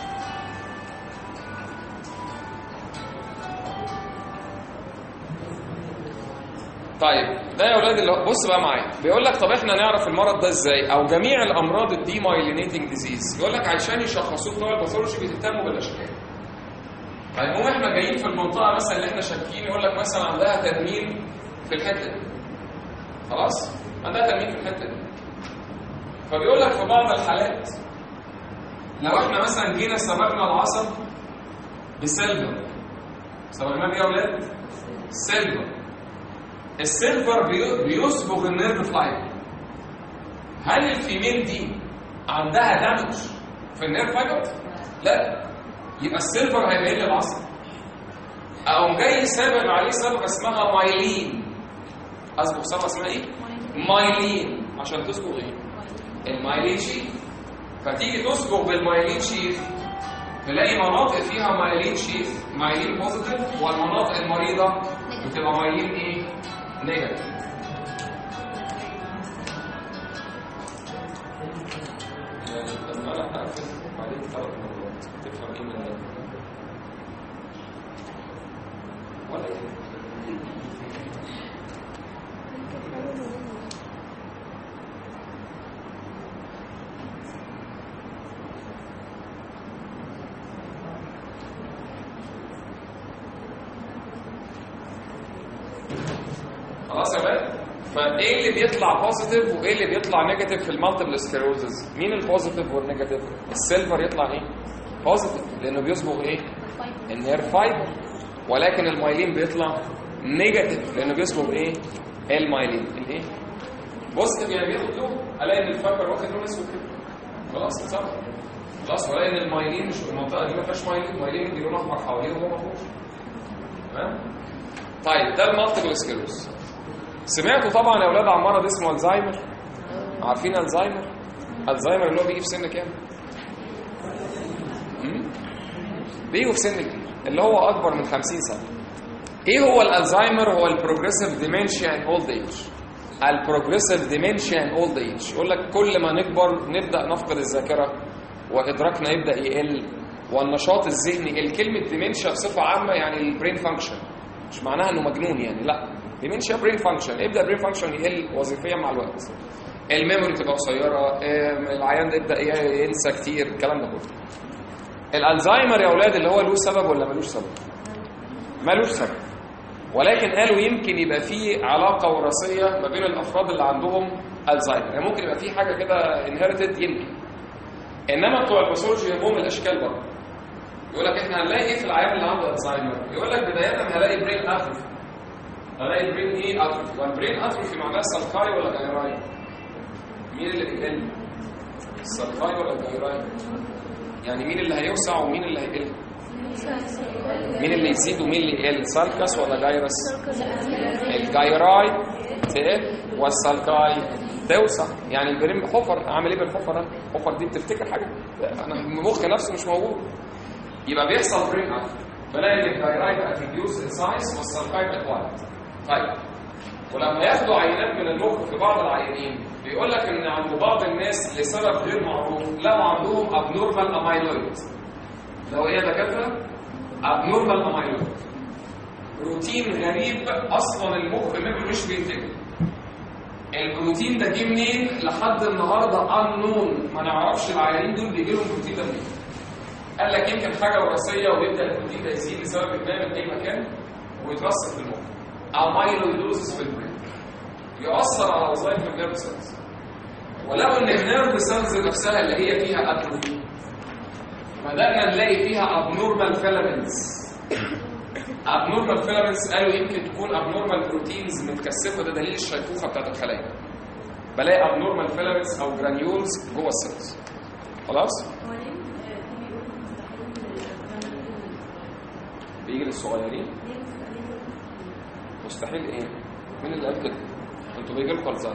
طيب ده يا اولاد اللي هو- بص بقى معايا بيقول لك طب احنا نعرف المرض ده ازاي او جميع الامراض الديمايلينيتنج ديزيز يقول لك عشان يشخصوه بتوع الباثولوجي بيهتموا بالاشكال طيب هو احنا جايين في المنطقه مثلا اللي احنا شاكين يقول لك مثلا عندها تنميل في الحته دي خلاص عندها تنميل في الحته دي فبيقول لك في بعض الحالات لو احنا مثلا جينا صبغنا العصب بسيلفر صبغناه بايه يا اولاد؟ سيلفر السيلفر بي- بيصبغ النيرف فايبر هل الفيميل دي عندها دامج في النيرف فايبر؟ لا يبقى السيلفر هيميل للعصب اقوم جاي سابق عليه صبغه اسمها مايلين اصبغ صبغه اسمها ايه؟ مايلين عشان تصبغ ايه؟ المايلين شيف فتيجي تصبغ بالمايلين شيف تلاقي مناطق فيها مايلين شيف مايلين بوزيتيف والمناطق المريضه بتبقى مايلين ايه؟ نيجاتيف يعني لما انا اقفل بعدين ثلاث مرات تفهم ايه من ده ولا ايه خلاص يا ولاد فايه اللي بيطلع بوزيتيف وايه اللي بيطلع نيجاتيف في المالتيبل سكليروزز مين البوزيتيف والنيجاتيف السيلفر يطلع ايه بوزيتيف لانه بيصبغ ايه النير فايبر ولكن المايلين بيطلع نيجاتيف لانه بيصبغ ايه المايلين الايه بوزيتيف يعني بياخد لون الاقي ان الفايبر واخد لون اسود كده خلاص صح خلاص ولا ان المايلين مش المنطقه دي ما فيهاش مايلين المايلين دي لون احمر حواليه وهو ما فيهوش تمام طيب ده المالتيبل سكليروز سمعتوا طبعا يا اولاد عن مرض اسمه الزهايمر عارفين الزهايمر الزهايمر اللي هو بيجي في سن كام امم بيجوا في سن كبير اللي هو اكبر من 50 سنه ايه هو الالزهايمر هو البروجريسيف ديمنشيا ان اولد ايج البروجريسيف ديمنشيا ان اولد ايج يقول لك كل ما نكبر نبدا نفقد الذاكره وادراكنا يبدا يقل والنشاط الذهني الكلمه ديمنشيا بصفه عامه يعني البرين فانكشن مش معناها انه مجنون يعني لا ديمنشيا برين فانكشن يبدا برين فانكشن يقل وظيفيا مع الوقت الميموري تبقى قصيره آم، العيان ده يبدا ي- ينسى كتير الكلام ده كله الالزهايمر يا اولاد اللي هو له سبب ولا ملوش سبب ملوش سبب ولكن قالوا يمكن يبقى في علاقه وراثيه ما بين الافراد اللي عندهم الزهايمر يعني ممكن يبقى في حاجه كده انهيرتد يمكن انما بتوع الباثولوجي يهمهم الاشكال برضه يقول لك احنا هنلاقي ايه في العيان اللي عنده الزهايمر يقول لك بدايه هلاقي برين اتروفي هلاقي برين ايه اتروفي والبرين اتروفي معناه سلكاي ولا جايراي مين اللي بيقل السلكاي ولا الجايراي يعني مين اللي هيوسع ومين اللي هيقل مين اللي يزيد ومين اللي يقل سالكس ولا جايرس الجايراي تقل والسالكاي توسع يعني البرين حفر اعمل ايه بالحفر انا الحفر دي بتفتكر حاجه انا المخ نفسه مش موجود يبقى بيحصل برين اب بلاقي ان الجايراي بقت ريديوس ان سايز والسالكاي بقت وايد طيب ولما ياخدوا عينات من المخ في بعض العيانين بيقول لك ان عند بعض الناس لسبب غير معروف لقوا عندهم ابنورمال امايلويد لو ايه يا دكاتره ابنورمال امايلويد بروتين غريب اصلا المخ منه مش بينتجه البروتين ده جه منين لحد النهارده انون ما نعرفش العيانين دول بيجي لهم بروتين ده منين قال لك يمكن حاجه وراثيه ويبدا البروتين ده يزيد لسبب ما من اي مكان ويترسب في المخ امايلويدوزس في البرين يؤثر على وظائف النيرف سيلز ولو ان النيرف سيلز نفسها اللي هي فيها اتروفي بدانا نلاقي فيها ابنورمال فيلامنتس ابنورمال فيلامنتس قالوا يمكن تكون ابنورمال بروتينز متكثفه ده دليل الشيخوخه بتاعت الخلايا بلاقي ابنورمال فيلامنتس او جرانيولز جوه السيلز خلاص هو ليه آه، بيقولوا مستحيل آه، بيجي للصغيرين ليه مستحيل مستحيل ايه مين اللي قال كده انتوا بيجي لكم الزهر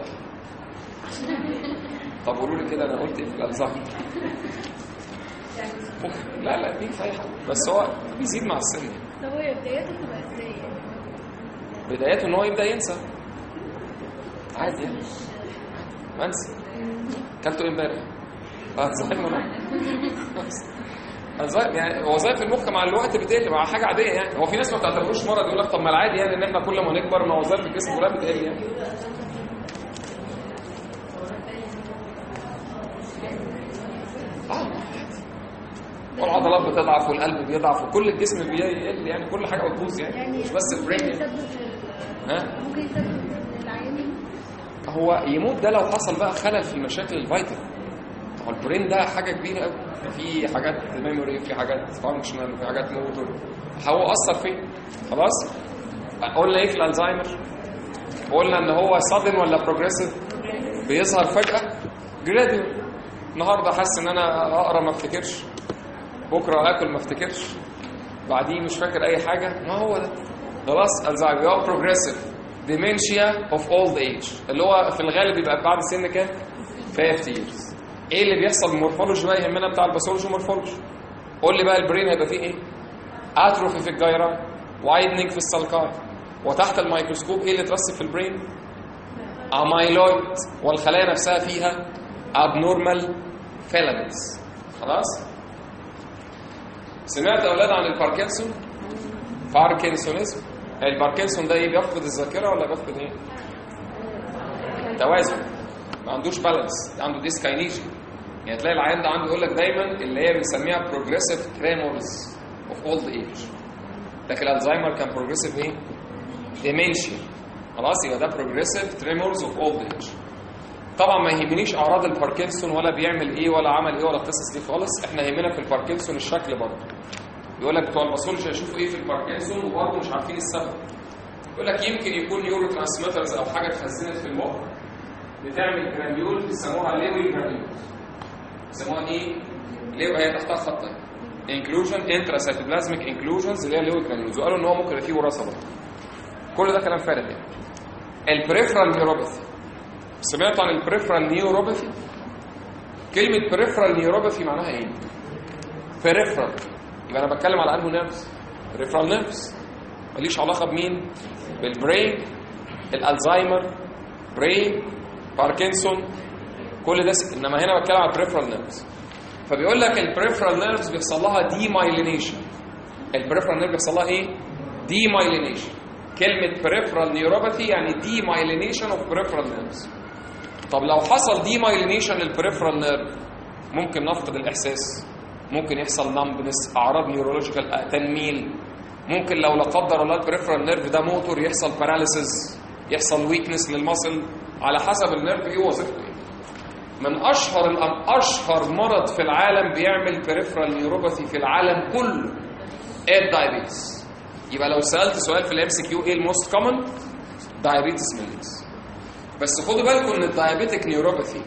طب قولوا لي كده انا قلت ايه في الالزهر لا لا مين في اي حاجه بس هو بيزيد مع السن طب هي بدايته تبقى ازاي يعني؟ بدايته ان هو يبدا ينسى عادي يعني مش منسي كلته ايه امبارح؟ الزهايمر الزهايمر يعني وظائف المخ مع الوقت بتقل مع حاجه عاديه يعني هو في ناس ما بتعتبروش مرض يقول لك طب ما العادي يعني ان احنا كل ما نكبر ما وظائف الجسم كلها بتقل يعني اه والعضلات بتضعف والقلب بيضعف وكل الجسم بيقل يعني كل حاجه بتبوظ يعني يعني مش بس البرين ممكن يعني. يسبب ها ممكن يسبب ان العيان يموت. هو يموت ده لو حصل بقى خلل في المشاكل الفيتال هو البرين ده حاجه كبيره قوي في حاجات ميموري في حاجات فانكشنال في حاجات موتور هو اثر فيه خلاص قلنا ايه في الالزهايمر قلنا ان هو صادم ولا بروجريسيف بيظهر فجاه جراديوال النهارده حاسس ان انا اقرا ما افتكرش بكره اكل ما افتكرش بعديه مش فاكر اي حاجه ما هو ده خلاص الزهايمر هو بروجريسيف ديمنشيا اوف اولد ايج اللي هو في الغالب بيبقى بعد سن كام 50 years ايه اللي بيحصل المورفولوجي بقى يهمنا بتاع الباثولوجي مورفولوجي قول لي بقى البرين هيبقى فيه ايه اتروفي في الجيران وايدنينج في السلقات وتحت الميكروسكوب ايه اللي اترسب في البرين امايلويد والخلايا نفسها فيها abnormal filaments خلاص سمعت اولاد عن الباركنسون باركنسونيزم الباركنسون ده ايه بيفقد الذاكره ولا بيفقد ايه توازن ما عندوش بالانس عنده ديسكاينيشن يعني تلاقي العيان ده عنده يقول لك دايما اللي هي بنسميها بروجريسيف تريمورز اوف اولد ايج لكن الزهايمر كان بروجريسيف ايه ديمنشيا خلاص يبقى ده بروجريسيف تريمورز اوف اولد ايج طبعا ما يهمنيش اعراض الباركنسون ولا بيعمل ايه ولا عمل ايه ولا القصص دي خالص احنا يهمنا في الباركنسون الشكل برضه يقول لك بتوع الباثولوجي هيشوفوا ايه في الباركنسون وبرضه مش عارفين السبب يقول لك يمكن يكون نيورو ترانسميترز او حاجه اتخزنت في المخ بتعمل جرانيول بيسموها ليوي جرانيول بيسموها ايه؟ ليو هي تحتها خط انكلوجن انترا سيتوبلازميك انكلوجنز اللي هي ليوي جرانيولز وقالوا ان هو ممكن يبقى فيه وراثه برضه كل ده كلام فارغ يعني البريفرال نيوروباثي سمعت عن البريفرال نيوروباثي كلمه بريفرال نيوروباثي معناها ايه؟ بريفرال يبقى انا بتكلم على انه نيرفز بريفرال نيرفز ماليش علاقه بمين؟ بالبرين الالزهايمر برين باركنسون كل ده س... انما هنا بتكلم على بريفرال نيرفز فبيقول لك البريفرال نيرفز بيحصل لها دي مايلينيشن البريفرال نيرف بيحصل لها ايه؟ دي مايلينيشن كلمه بريفرال نيوروباثي يعني دي مايلينيشن اوف بريفرال نيرفز طب لو حصل دي مايلينيشن للبريفرال نيرف ممكن نفقد الاحساس ممكن يحصل نمبنس اعراض نيورولوجيكال تنميل ممكن لو لا قدر الله البريفرال نيرف ده موتور يحصل باراليسيس يحصل ويكنس للمصل على حسب النيرف ايه وظيفته ايه من اشهر الأم اشهر مرض في العالم بيعمل بريفرال نيوروباثي في العالم كله الدايابيتس يبقى لو سالت سؤال في الام سي كيو ايه الموست كومن دايابيتس ميليتس بس خدوا بالكم ان الدايابيتك نيوروباثي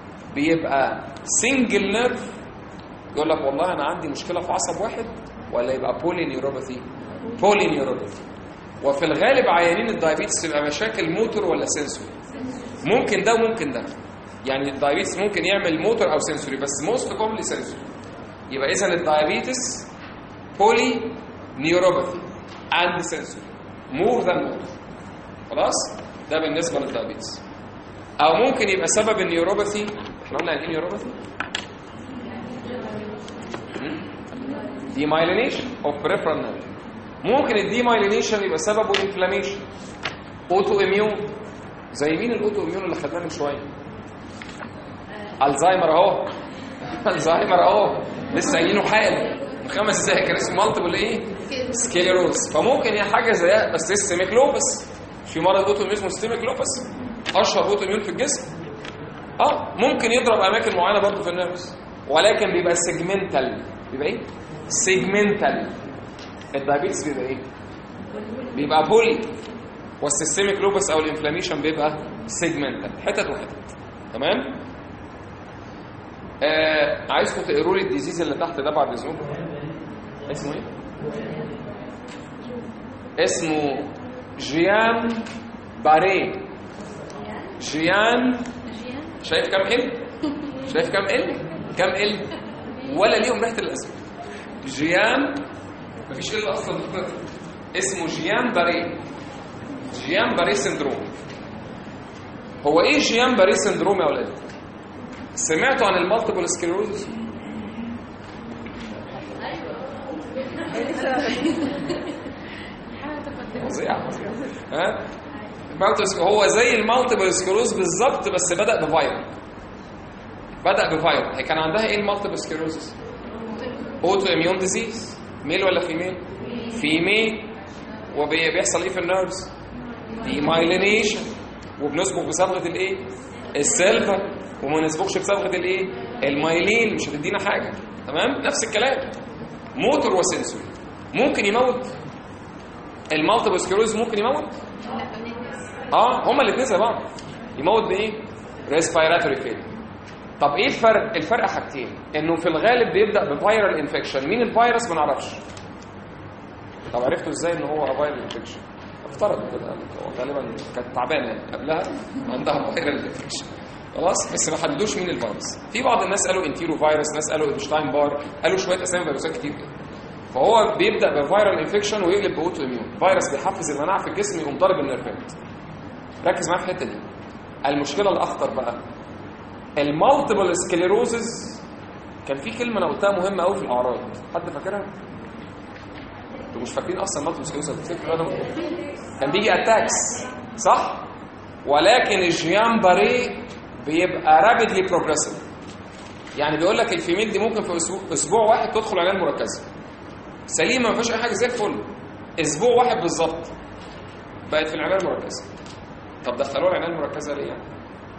بيبقى سنجل نيرف يقول لك والله انا عندي مشكله في عصب واحد ولا يبقى بولي نيوروباثي بولي نيوروباثي وفي الغالب عيانين الدايابيتس تبقى مشاكل موتور ولا سنسوري ممكن ده وممكن ده يعني الدايابيتس ممكن يعمل موتور او سنسوري بس موست كوملي سنسوري يبقى اذا الدايابيتس بولي نيوروباثي اند سنسوري مور ذان موتور خلاص ده بالنسبه للدايابيتس او ممكن يبقى سبب النيوروباثي احنا قلنا يعني ايه نيوروباثي demyelination of peripheral nerve ممكن الديمايلينيشن يبقى سببه انفلاميشن اوتو اميون زي مين الاوتو اميون اللي خدناه من شويه الزهايمر اهو الزهايمر اهو لسه قايلينه حال من خمس دقايق كان اسمه مالتيبل ايه سكليروز فممكن هي حاجه زيها بس سيستميك لوبس في مرض اوتو اميون اسمه سيستميك لوبس اشهر اوتو اميون في الجسم اه ممكن يضرب اماكن معينه برضه في النيرفز ولكن بيبقى سيجمنتال بيبقى ايه سيجمنتال الدايابيتس بيبقى ايه بيبقى بولي والسيستميك لوبس او الانفلاميشن بيبقى سيجمنتال حتت وحتت تمام آه عايزكم تقروا لي الديزيز اللي تحت ده بعد اذنكم اسمه ايه اسمه جيان باري جيان جيان شايف كام ال شايف كام ال كام ال ولا ليهم ريحه الاسود جيان مفيش ال اصلا اسمه جيان باري جيان باري سندروم هو ايه جيان باري سندروم يا اولاد سمعتوا عن المالتيبل سكلروز حاجه تقدم فظيع فظيع ها المالتيبل هو زي المالتيبل سكلروز بالظبط بس بدا بفيروس بدا بفيروس هي كان عندها ايه المالتيبل سكلروزس اوتو اميون ديزيز ميل ولا فيميل فيميل وبيحصل ايه في النيرفز ديمايلينيشن وبنسبق بصبغه الايه السيلفر وما نسبقش بصبغه الايه المايلين مش هتدينا حاجه تمام نفس الكلام موتور وسنسوري ممكن يموت المالتيبل سكلروز ممكن يموت اه هما الاثنين زي بعض يموت بايه ريسبيراتوري فيل طب ايه الفرق الفرق حاجتين انه في الغالب بيبدا بفيرال انفكشن مين الفيروس ما نعرفش طب عرفتوا ازاي ان هو فيرال انفكشن افترض كده هو غالبا كانت تعبانه يعني قبلها عندها فيرال انفكشن خلاص بس ما حددوش مين الفيروس في بعض الناس قالوا انتيرو فيروس ناس قالوا ايبشتاين بار قالوا شويه اسامي فيروسات كتير كده فهو بيبدا بفيرال انفكشن ويقلب باوتو اميون فيروس بيحفز المناعه في الجسم يقوم ضارب النيرفات ركز معايا في الحته دي المشكله الاخطر بقى المالتيبل سكليروزز كان في كلمه انا قلتها مهمه قوي في الاعراض حد فاكرها انتوا مش فاكرين اصلا مالتيبل سكليروزز بتفتكروا ده كان بيجي اتاكس صح ولكن الجيان باري بيبقى رابيدلي بروجريسيف يعني بيقول لك الفيميل دي ممكن في اسبوع, أسبوع واحد تدخل عنايه مركزه سليمه ما فيهاش اي حاجه زي الفل اسبوع واحد بالظبط بقت في العنايه المركزه طب دخلوها العنايه المركزه ليه يعني؟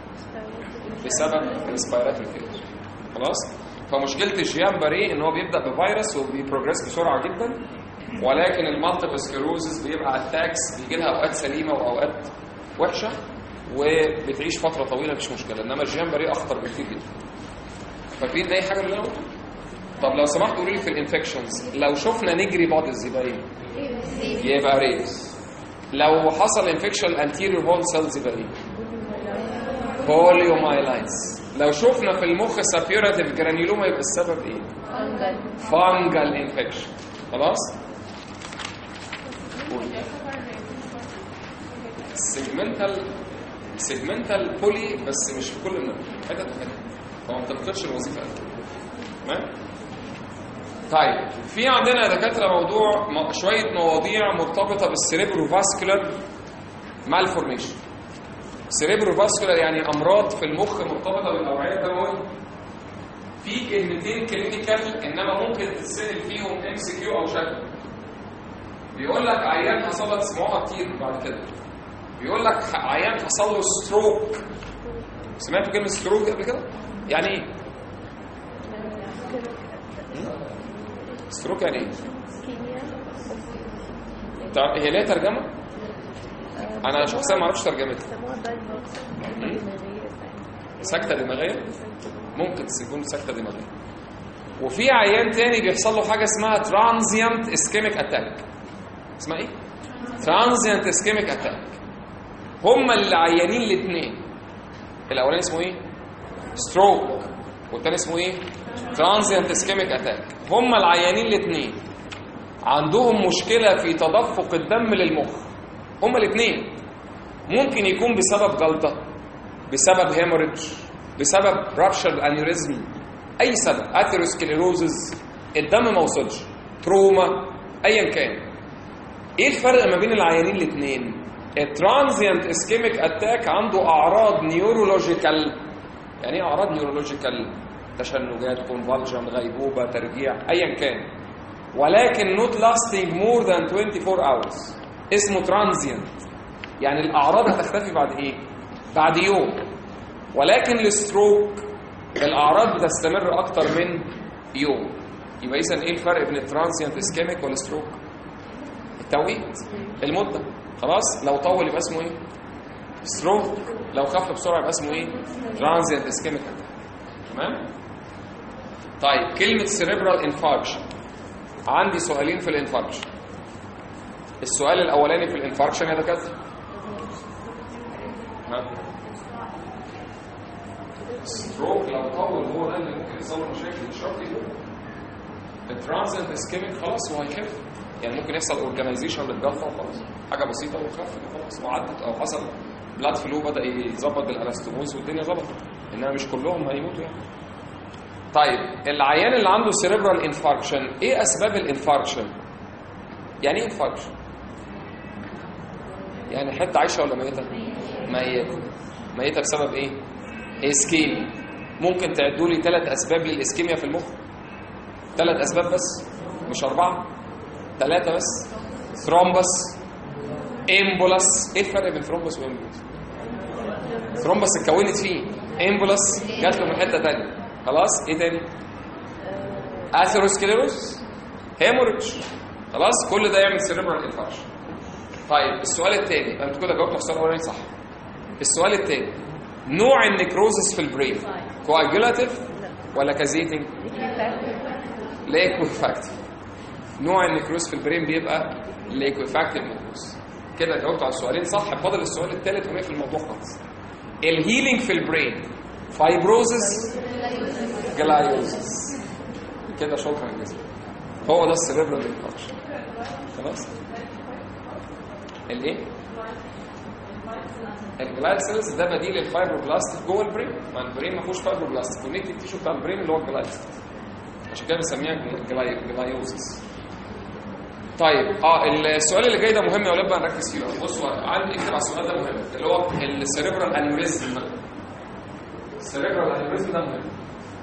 بسبب الريسبيراتوري فيلر خلاص فمشكله الجيان باري ان هو بيبدا بفيروس وبيبروجريس بسرعه جدا ولكن المالتيبل سكلروزس بيبقى اتاكس بيجي لها اوقات سليمه واوقات وحشه وبتعيش فتره طويله مفيش مشكله انما الجيان باري اخطر بكتير جدا فاكرين اي حاجه اللي انا قلته طب لو سمحت قولوا لي في الانفكشنز لو شفنا نجري بوديز يبقى ايه يبقى ريبس لو حصل انفكشن انتيريور بون سيلز يبقى ايه بوليومايلايتس لو شفنا في المخ سابيوراتيف جرانيلوما يبقى السبب ايه فانجل انفكشن خلاص سيجمنتال سيجمنتال بولي بس مش في كل النقط حتت وحتت فما بتفقدش الوظيفه أبداً. تمام طيب في عندنا يا دكاتره موضوع م- شويه مواضيع مرتبطه بالسيريبرو فاسكولار مالفورميشن سيريبرو فاسكولار يعني امراض في المخ مرتبطه بالاوعيه الدمويه في كلمتين كلينيكال انما ممكن تتسال فيهم ام سي كيو او شكل بيقول لك عيان حصل لك سمعوها كتير بعد كده بيقول لك ح- عيان حصل له ستروك سمعتوا كلمه ستروك قبل كده يعني ايه ستروك يعني ايه تع- هي ليها ترجمه انا شخصيا ما اعرفش ترجمتها سكته دماغيه ممكن تكون سكته دماغيه وفي عيان تاني بيحصل له حاجه اسمها ترانزيانت اسكيميك اتاك اسمها ايه ترانزيانت اسكيميك اتاك هما اللي عيانين الاثنين الاولاني اسمه ايه ستروك والتاني اسمه ايه ترانزيانت اسكيميك اتاك هما العيانين الاثنين عندهم مشكله في تدفق الدم للمخ هما الاثنين ممكن يكون بسبب جلطه بسبب هيموريدج بسبب رابشر انيوريزم اي سبب اثيروسكليروزز الدم ما وصلش تروما ايا كان ايه الفرق ما بين العيانين الاثنين الترانزيانت اسكيميك اتاك عنده اعراض نيورولوجيكال يعني ايه اعراض نيورولوجيكال تشنجات كونفالجن غيبوبه ترجيع ايا كان ولكن not lasting more than 24 hours اسمه ترانزيانت يعني الاعراض هتختفي بعد ايه بعد يوم ولكن الستروك الاعراض بتستمر اكتر من يوم يبقى اذا ايه الفرق بين الترانزيانت اسكيميك والستروك توقيت المده خلاص لو طول يبقى اسمه ايه ستروك لو خف بسرعه يبقى اسمه ايه ترانزيت اسكيميك تمام طيب كلمه سيريبرال انفاركشن عندي سؤالين في الانفاركشن السؤال الاولاني في الانفاركشن يا دكاتره ها ستروك لو طول هو ده اللي ممكن يصور مشاكل مش شرط يقول الترانزيت اسكيميك خلاص هو هيخف يعني ممكن يحصل اورجانيزيشن للجلطه وخلاص حاجه بسيطه وخف خلاص وعدت او حصل بلاد فلو بدا يظبط بالانستموز والدنيا ظبطت انما مش كلهم هيموتوا يعني طيب العيان اللي عنده سيريبرال انفاركشن ايه اسباب الانفاركشن يعني ايه انفاركشن يعني حته عايشه ولا ميته ميته ميته بسبب ايه اسكيميا ممكن تعدوا لي ثلاث اسباب للاسكيميا في المخ ثلاث اسباب بس مش اربعه ثلاثه بس ثرومبس امبولاس ايه الفرق بين ثرومبس وامبولاس ثرومبس اتكونت فيه امبولاس جات له من حته ثانيه خلاص ايه تاني اثيروسكليروس هيموريدج خلاص كل ده يعمل سيريبرال انفاركشن طيب السؤال الثاني انت كده جاوبت في السؤال الاولاني صح السؤال الثاني نوع النكروزس في البرين كواجولاتيف ولا كازيتنج ليكوفاكتيف نوع النكروز في البرين بيبقى ليكوفاكتيف نكروز كده جاوبت على السؤالين صح فاضل السؤال الثالث ونقفل الموضوع خالص الهيلينج في البرين فايبروزس جلايوزس كده شكرا جزيلا هو ده السيريبرال انفكشن خلاص الايه الجلايد سيلز ده بديل الفايبروبلاست جوه البرين ما البرين ما فيهوش فايبروبلاست كونكتيف تيشو بتاع البرين اللي هو الجلايد سيلز عشان كده بنسميها جلاي- جلايوزس طيب اه السؤال اللي جاي ده مهم يا ولاد بقى نركز فيه بصوا عندي اكتب على السؤال ده مهم اللي هو السيريبرال انيوريزم ده السيريبرال انيوريزم ده مهم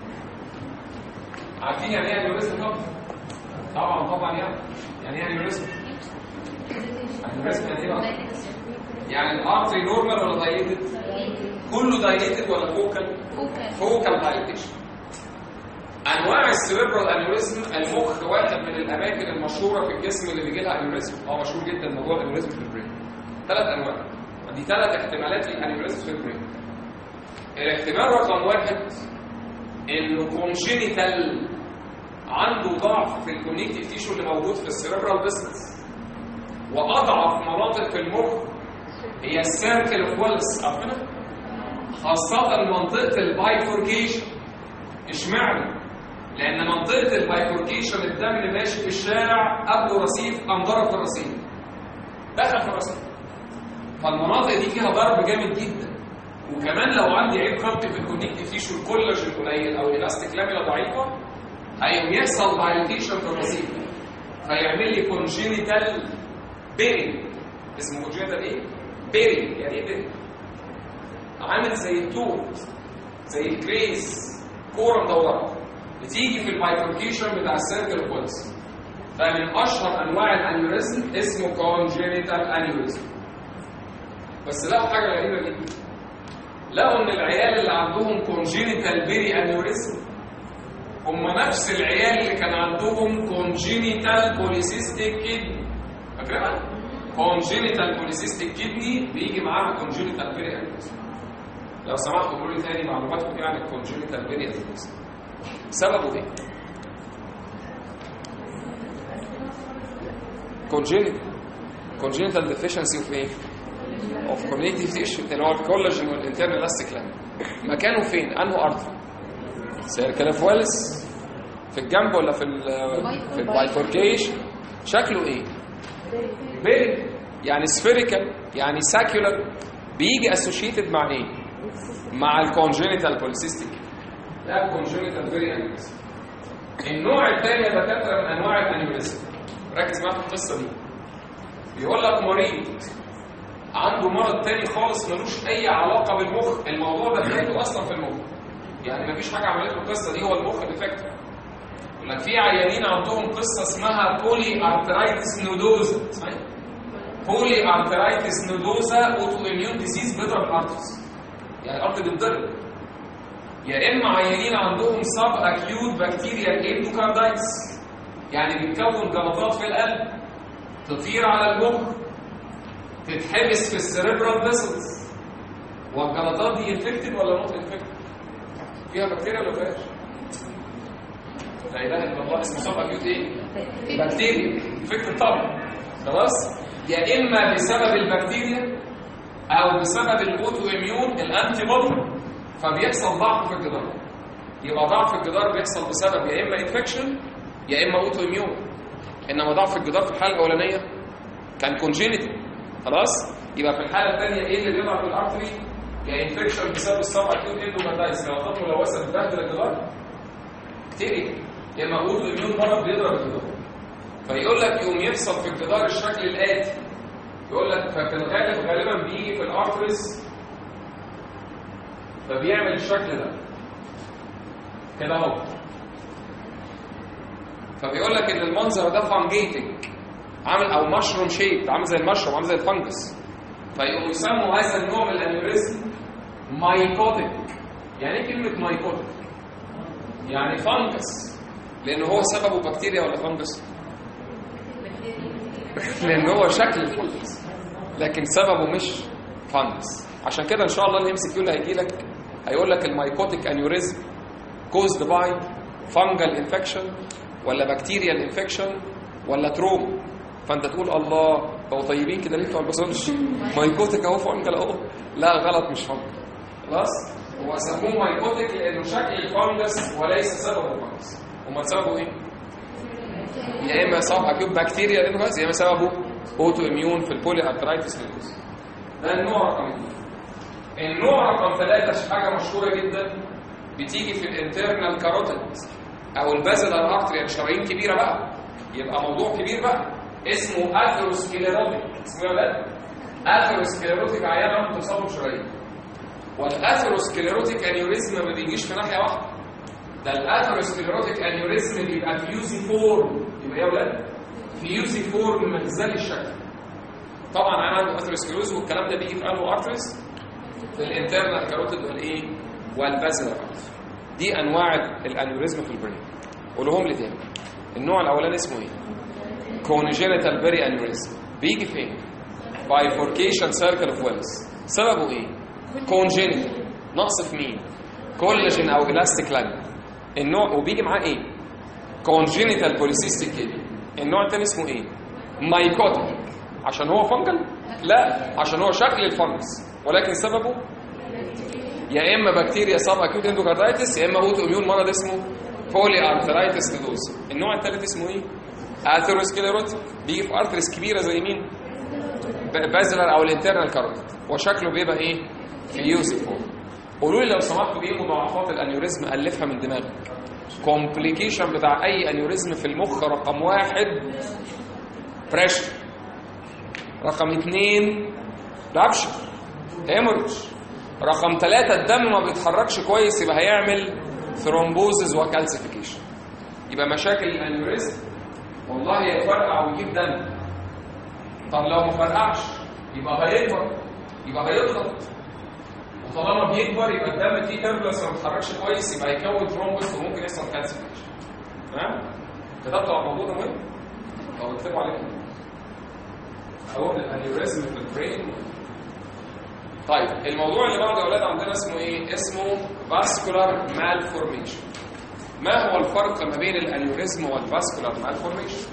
عارفين يعني ايه انيوريزم طبعا طبعا طبعا يعني يعني ايه انيوريزم انيوريزم يعني ايه بقى يعني الارتري نورمال ولا دايليتد كله دايليتد ولا فوكال فوكال دايليتيشن انواع السيريبرال انيوريزم المخ واحد من الاماكن المشهوره في الجسم اللي بيجي لها انيوريزم اه مشهور جدا موضوع الانيوريزم في البرين ثلاث انواع دي ثلاث احتمالات للانيوريزم في البرين الاحتمال رقم واحد انه كونجينيتال عنده ضعف في الكونكتيف تيشو اللي موجود في السيريبرال بيسنس واضعف مناطق في المخ هي السيركل اوف ويلز عارفينها خاصه منطقه البايفوركيشن اشمعنى لان منطقه البايفوركيشن الدم ماشي في الشارع قبله رصيف قام ضرب في الرصيف دخل في الرصيف فالمناطق دي فيها ضرب جامد جدا وكمان لو عندي عيب خلقي في الكونكتيف تيشو الكولاجين قليل او الاستيك لاميلا ضعيفه هيقوم يحصل دايليتيشن في الرصيف فيعمل لي كونجينيتال بيري اسمه كونجينيتال ايه؟ بيري يعني ايه بيري؟ عامل زي التوت زي الكريس كوره مدوره بتيجي في البايفوركيشن بتاع السيركل كويس فمن اشهر انواع الانيوريزم اسمه كونجينيتال انيوريزم بس لقوا حاجه غريبه جدا لقوا ان العيال اللي عندهم كونجينيتال بيري انيوريزم هم نفس العيال اللي كان عندهم كونجينيتال بوليسيستيك كيدني فاكرها؟ كونجينيتال بوليسيستيك كيدني بيجي معاها كونجينيتال بيري انيوريزم لو سمحتوا قولوا لي تاني معلوماتكم ايه عن الكونجينيتال بيري انيوريزم سببه ايه؟ كونجينيتال كونجينيتال ديفيشنسي اوف ايه؟ اوف كونكتيف تيشو اللي هو الكولاجين والانترنال الاستيك لاند مكانه فين؟ انه ارتري سيركل اوف ويلز في الجنب ولا في ال في البايفوركيشن شكله ايه؟ بيري يعني سفيريكال يعني ساكيولار بيجي اسوشيتد مع ايه؟ مع الكونجينيتال بوليسيستيك ده الكونجينيتال بيري انيوريزم النوع الثاني يا دكاتره من انواع الانيوريزم ركز معايا في القصه دي بيقول لك مريض عنده مرض تاني خالص ملوش اي علاقه بالمخ الموضوع ده بدايته اصلا في المخ يعني مفيش حاجه عملت له القصه دي هو المخ ديفكت يقول لك في عيانين عندهم قصه اسمها بولي ارترايتس نودوزا اسمها ايه؟ بولي ارترايتس نودوزا اوتو اميون ديزيز بيضرب الارترز يعني الارض بتضرب يا اما عيانين عندهم سب اكيوت بكتيريا اندوكاردايتس يعني بتكون جلطات في القلب تطير على المخ تتحبس في السيريبرال فيسلز والجلطات دي انفكتد ولا نوت انفكتد فيها بكتيريا ولا فيهاش لا اله الا الله اسمه سب اكيوت ايه بكتيريا انفكتد طبعا خلاص يا اما بسبب البكتيريا او بسبب الاوتو اميون الانتي بودي فبيحصل ضعف في الجدار يبقى ضعف الجدار بيحصل بسبب يا اما انفكشن يا اما اوتو اميون انما ضعف الجدار في الحاله الاولانيه كان كونجينيتال خلاص يبقى في الحاله الثانيه ايه اللي بيضعف الارتري يا انفكشن بسبب السبع اكيوت اندوماتايتس جلطات ملوثه بتبهدل الجدار كتير يا اما اوتو اميون مرض بيضرب الجدار فيقول لك يقوم يحصل في الجدار الشكل الاتي يقول لك ففي الغالب غالبا بيجي في الارتريز فبيعمل الشكل ده كده اهو فبيقول لك ان المنظر ده فانجيتنج عامل او مشروم شيب عامل زي المشروم عامل زي الفنجس فيقوموا يسموا هذا النوع من الانيوريزم مايكوتيك يعني ايه كلمه مايكوتيك يعني فانجس لان هو سببه بكتيريا ولا فانجس لان هو شكل الفانجس لكن سببه مش فانجس عشان كده ان شاء الله الام سي كيو اللي هيجي لك هيقول لك المايكوتيك انيوريزم كوزد باي فانجل انفكشن ولا بكتيريال انفكشن ولا تروم فانت تقول الله هو طيبين كده ليه بتوع الباثولوجي مايكوتيك اهو فانجل اهو لا غلط مش فانجل خلاص هو سموه مايكوتيك لانه شكل الفانجس وليس سببه الفانجس امال سببه ايه؟ يا اما سبب اكيد بكتيريا انفاس يا اما سببه اوتو اميون في البولي ارترايتس لينوس ده النوع رقم اثنين النوع رقم ثلاثة حاجة مشهورة جدا بتيجي في الانترنال كاروتيد او البازلر ارتري يعني شرايين كبيرة بقى يبقى موضوع كبير بقى اسمه اثيروسكليروتيك اسمه ايه يا ولاد؟ اثيروسكليروتيك عيان عنده تصلب شرايين والاثيروسكليروتيك انيوريزم ما بيجيش في ناحية واحدة ده الاثيروسكليروتيك انيوريزم بيبقى فيوزي فورم يبقى ايه يا ولاد؟ فيوزي فورم مجزري الشكل طبعا انا عنده اثيروسكليروز والكلام ده بيجي في انو ارتريز في الانترنال كاروتيد والايه والبازلر ارتري دي انواع الانيوريزم في البرين قولهم لي تاني النوع الاولاني اسمه ايه كونجينيتال بيري انيوريزم بيجي فين بايفوركيشن سيركل اوف ويلز سببه ايه كونجينيتال نقص في مين كولاجين او الاستيك لاين النوع وبيجي معاه ايه كونجينيتال بوليسيستيك كيدني النوع الثاني اسمه ايه مايكوتيك عشان هو فنجل لا عشان هو شكل الفنجس ولكن سببه يا اما بكتيريا سب اكيوت اندوكاردايتس يا اما اوتو اميون مرض اسمه بولي ارثرايتس ليدوز النوع الثالث اسمه ايه اثيروسكليروتيك بيجي في ارتريس كبيره زي مين بازلر او الانترنال كاروتيد وشكله بيبقى ايه فيوزي فورم قولوا لي لو سمحتوا ايه مضاعفات الانيوريزم الفها من دماغك كومبليكيشن بتاع اي انيوريزم في المخ رقم واحد بريشر رقم اثنين رابشر هيموريدج رقم ثلاثة الدم ما بيتحركش كويس يبقى هيعمل ثرومبوزز وكالسيفيكيشن يبقى مشاكل الانيوريزم والله يفرقع ويجيب دم طب لو ما فرقعش يبقى هيكبر يبقى هيضغط وطالما بيكبر يبقى الدم فيه تربلس ما بيتحركش كويس يبقى يكون ثرومبوس وممكن يحصل كالسيفيكيشن تمام كتبتوا على الموضوع ده مهم او اكتبوا عليه اهو الانيوريزم في البرين طيب الموضوع اللي بعده يا اولاد عندنا اسمه ايه اسمه فاسكولار مالفورميشن ما هو الفرق ما بين الانيوريزم والفاسكولار مالفورميشن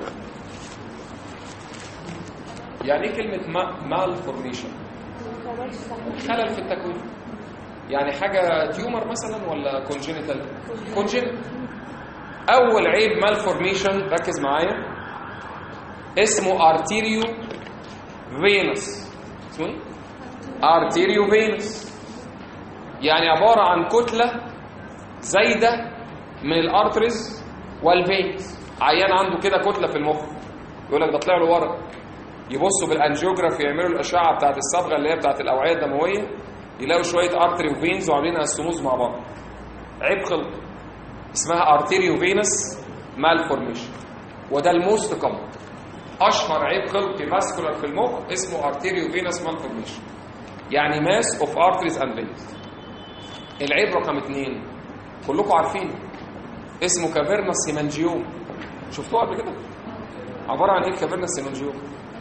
يعني ايه كلمه مالفورميشن خلل في التكوين يعني حاجه تيومر مثلا ولا كونجينيتال كونجينيتال اول عيب مالفورميشن ركز معايا اسمه ارتيريو فينوس اسمه ايه ارتيريو فينوس يعني عباره عن كتله زايده من الارتريز والفينز عيان عنده كده كتله في المخ يقول لك ده طلع له ورق يبصوا بالانجيوجرافي يعملوا الاشعه بتاعت الصبغه اللي هي بتاعت الاوعيه الدمويه يلاقوا شويه ارتري وفينز وعاملين استموز مع بعض عيب خلق اسمها ارتيريو فينس مالفورميشن وده الموست كومن اشهر عيب خلقي فاسكولار في المخ اسمه ارتيريو فينس مالفورميشن يعني ماس اوف ارتريز اند فينز العيب رقم اثنين كلكم عارفينه اسمه كافيرنس هيمانجيوم شفتوه قبل كده عباره عن ايه كافيرنس هيمانجيوم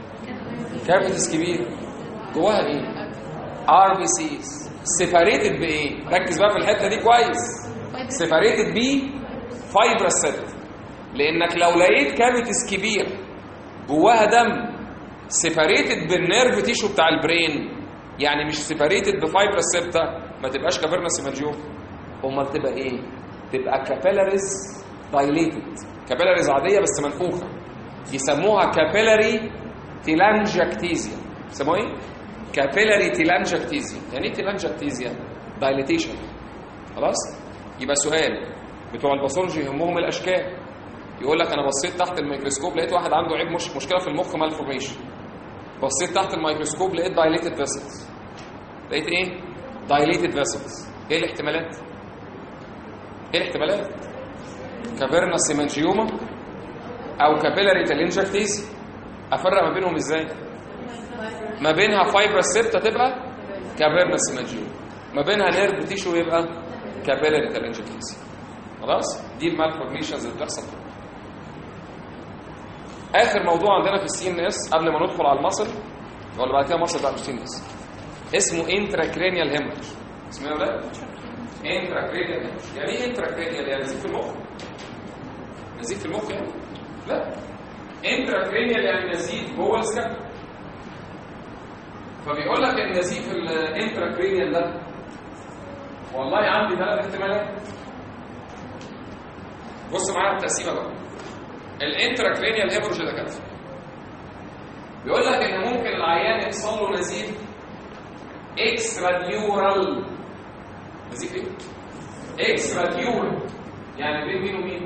كافيتس كبير جواها ايه ار بي سيز سيباريتد بايه ركز بقى في الحته دي كويس سيباريتد بي فايبرس سيت لانك لو لقيت كافيتس كبير جواها دم سيباريتد بالنيرف تيشو بتاع البرين يعني مش سيباريتد بفايبرس سيبتا ما تبقاش كافيرنس مانجيوم امال تبقى ايه تبقى كابيلاريز دايليتد كابيلاريز عاديه بس منفوخه يسموها كابيلاري تيلانجاكتيزيا يسموها ايه كابيلاري تيلانجاكتيزيا يعني ايه تيلانجاكتيزيا دايليتيشن خلاص يبقى سؤال بتوع الباثولوجي يهمهم الاشكال يقول لك انا بصيت تحت الميكروسكوب لقيت واحد عنده عيب مش مشكله في المخ مالفورميشن بصيت تحت الميكروسكوب لقيت دايليتد فيسلز لقيت ايه دايليتد فيسلز ايه الاحتمالات ايه الاحتمالات كافيرنا سيمانجيوما او كابيلاري تالينجاكتيز افرق ما بينهم ازاي ما بينها فايبرس سيبتا تبقى كافيرنا سيمانجيوما ما بينها نيرف تيشو يبقى كابيلاري تالينجاكتيز خلاص دي المالفورميشنز اللي بتحصل في المخ. اخر موضوع عندنا في السي ان اس قبل ما ندخل على المصل ولا بعد كده مصل بقى مش سي ان اس اسمه انتراكرينيال هيموريج اسمه ايه يا ولاد انتراكرينيال هيموريج يعني ايه انتراكرينيال يعني نزيف في المخ نزيف في المخ يعني لا انتراكرينيال يعني نزيف جوه السكاب فبيقول لك النزيف الانتراكرينيال ده والله عندي ثلاث احتمالات بص معايا التقسيمه بقى الانتراكرينيال هيموريج ده كده بيقول لك ان ممكن العيان يحصل له نزيف اكسترا ديورال نزيف ايه اكسترا ديورال يعني بين مين ومين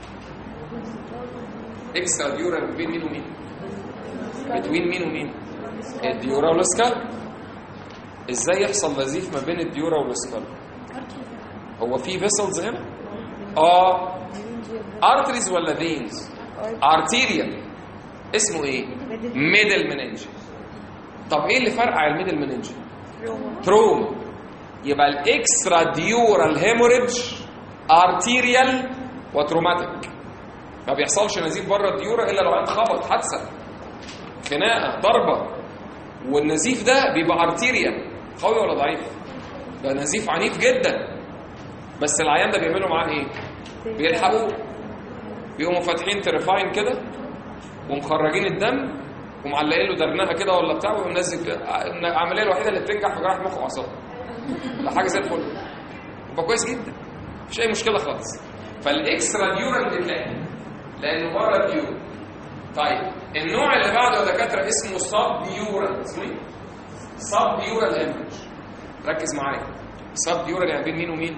اكسترا ديورال بين مين ومين بتوين مين ومين الديورا والسكال ازاي يحصل نزيف ما بين الديورا والسكال هو في فيسلز هنا اه ارتريز ولا فينز ارتيريال اسمه ايه ميدل مننج طب ايه اللي فرقع الميدل مننج تروما يبقى الاكسترا ديورال هيموريدج ارتيريال وتروماتيك ما بيحصلش نزيف بره الديورا الا لو اتخبط حادثه خناقه ضربه والنزيف ده بيبقى ارتيريال قوي ولا ضعيف ده نزيف عنيف جدا بس العيان ده بيعملوا معاه ايه بيلحقوه بيقوموا فاتحين ترفاين كده ومخرجين الدم ومعلقين له درنها كده ولا بتاع ويقوم نازل كده العمليه الوحيده اللي بتنجح في جراحه مخ واعصاب ده حاجه زي الفل يبقى كويس جدا مفيش اي مشكله خالص فالاكسترا ديورال بتلاقي لانه بره الديورال طيب النوع اللي بعده يا دكاتره اسمه سب ديورال اسمه ايه؟ سب ديورال هيموريج ركز معايا سب ديورال يعني بين مين ومين؟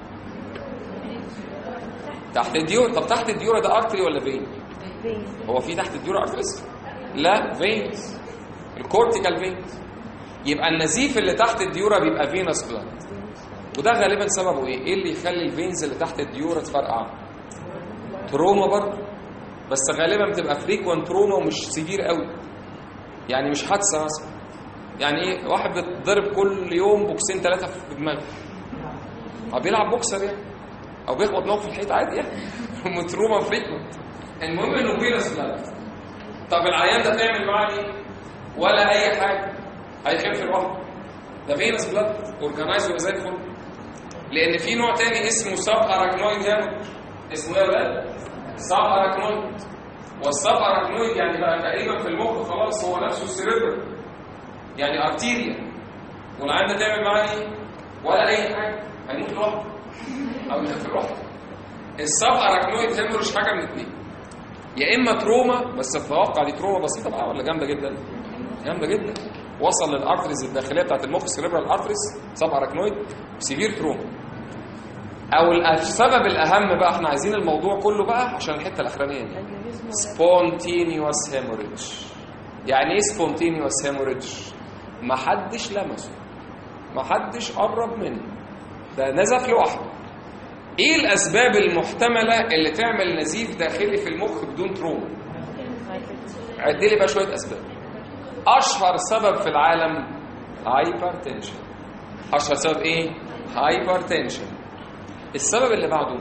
تحت الديورا طب تحت الديورا ده ارتري ولا فين؟ هو في تحت الديورا ارتريز؟ لا فينز الكورتيكال فينز يبقى النزيف اللي تحت الديورا بيبقى فينس بلاد وده غالبا سببه ايه؟ ايه اللي يخلي الفينز اللي تحت الديورا تفرقع؟ تروما برضه بس غالبا بتبقى فريكوانت تروما ومش سيفير قوي يعني مش حادثه مثلا يعني ايه واحد بيتضرب كل يوم بوكسين ثلاثه في دماغه او بيلعب بوكسر يعني او بيخبط دماغه في الحيط عادي يعني تروما فريكوانت المهم انه فينس بلاد طب العيان ده تعمل معاه ايه ولا اي حاجه هيخف لوحده ده فينس بلاد اورجنايز زي الفل لان في نوع تاني اسمه سب اراكنويد هيموريج اسمه ايه يا ولاد سب اراكنويد والسب اراكنويد يعني بقى تقريبا في المخ خلاص هو نفسه السيريبرال يعني ارتيريا والعيان ده تعمل معاه ايه ولا اي حاجه هيموت لوحده او يخف لوحده السب اراكنويد هيموريج حاجه من اثنين يا اما تروما بس اتوقع دي تروما بسيطه بقى ولا جامده جدا جامده جدا وصل للارتريز الداخليه بتاعت المخ السيريبرال ارتريز سب اراكنويد سيفير تروما او السبب الاهم بقى احنا عايزين الموضوع كله بقى عشان الحته الاخرانيه دي سبونتينيوس هيموريدج يعني ايه سبونتينيوس هيموريدج ما حدش لمسه ما حدش قرب منه ده نزف لوحده ايه الاسباب المحتمله اللي تعمل نزيف داخلي في المخ بدون تروما عد لي بقى شويه اسباب اشهر سبب في العالم هايبرتنشن اشهر سبب ايه هايبرتنشن السبب اللي بعده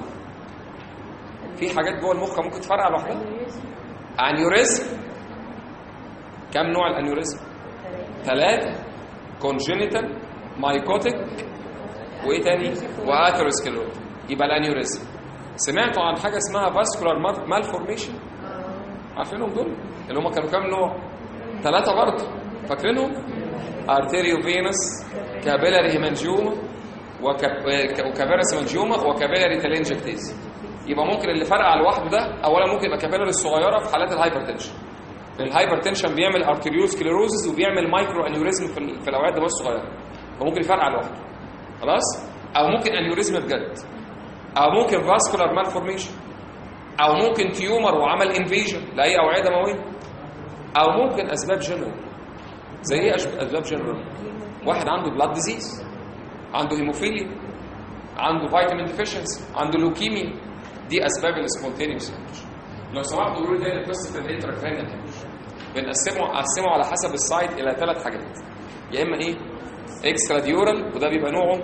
في حاجات جوه المخ ممكن تفرقع لوحدها انيوريزم كم نوع الانيوريزم ثلاثة كونجينيتال مايكوتيك وايه تاني واثيروسكليروز يبقى الانيوريزم سمعتوا عن حاجه اسمها فاسكولار مالفورميشن عارفينهم دول اللي هم كانوا كام نوع ثلاثه برضه فاكرينهم ارتيريو فينس كابيلاري هيمانجيوما وكابيلاري هيمانجيوما وكابيلاري تالينجكتيز يبقى ممكن اللي فرقع لوحده ده اولا ممكن يبقى كابيلاري الصغيره في حالات الهايبرتنشن الهايبرتنشن بيعمل ارتريوسكليروزز وبيعمل مايكرو انيوريزم في, ال- في الاوعيه الدمويه الصغيره فممكن يفرقع لوحده خلاص او ممكن انيوريزم بجد او ممكن فاسكولار مالفورميشن او ممكن تيومر وعمل انفيجن لاي اوعيه دمويه او ممكن اسباب جنرال زي ايه أش- اسباب جنرال واحد عنده بلاد ديزيز عنده هيموفيليا عنده فيتامين ديفيشنسي عنده لوكيميا دي اسباب السبونتينيوس لو سمحتوا قولوا لي تاني قصه الانتراكرانيال بنقسمه قسمه على حسب السايت الى ثلاث حاجات يا اما ايه اكسترا ديورال وده بيبقى نوعه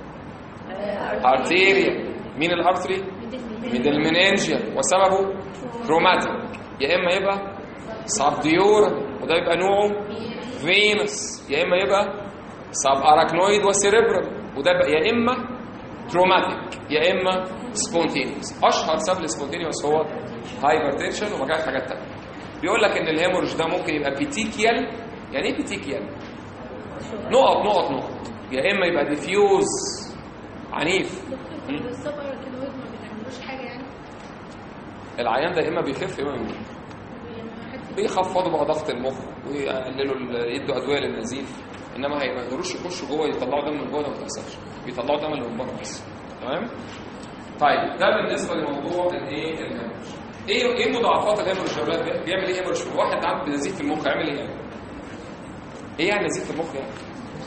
ارتيريا مين الارتري من المننجيال وسببه تروماتيك يا اما يبقى سابديورال وده يبقى نوعه فينس يا اما يبقى ساب اراكنويد وسيريبرال وده بقى يا اما تروماتيك يا اما سبونتينيوس اشهر سبب سبونتينيوس هو هايبرتنشن ومجال حاجات تانية بيقول لك ان الهيموريج ده ممكن يبقى بيتيكيال يعني ايه بيتيكيال نقط نقط نقط يا اما يبقى ديفيوز عنيف دكتور في السب اراكينويد ما بتعملوش حاجه يعني العيان ده يا اما بيخف يا اما بيموت يعني حد بيخفضوا بقى ضغط المخ ويقللوا ال- يدوا ادويه للنزيف انما هي ما يقدروش يخشوا جوه يطلعوا دم من جوه ده ما بتحصلش بيطلعوا دم اللي من بره بس تمام طيب ده بالنسبه لموضوع الايه الهيموريج ايه ايه مضاعفات الهيموريج يا اولاد بيعمل ايه هيموريج واحد عنده نزيف في المخ هيعمل ايه يعني ايه يعني نزيف في المخ يعني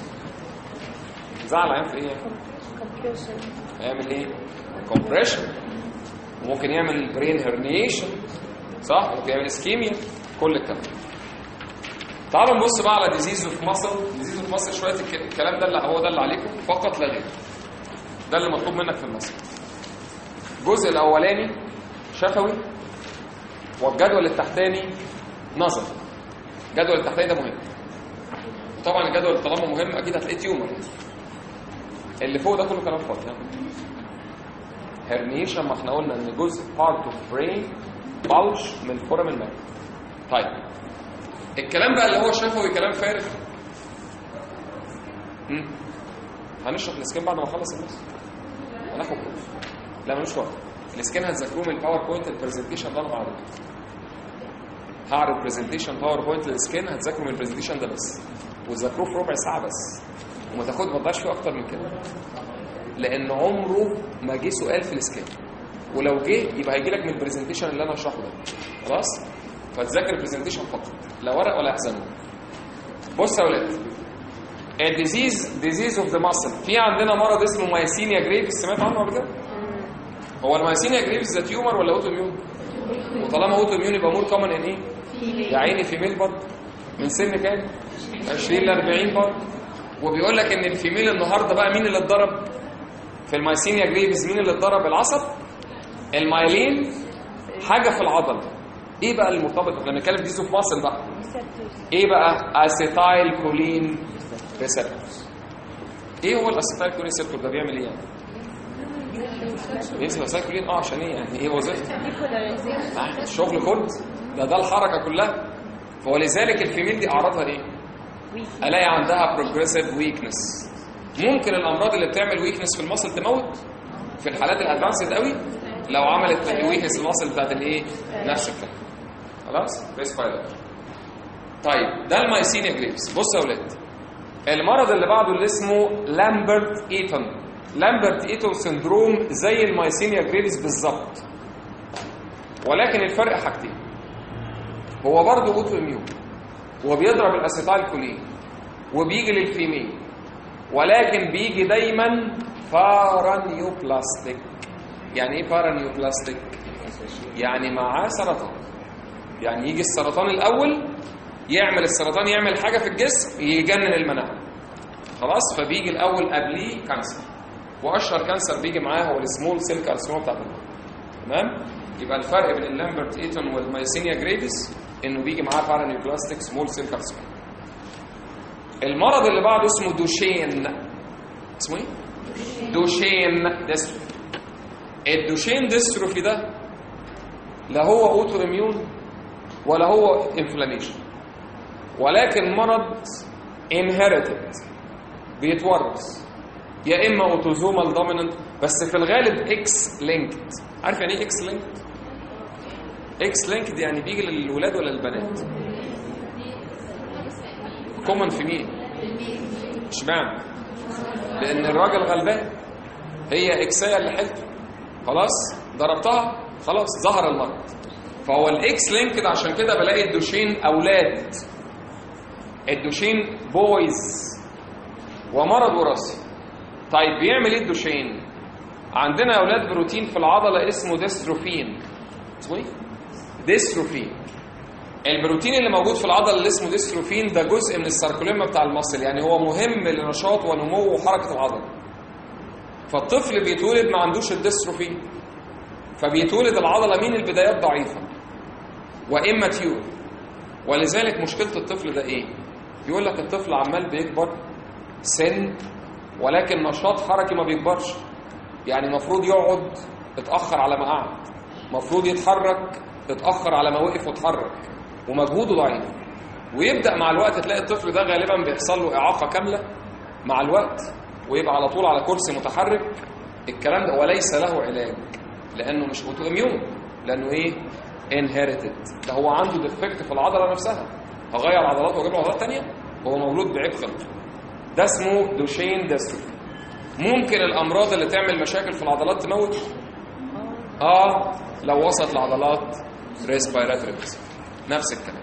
زعل عيان في ايه يعني هيعمل ايه كومبريشن وممكن يعمل برين هرنيشن صح ممكن يعمل اسكيميا كل الكلام ده. تعالوا نبص بقى على ديزيز اوف ماسل ديزيز اوف ماسل شويه الك- الكلام ده اللي هو ده اللي عليكم فقط لا غير ده اللي مطلوب منك في المسألة الجزء الاولاني شفوي والجدول التحتاني نظري الجدول التحتاني ده مهم طبعا الجدول طالما مهم اكيد هتلاقيه تيومر اللي فوق ده كله كلام فاضي ها؟ هرنيشن ما احنا قلنا ان جزء بارت اوف برين بلج من فورم الماء طيب الكلام بقى اللي هو شفوي كلام فارغ مم. هنشرح الاسكان بعد ما اخلص النص هناخد كله لا ملوش وقت الاسكان هتذاكروه من الباوربوينت البرزنتيشن ده انا بعرضه هعرض برزنتيشن باوربوينت للسكان هتذاكروا من البرزنتيشن ده بس وتذاكروه في ربع ساعه بس وما تاخد ما تضيعش فيه اكتر من كده لان عمره ما جه سؤال في الاسكان ولو جه يبقى هيجي لك من البرزنتيشن اللي انا هشرحه ده خلاص فتذاكر البرزنتيشن فقط لا ورق ولا احزان بص يا ولاد الديزيز ديزيز اوف ذا ماسل في عندنا مرض اسمه مايسينيا جريفز سمعت عنه قبل كده هو المايسينيا جريفز ده تيومر ولا اوتو اميون وطالما اوتو اميون يبقى مور كومن ان ايه يا عيني فيميل برضه من سن كام 20 ل 40 برضه وبيقول لك ان الفيميل النهارده بقى مين اللي اتضرب في المايسينيا جريفز مين اللي اتضرب العصب المايلين حاجه في العضله ايه بقى المرتبط احنا بنتكلم ديزو في ماسل بقى ايه بقى اسيتايل كولين ريسبتورز ايه هو الاسيتايل كولين ريسبتور ده بيعمل ايه يعني بيمسك اسيتايل كولين اه عشان ايه يعني ايه وظيفته آه، الشغل كله ده ده الحركه كلها فولذلك الفيميل دي اعراضها ايه الاقي عندها بروجريسيف ويكنس ممكن الامراض اللي بتعمل ويكنس في المصل تموت في الحالات الادفانسد قوي لو عملت ويكنس في المصل بتاعت الايه نفس الكلام خلاص بيس فايلر طيب ده المايسينيا جريفز بص يا اولاد المرض اللي بعده اللي اسمه لامبرت ايتون لامبرت ايتون سندروم زي المايسينيا جريفز بالظبط ولكن الفرق حاجتين هو برضه اوتو اميون وبيضرب الاسيتايل كولين وبيجي للفيميل ولكن بيجي دايما بارانيوبلاستيك يعني ايه بارانيوبلاستيك يعني معاه سرطان يعني يجي السرطان الاول يعمل السرطان يعمل حاجه في الجسم يجنن المناعه خلاص فبيجي الاول قبليه كانسر واشهر كانسر بيجي معاه هو السمول سيل كارسينوما بتاعت المخ تمام يبقى الفرق بين اللامبرت ايتون والمايسينيا جريفيس انه بيجي معاه بارانيوبلاستيك سمول سيل كارسينوما المرض اللي بعده اسمه دوشين اسمه ايه دوشين ديستروفي الدوشين ديستروفي ده لا هو اوتو اميون ولا هو انفلاميشن ولكن مرض انهيرتد بيتورث يا اما اوتوزومال دوميننت بس في الغالب اكس لينكد عارف يعني ايه اكس لينكد اكس لينكد يعني بيجي للولاد ولا للبنات كومن في مين اشمعنى لان الراجل غلبان هي اكسيه اللي حلته خلاص ضربتها خلاص ظهر المرض فهو الاكس لينكد عشان كده بلاقي الدوشين اولاد الدوشين بويز ومرض وراثي طيب بيعمل ايه الدوشين عندنا يا اولاد بروتين في العضله اسمه ديستروفين اسمه ايه ديستروفين البروتين اللي موجود في العضله اللي اسمه ديستروفين ده جزء من الساركوليما بتاع المصل يعني هو مهم لنشاط ونمو وحركه العضله فالطفل بيتولد ما عندوش الديستروفين فبيتولد العضله من البدايات ضعيفه واماتيور ولذلك مشكله الطفل ده ايه يقول لك الطفل عمال بيكبر سن ولكن نشاط حركي ما بيكبرش يعني المفروض يقعد اتاخر على ما قعد المفروض يتحرك اتاخر على ما وقف واتحرك ومجهوده ضعيف ويبدا مع الوقت تلاقي الطفل ده غالبا بيحصل له اعاقه كامله مع الوقت ويبقى على طول على كرسي متحرك الكلام ده وليس له علاج لانه مش اوتو اميون لانه ايه انهيرتد ده هو عنده ديفكت في العضله نفسها هغير عضلاته واجيب له عضلات ثانيه هو مولود بعيب خلقي ده اسمه دوشين ديستروفي ممكن الامراض اللي تعمل مشاكل في العضلات تموت اه لو وصلت لعضلات ريسبيراتوري نفس الكلام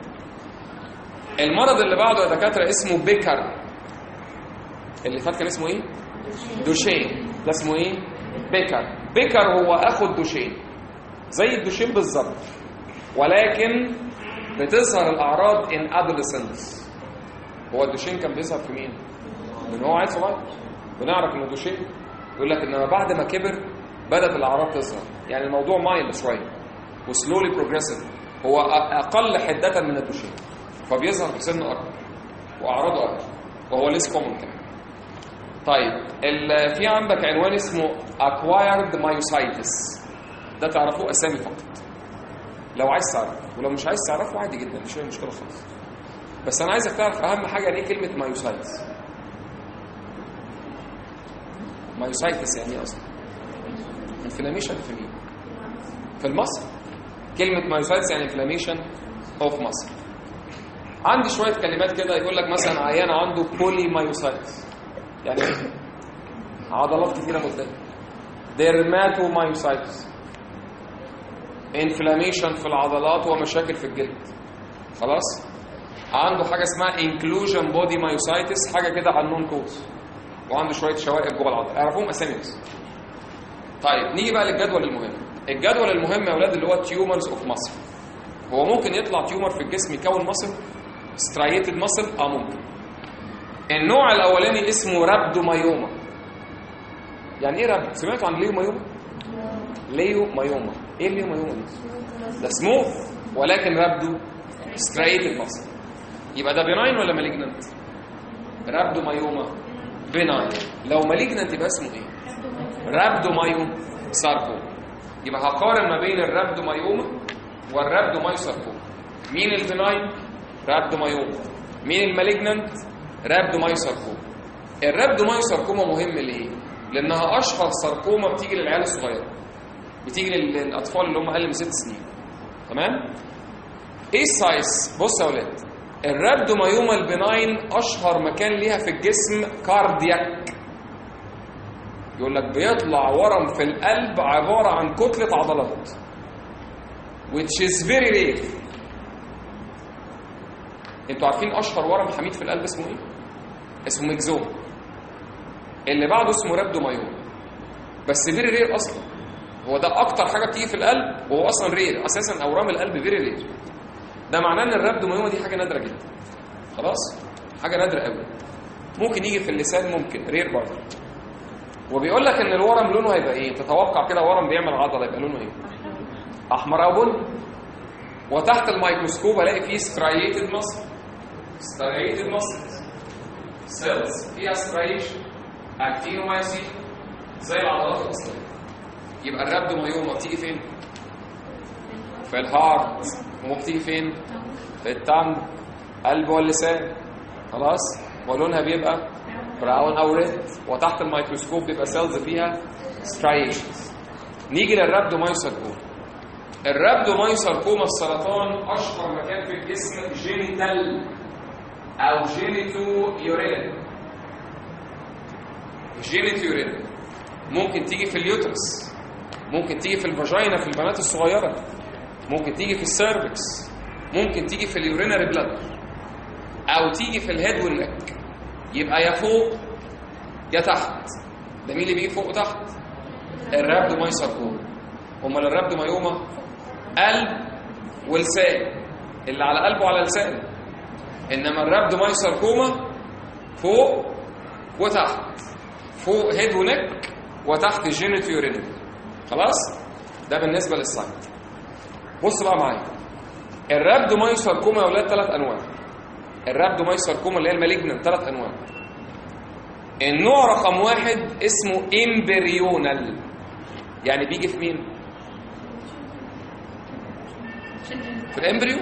المرض اللي بعده يا دكاتره اسمه بيكر اللي فات كان اسمه ايه دوشين ده اسمه ايه بيكر بيكر هو اخو الدوشين زي الدوشين بالظبط ولكن بتظهر الاعراض ان ادolescence هو الدوشين كان بيظهر في مين من هو عيل صغير بنعرف انه دوشين يقول لك انما بعد ما كبر بدات الاعراض تظهر يعني الموضوع مايل شويه وسلولي بروجريسيف هو اقل حده من الدوشين فبيظهر في سن اكبر واعراضه اقل وهو ليس كومن كمان طيب ال- في عندك عنوان اسمه acquired myositis ده تعرفوه اسامي فقط لو عايز تعرف ولو مش عايز تعرفه عادي جدا مش هي مشكله خالص بس انا عايزك تعرف اهم حاجه يعني ايه كلمه مايوسايتس مايوسايتس يعني ايه اصلا انفلاميشن في مين في المصل كلمه مايوسايتس يعني انفلاميشن اوف مصل عندي شويه كلمات كده يقول لك مثلا عيان عنده بولي مايوسايتس يعني إيه؟ عضلات كتيره مختلفه ديرماتومايوسايتس انفلاميشن في العضلات ومشاكل في الجلد خلاص عنده حاجه اسمها انكلوجن بودي مايوسايتس حاجه كده على النون كوز وعنده شويه شوائب جوه العضله اعرفوهم اسامي بس طيب نيجي بقى للجدول المهم الجدول المهم يا اولاد اللي هو تيومرز اوف ماسل هو ممكن يطلع تيومر في الجسم يكون ماسل سترايتد ماسل اه ممكن النوع الاولاني اسمه رابدومايوما يعني ايه رابدو سمعتوا عن ليو مايوما ليو مايوما ايه الليو مايوما دي ده سموث ولكن رابدو سترايتد ماسل يبقى ده بيناين ولا مالجننت رابدومايوما بيناين لو مالجننت يبقى اسمه ايه رابدومايوم ساركوما يبقى هقارن ما بين الرابدومايوما والرابدومايوساركوما مين البناين رابدومايوما مين المالجننت رابدومايوساركوما الرابدومايوساركوما مهم ليه لانها اشهر ساركوما بتيجي للعيال الصغيره بتيجي لل- للاطفال اللي هم اقل من ست سنين تمام ايه السايز بص يا اولاد الرابدومايوما البناين اشهر مكان ليها في الجسم كاردياك يقول لك بيطلع ورم في القلب عباره عن كتله عضلات which is very rare انتوا عارفين اشهر ورم حميد في القلب اسمه ايه اسمه ميكزوم اللي بعده اسمه رابدومايوما بس فيري رير اصلا هو ده اكتر حاجه بتيجي في القلب وهو اصلا رير اساسا اورام القلب فيري رير ده معناه ان الرابدومايوما دي حاجه نادره جدا خلاص حاجه نادره قوي ممكن يجي في اللسان ممكن رير برضه وبيقول لك ان الورم لونه هيبقى ايه تتوقع كده ورم بيعمل عضله يبقى لونه ايه احمر او بني وتحت الميكروسكوب الاقي فيه سترايتد مصل سترايتد مصل سيلز فيها سترايشن اكتينومايسين زي العضلات الاصليه يبقى الرابدومايوما بتيجي فين في الهارت وبتيجي فين في التانج قلب واللسان خلاص ولونها بيبقى براون او ريد وتحت الميكروسكوب بيبقى سيلز فيها سترايشنز نيجي للرابدومايوساركوما الرابدومايوساركوما السرطان اشهر مكان في الجسم جينيتال او جينيتو يورين جينيتو يورين ممكن تيجي في اليوترس ممكن تيجي في الفاجينا في البنات الصغيره ممكن تيجي في السيرفكس ممكن تيجي في اليورينري بلاد او تيجي في الهيد والنك يبقى يا فوق يا تحت ده مين اللي بيجي فوق وتحت الرابدومايوساركوما امال الرابدومايوما قلب ولسان اللي على قلبه على لسانه انما الرابدومايوساركوما فوق وتحت فوق هيد ونك وتحت جينيت يورينري خلاص ده بالنسبه للسايت بص بقى معايا الرابدومايوساركوما يا اولاد ثلاث انواع الرابدومايوساركوما اللي هي المالجنان ثلاث انواع النوع رقم واحد اسمه امبريونال يعني بيجي في مين في الامبريو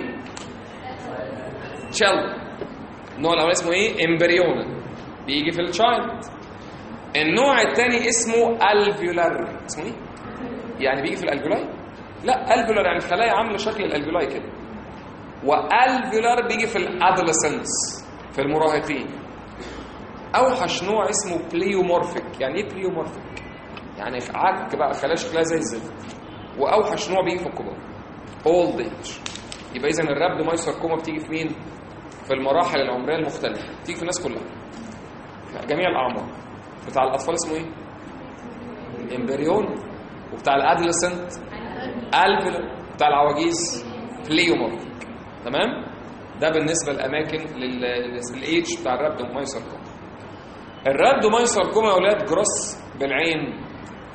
تشيل النوع الاول اسمه ايه امبريونال بيجي في الشايلد النوع الثاني اسمه الفيولار اسمه ايه يعني بيجي في الالفيولاي لا الفيولار يعني خلايا عامله شكل الالفيولاي كده والفيولار بيجي في الادolescents في المراهقين اوحش نوع اسمه بليومورفيك يعني ايه بليومورفيك يعني عك بقى خلايا شكلها زي الزفت واوحش نوع بيجي في الكبار اولد ايج يبقى اذا الرابدومايوساركوما بتيجي في مين في المراحل العمريه المختلفه بتيجي في الناس كلها في جميع الاعمار بتاع الاطفال اسمه ايه امبريون وبتاع الادolescent الفيولار بتاع العواجيز بليومورفيك تمام ده بالنسبه للاماكن للايدج بتاع الرابدومايوساركوما الرابدومايوساركوما يا اولاد جروس بالعين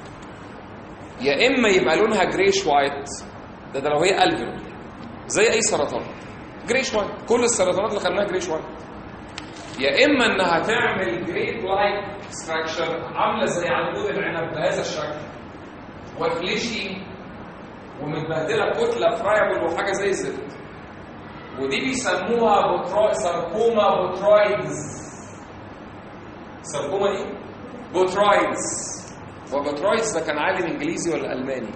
يا اما يبقى لونها جريش وايت ده, ده لو هي الفيولار زي اي سرطان جريش وايت كل السرطانات اللي خدناها جريش وايت يا اما انها تعمل جريت لايك ستراكشر عامله زي عنقود العنب بهذا الشكل وفليشي ومتبهدله كتله فرايبل وحاجه زي الزفت ودي بيسموها بوترو... ساركوما بوترويدز ساركوما ايه؟ بوترويدز وبوترويدز ده كان عالم انجليزي ولا الماني؟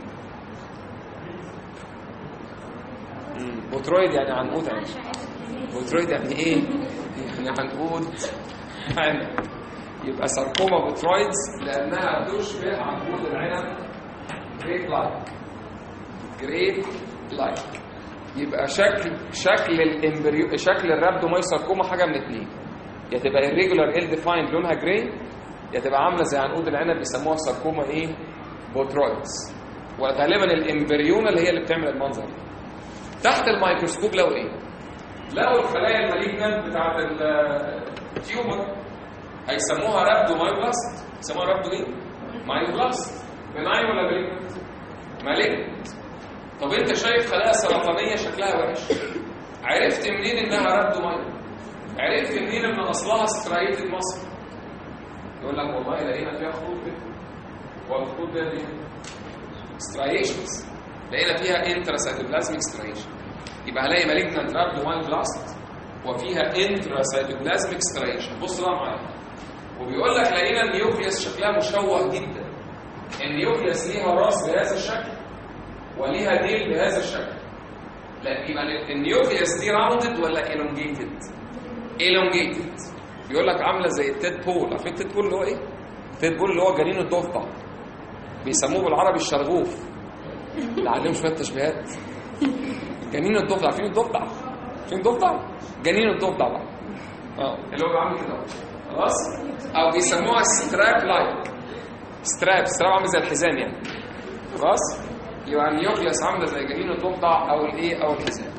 مم، بوترويد يعني عنقود يعني بوترويد يعني ايه؟ يعني عنقود يعني يبقى ساركوما بوترويدز لانها تشبه عنقود العنب جريت لايك جريت لايك يبقى شكل شكل الامبريو شكل الرابدومايوساركوما حاجه من اتنين يا تبقى irregular ill defined لونها جراي يا تبقى عامله زي عنقود العنب بيسموها ساركوما ايه بوترويدز وغالبا الامبريونال هي اللي بتعمل المنظر ده. تحت الميكروسكوب لقوا ايه لقوا الخلايا المالجنانت بتاعت التيومر هيسموها رابدومايوبلاست يسموها رابدو ايه مايوبلاست بناين ولا مالجنانت مالجنانت طب انت شايف خلايا سرطانيه شكلها وحش عرفت منين انها رابدومايو عرفت منين ان اصلها سترايتد مصر يقول لك والله لقينا فيها خطوط كده والخطوط دي دي سترايشنز لقينا فيها انتراسيتوبلازميك سترايشن يبقى هلاقي مالجنانت رابدومايو بلاست وفيها انتراسيتوبلازميك سترايشن بص بقى معايا وبيقول لك لقينا النيوكليوس شكلها مشوه جدا النيوكليوس ليها راس بهذا الشكل وليها ديل بهذا الشكل لا يبقى النيوكليوس دي راوندد ولا elongated elongated بيقول لك عامله زي التيد بول عارفين التيد بول اللي هو ايه التيد بول اللي هو جنين الضفدع بيسموه بالعربي الشرغوف اللي عليهم شويه تشبيهات جنين الضفدع عارفين الضفدع عارفين الضفدع جنين الضفدع بقى اه اللي هو عامل كده خلاص او بيسموها ستراب لايك ستراب ستراب عامل زي الحزام يعني خلاص يبقى النيوكليوس عامله زي جنين الضفدع او الايه او الحزام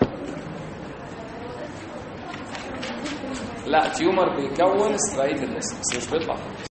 لا تيومر بيكون سترايت بس مش بيطلع